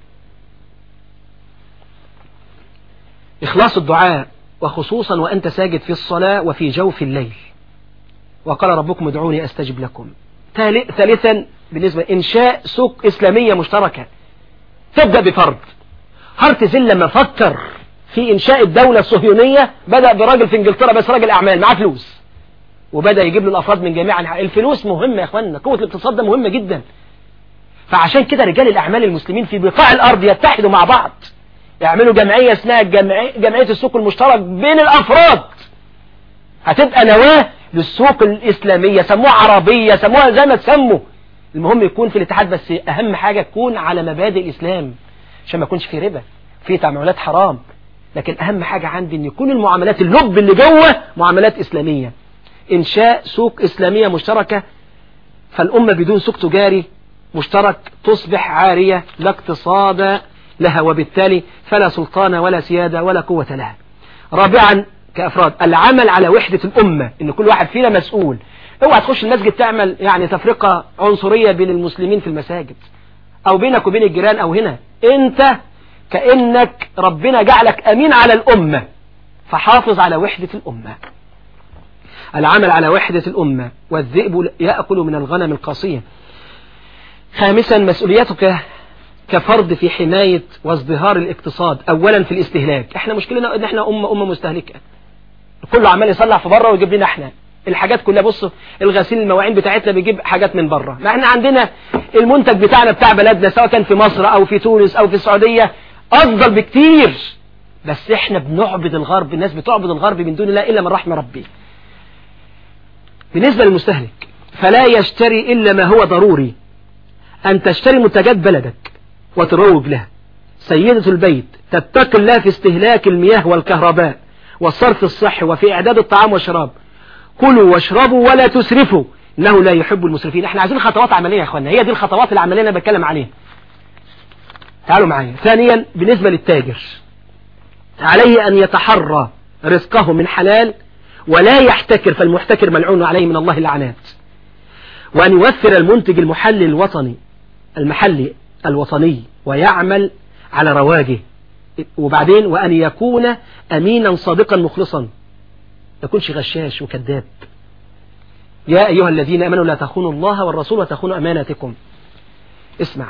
Speaker 1: إخلاص الدعاء وخصوصا وأنت ساجد في الصلاة وفي جوف الليل وقال ربكم ادعوني أستجب لكم ثالثا بالنسبة إنشاء سوق إسلامية مشتركة تبدأ بفرد هرتزل لما فكر في إنشاء الدولة الصهيونية بدأ براجل في إنجلترا بس راجل أعمال معاه فلوس وبدأ يجيب له الأفراد من جميع أنحاء الفلوس مهمة يا إخواننا قوة الاقتصاد ده مهمة جدا فعشان كده رجال الأعمال المسلمين في بقاع الأرض يتحدوا مع بعض يعملوا جمعية اسمها جمعية, جمعية السوق المشترك بين الأفراد هتبقى نواة للسوق الإسلامية سموها عربية سموها زي ما تسموا المهم يكون في الاتحاد بس أهم حاجة تكون على مبادئ الإسلام عشان ما يكونش في ربا في تعاملات حرام لكن أهم حاجة عندي أن يكون المعاملات اللب اللي جوه معاملات إسلامية إنشاء سوق إسلامية مشتركة فالأمة بدون سوق تجاري مشترك تصبح عارية لا اقتصاد لها وبالتالي فلا سلطان ولا سيادة ولا قوة لها رابعا كأفراد العمل على وحدة الأمة إن كل واحد فينا مسؤول اوعى تخش المسجد تعمل يعني تفرقة عنصرية بين المسلمين في المساجد أو بينك وبين الجيران أو هنا أنت كأنك ربنا جعلك أمين على الأمة فحافظ على وحدة الأمة العمل على وحدة الأمة والذئب يأكل من الغنم القاسية خامسا مسؤوليتك كفرد في حماية وازدهار الاقتصاد أولا في الاستهلاك احنا مشكلنا ان احنا أمة أمة مستهلكة كله عمال يصلح في بره ويجيب لنا احنا الحاجات كلها بصوا الغسيل المواعين بتاعتنا بيجيب حاجات من بره ما احنا عندنا المنتج بتاعنا بتاع بلدنا سواء كان في مصر او في تونس او في السعودية افضل بكتير بس احنا بنعبد الغرب الناس بتعبد الغرب من دون الله الا من رحم ربي بالنسبة للمستهلك فلا يشتري الا ما هو ضروري ان تشتري منتجات بلدك وتروج لها سيدة البيت تتقي الله في استهلاك المياه والكهرباء والصرف الصحي وفي إعداد الطعام والشراب كلوا واشربوا ولا تسرفوا إنه لا يحب المسرفين احنا عايزين خطوات عملية يا أخوانا هي دي الخطوات العملية اللي أنا بتكلم عليها تعالوا معايا ثانيا بالنسبة للتاجر عليه أن يتحرى رزقه من حلال ولا يحتكر فالمحتكر ملعون عليه من الله اللعنات وأن يوفر المنتج المحلي الوطني المحلي الوطني ويعمل على رواجه وبعدين وأن يكون أمينا صادقا مخلصا يكونش غشاش وكذاب يا أيها الذين أمنوا لا تخونوا الله والرسول وتخونوا أماناتكم اسمع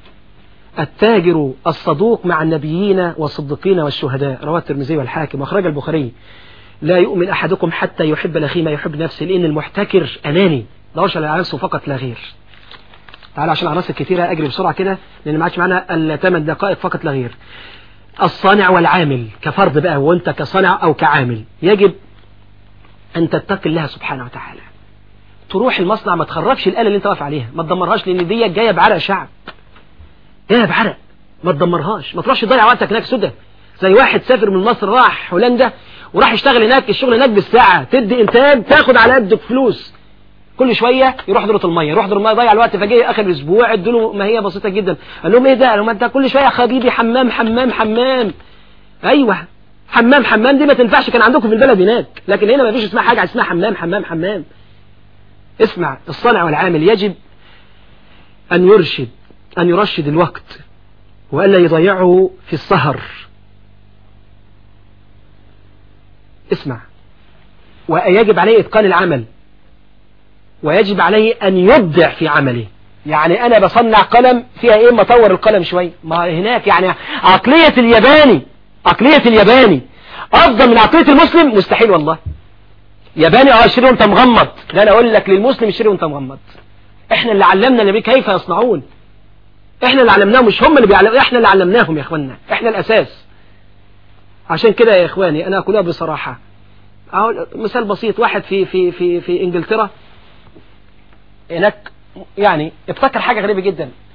Speaker 1: التاجر الصدوق مع النبيين والصديقين والشهداء رواه الترمذي والحاكم واخرج البخاري لا يؤمن أحدكم حتى يحب الأخي ما يحب نفسه لأن المحتكر أناني دورش على نفسه فقط لا غير تعالى عشان العناصر كتيرة أجري بسرعة كده لأن ما عادش معانا إلا 8 دقائق فقط لا غير الصانع والعامل كفرد بقى وانت كصانع أو كعامل يجب أن تتقي الله سبحانه وتعالى تروح المصنع ما تخربش الآلة اللي انت واقف عليها ما تدمرهاش لأن دي جاية بعرق شعب جاية بعرق ما تدمرهاش ما تروحش تضيع وقتك هناك سدى زي واحد سافر من مصر راح هولندا وراح يشتغل هناك الشغل هناك بالساعة تدي انتاج تاخد على قدك فلوس كل شوية يروح دورة المية يروح دورة المية ضيع الوقت فجاه اخر اسبوع ادوا له ما هي بسيطة جدا قال لهم ايه ده قالوا ما انت كل شوية يا حبيبي حمام حمام حمام ايوه حمام حمام دي ما تنفعش كان عندكم في البلد هناك لكن هنا ما فيش اسمها حاجة اسمها حمام حمام حمام اسمع الصانع والعامل يجب ان يرشد ان يرشد الوقت والا يضيعه في السهر اسمع ويجب عليه اتقان العمل ويجب عليه أن يبدع في عمله يعني أنا بصنع قلم فيها إيه ما أطور القلم شوي ما هناك يعني عقلية الياباني عقلية الياباني أفضل من عقلية المسلم مستحيل والله ياباني اه اشتري وانت مغمض لا انا اقول لك للمسلم اشتري وانت مغمض احنا اللي علمنا النبي كيف يصنعون احنا اللي علمناهم مش هم اللي بيعلموا احنا اللي علمناهم يا اخوانا احنا الاساس عشان كده يا اخواني انا اقولها بصراحة اهو مثال بسيط واحد في في في في انجلترا هناك يعني ابتكر حاجة غريبة جدا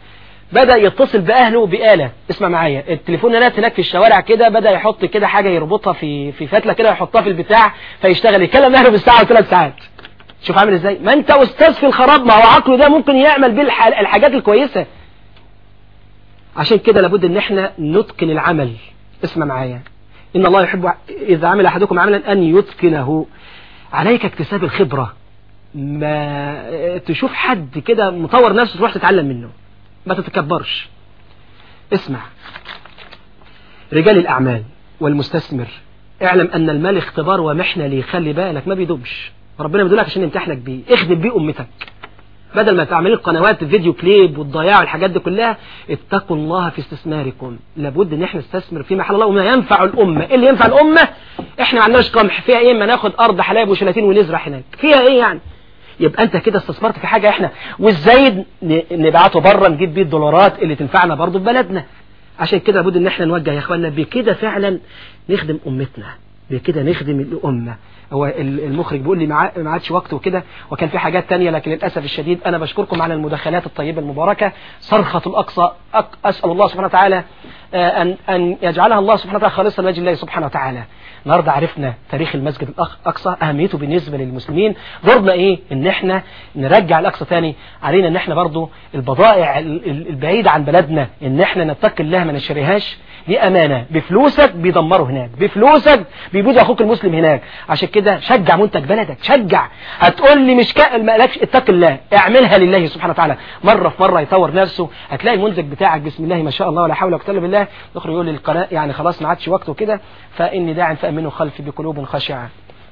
Speaker 1: بدأ يتصل بأهله بآلة اسمع معايا التليفونات هناك في الشوارع كده بدأ يحط كده حاجة يربطها في في فتلة كده يحطها في البتاع فيشتغل يكلم أهله بالساعة وثلاث ساعات شوف عامل ازاي ما انت استاذ في الخراب ما هو عقله ده ممكن يعمل بيه الح- الحاجات الكويسة عشان كده لابد ان احنا نتقن العمل اسمع معايا ان الله يحب اذا عمل احدكم عملا ان يتقنه عليك اكتساب الخبرة ما تشوف حد كده مطور نفسه تروح تتعلم منه ما تتكبرش اسمع رجال الأعمال والمستثمر اعلم أن المال اختبار ومحنة ليه خلي بالك ما بيدومش ربنا بيدولك عشان يمتحنك بيه اخدم بيه أمتك بدل ما تعملين قنوات فيديو كليب والضياع والحاجات دي كلها اتقوا الله في استثماركم لابد ان احنا نستثمر في محل الله وما ينفع الامه ايه اللي ينفع الامه احنا ما عندناش قمح فيها ايه ما ناخد ارض حلايب وشلاتين ونزرع هناك فيها ايه يعني يبقى انت كده استثمرت في حاجه احنا والزايد ن- نبعته بره نجيب بيه الدولارات اللي تنفعنا برضه في بلدنا عشان كده لابد ان احنا نوجه يا اخواننا بكده فعلا نخدم امتنا بكده نخدم الامه هو ال- المخرج بيقول لي ما ما عادش وقت وكده وكان في حاجات تانية لكن للاسف الشديد انا بشكركم على المداخلات الطيبه المباركه صرخه الاقصى أك- اسال الله سبحانه وتعالى آه، ان ان يجعلها الله سبحانه وتعالى خالصا لوجه الله سبحانه وتعالى النهارده عرفنا تاريخ المسجد الاقصى اهميته بالنسبه للمسلمين دورنا ايه ان احنا نرجع الاقصى تاني علينا ان احنا برضو البضائع ال- ال- البعيده عن بلدنا ان احنا نتقي الله ما نشتريهاش دي امانه بفلوسك بيدمروا هناك بفلوسك بيبوظوا اخوك المسلم هناك عشان كده شجع منتج بلدك شجع هتقول لي مش كا... ما لكش اتق الله اعملها لله سبحانه وتعالى مره في مره يطور نفسه هتلاقي المنتج بتاعك بسم الله ما شاء الله ولا حول ولا قوه الا بالله يخرج يقول للقناه يعني خلاص ما عادش وقت وكده فاني داع فامنوا خلفي بقلوب خاشعه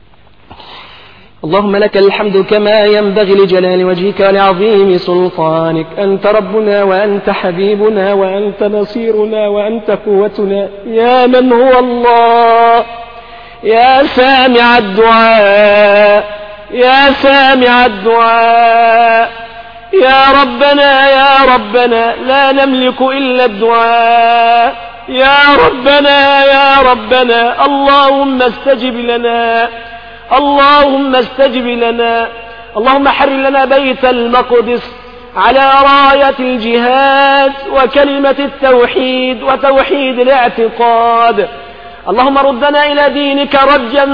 Speaker 1: اللهم لك الحمد كما ينبغي لجلال وجهك ولعظيم سلطانك أنت ربنا وأنت حبيبنا وأنت نصيرنا وأنت قوتنا يا من هو الله يا سامع الدعاء يا سامع الدعاء يا ربنا يا ربنا لا نملك إلا الدعاء يا ربنا يا ربنا اللهم استجب لنا اللهم استجب لنا اللهم حرر لنا بيت المقدس على راية الجهاد وكلمة التوحيد وتوحيد الاعتقاد اللهم ردنا إلى دينك ردا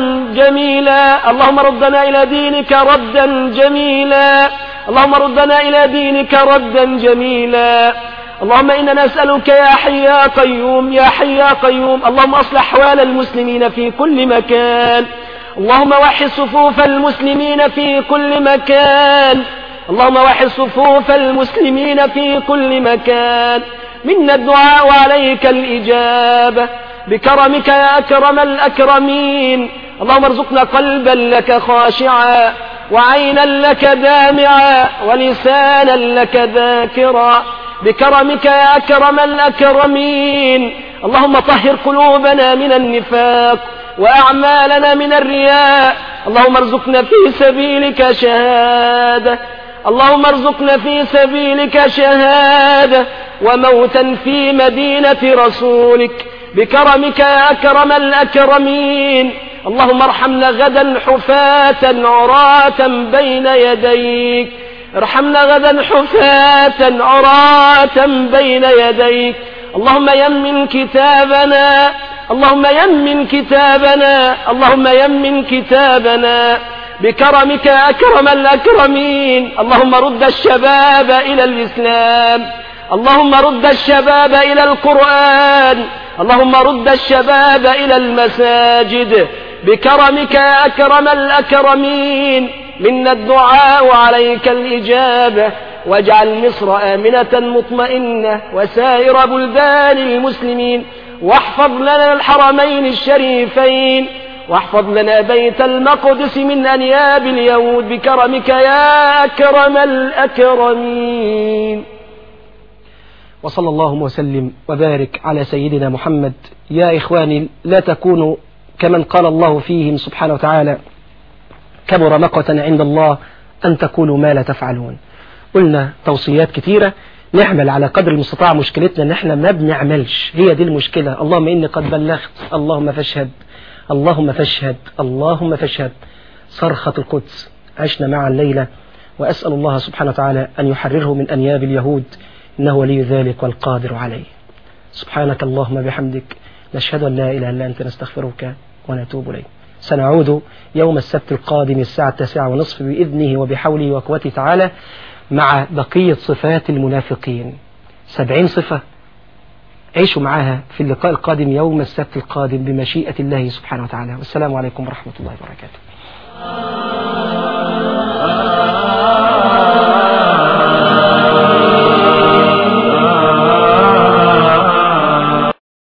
Speaker 1: جميلا اللهم ردنا إلى دينك ردا جميلا اللهم ردنا إلى دينك ردا جميلا اللهم إنا نسألك يا حي يا قيوم يا حي يا قيوم اللهم أصلح أحوال المسلمين في كل مكان اللهم وحد صفوف المسلمين في كل مكان اللهم وحد صفوف المسلمين في كل مكان منا الدعاء وعليك الإجابة بكرمك يا أكرم الأكرمين اللهم ارزقنا قلبا لك خاشعا وعينا لك دامعا ولسانا لك ذاكرا بكرمك يا أكرم الأكرمين اللهم طهر قلوبنا من النفاق وأعمالنا من الرياء اللهم ارزقنا في سبيلك شهادة اللهم ارزقنا في سبيلك شهادة وموتا في مدينة رسولك بكرمك يا أكرم الأكرمين اللهم ارحمنا غدا حفاة عراة بين يديك ارحمنا غدا حفاة عراة بين يديك اللهم يمن كتابنا اللهم يمن كتابنا اللهم يمن كتابنا بكرمك يا أكرم الأكرمين اللهم رد الشباب إلى الإسلام اللهم رد الشباب إلى القرآن اللهم رد الشباب إلى المساجد بكرمك يا أكرم الأكرمين منا الدعاء وعليك الإجابة واجعل مصر آمنة مطمئنة وسائر بلدان المسلمين واحفظ لنا الحرمين الشريفين واحفظ لنا بيت المقدس من أنياب اليهود بكرمك يا أكرم الأكرمين وصلى الله وسلم وبارك على سيدنا محمد يا إخواني لا تكونوا كمن قال الله فيهم سبحانه وتعالى كبر مقتا عند الله أن تقولوا ما لا تفعلون قلنا توصيات كتيرة نعمل على قدر المستطاع مشكلتنا ان احنا ما بنعملش هي دي المشكلة اللهم اني قد بلغت اللهم فاشهد اللهم فاشهد اللهم فاشهد صرخة القدس عشنا مع الليلة وأسأل الله سبحانه وتعالى أن يحرره من أنياب اليهود إنه ولي ذلك والقادر عليه سبحانك اللهم بحمدك نشهد أن لا إله إلا أنت نستغفرك ونتوب إليك سنعود يوم السبت القادم الساعة التاسعة ونصف بإذنه وبحوله وقوته تعالى مع بقية صفات المنافقين سبعين صفة عيشوا معها في اللقاء القادم يوم السبت القادم بمشيئة الله سبحانه وتعالى والسلام عليكم ورحمة الله وبركاته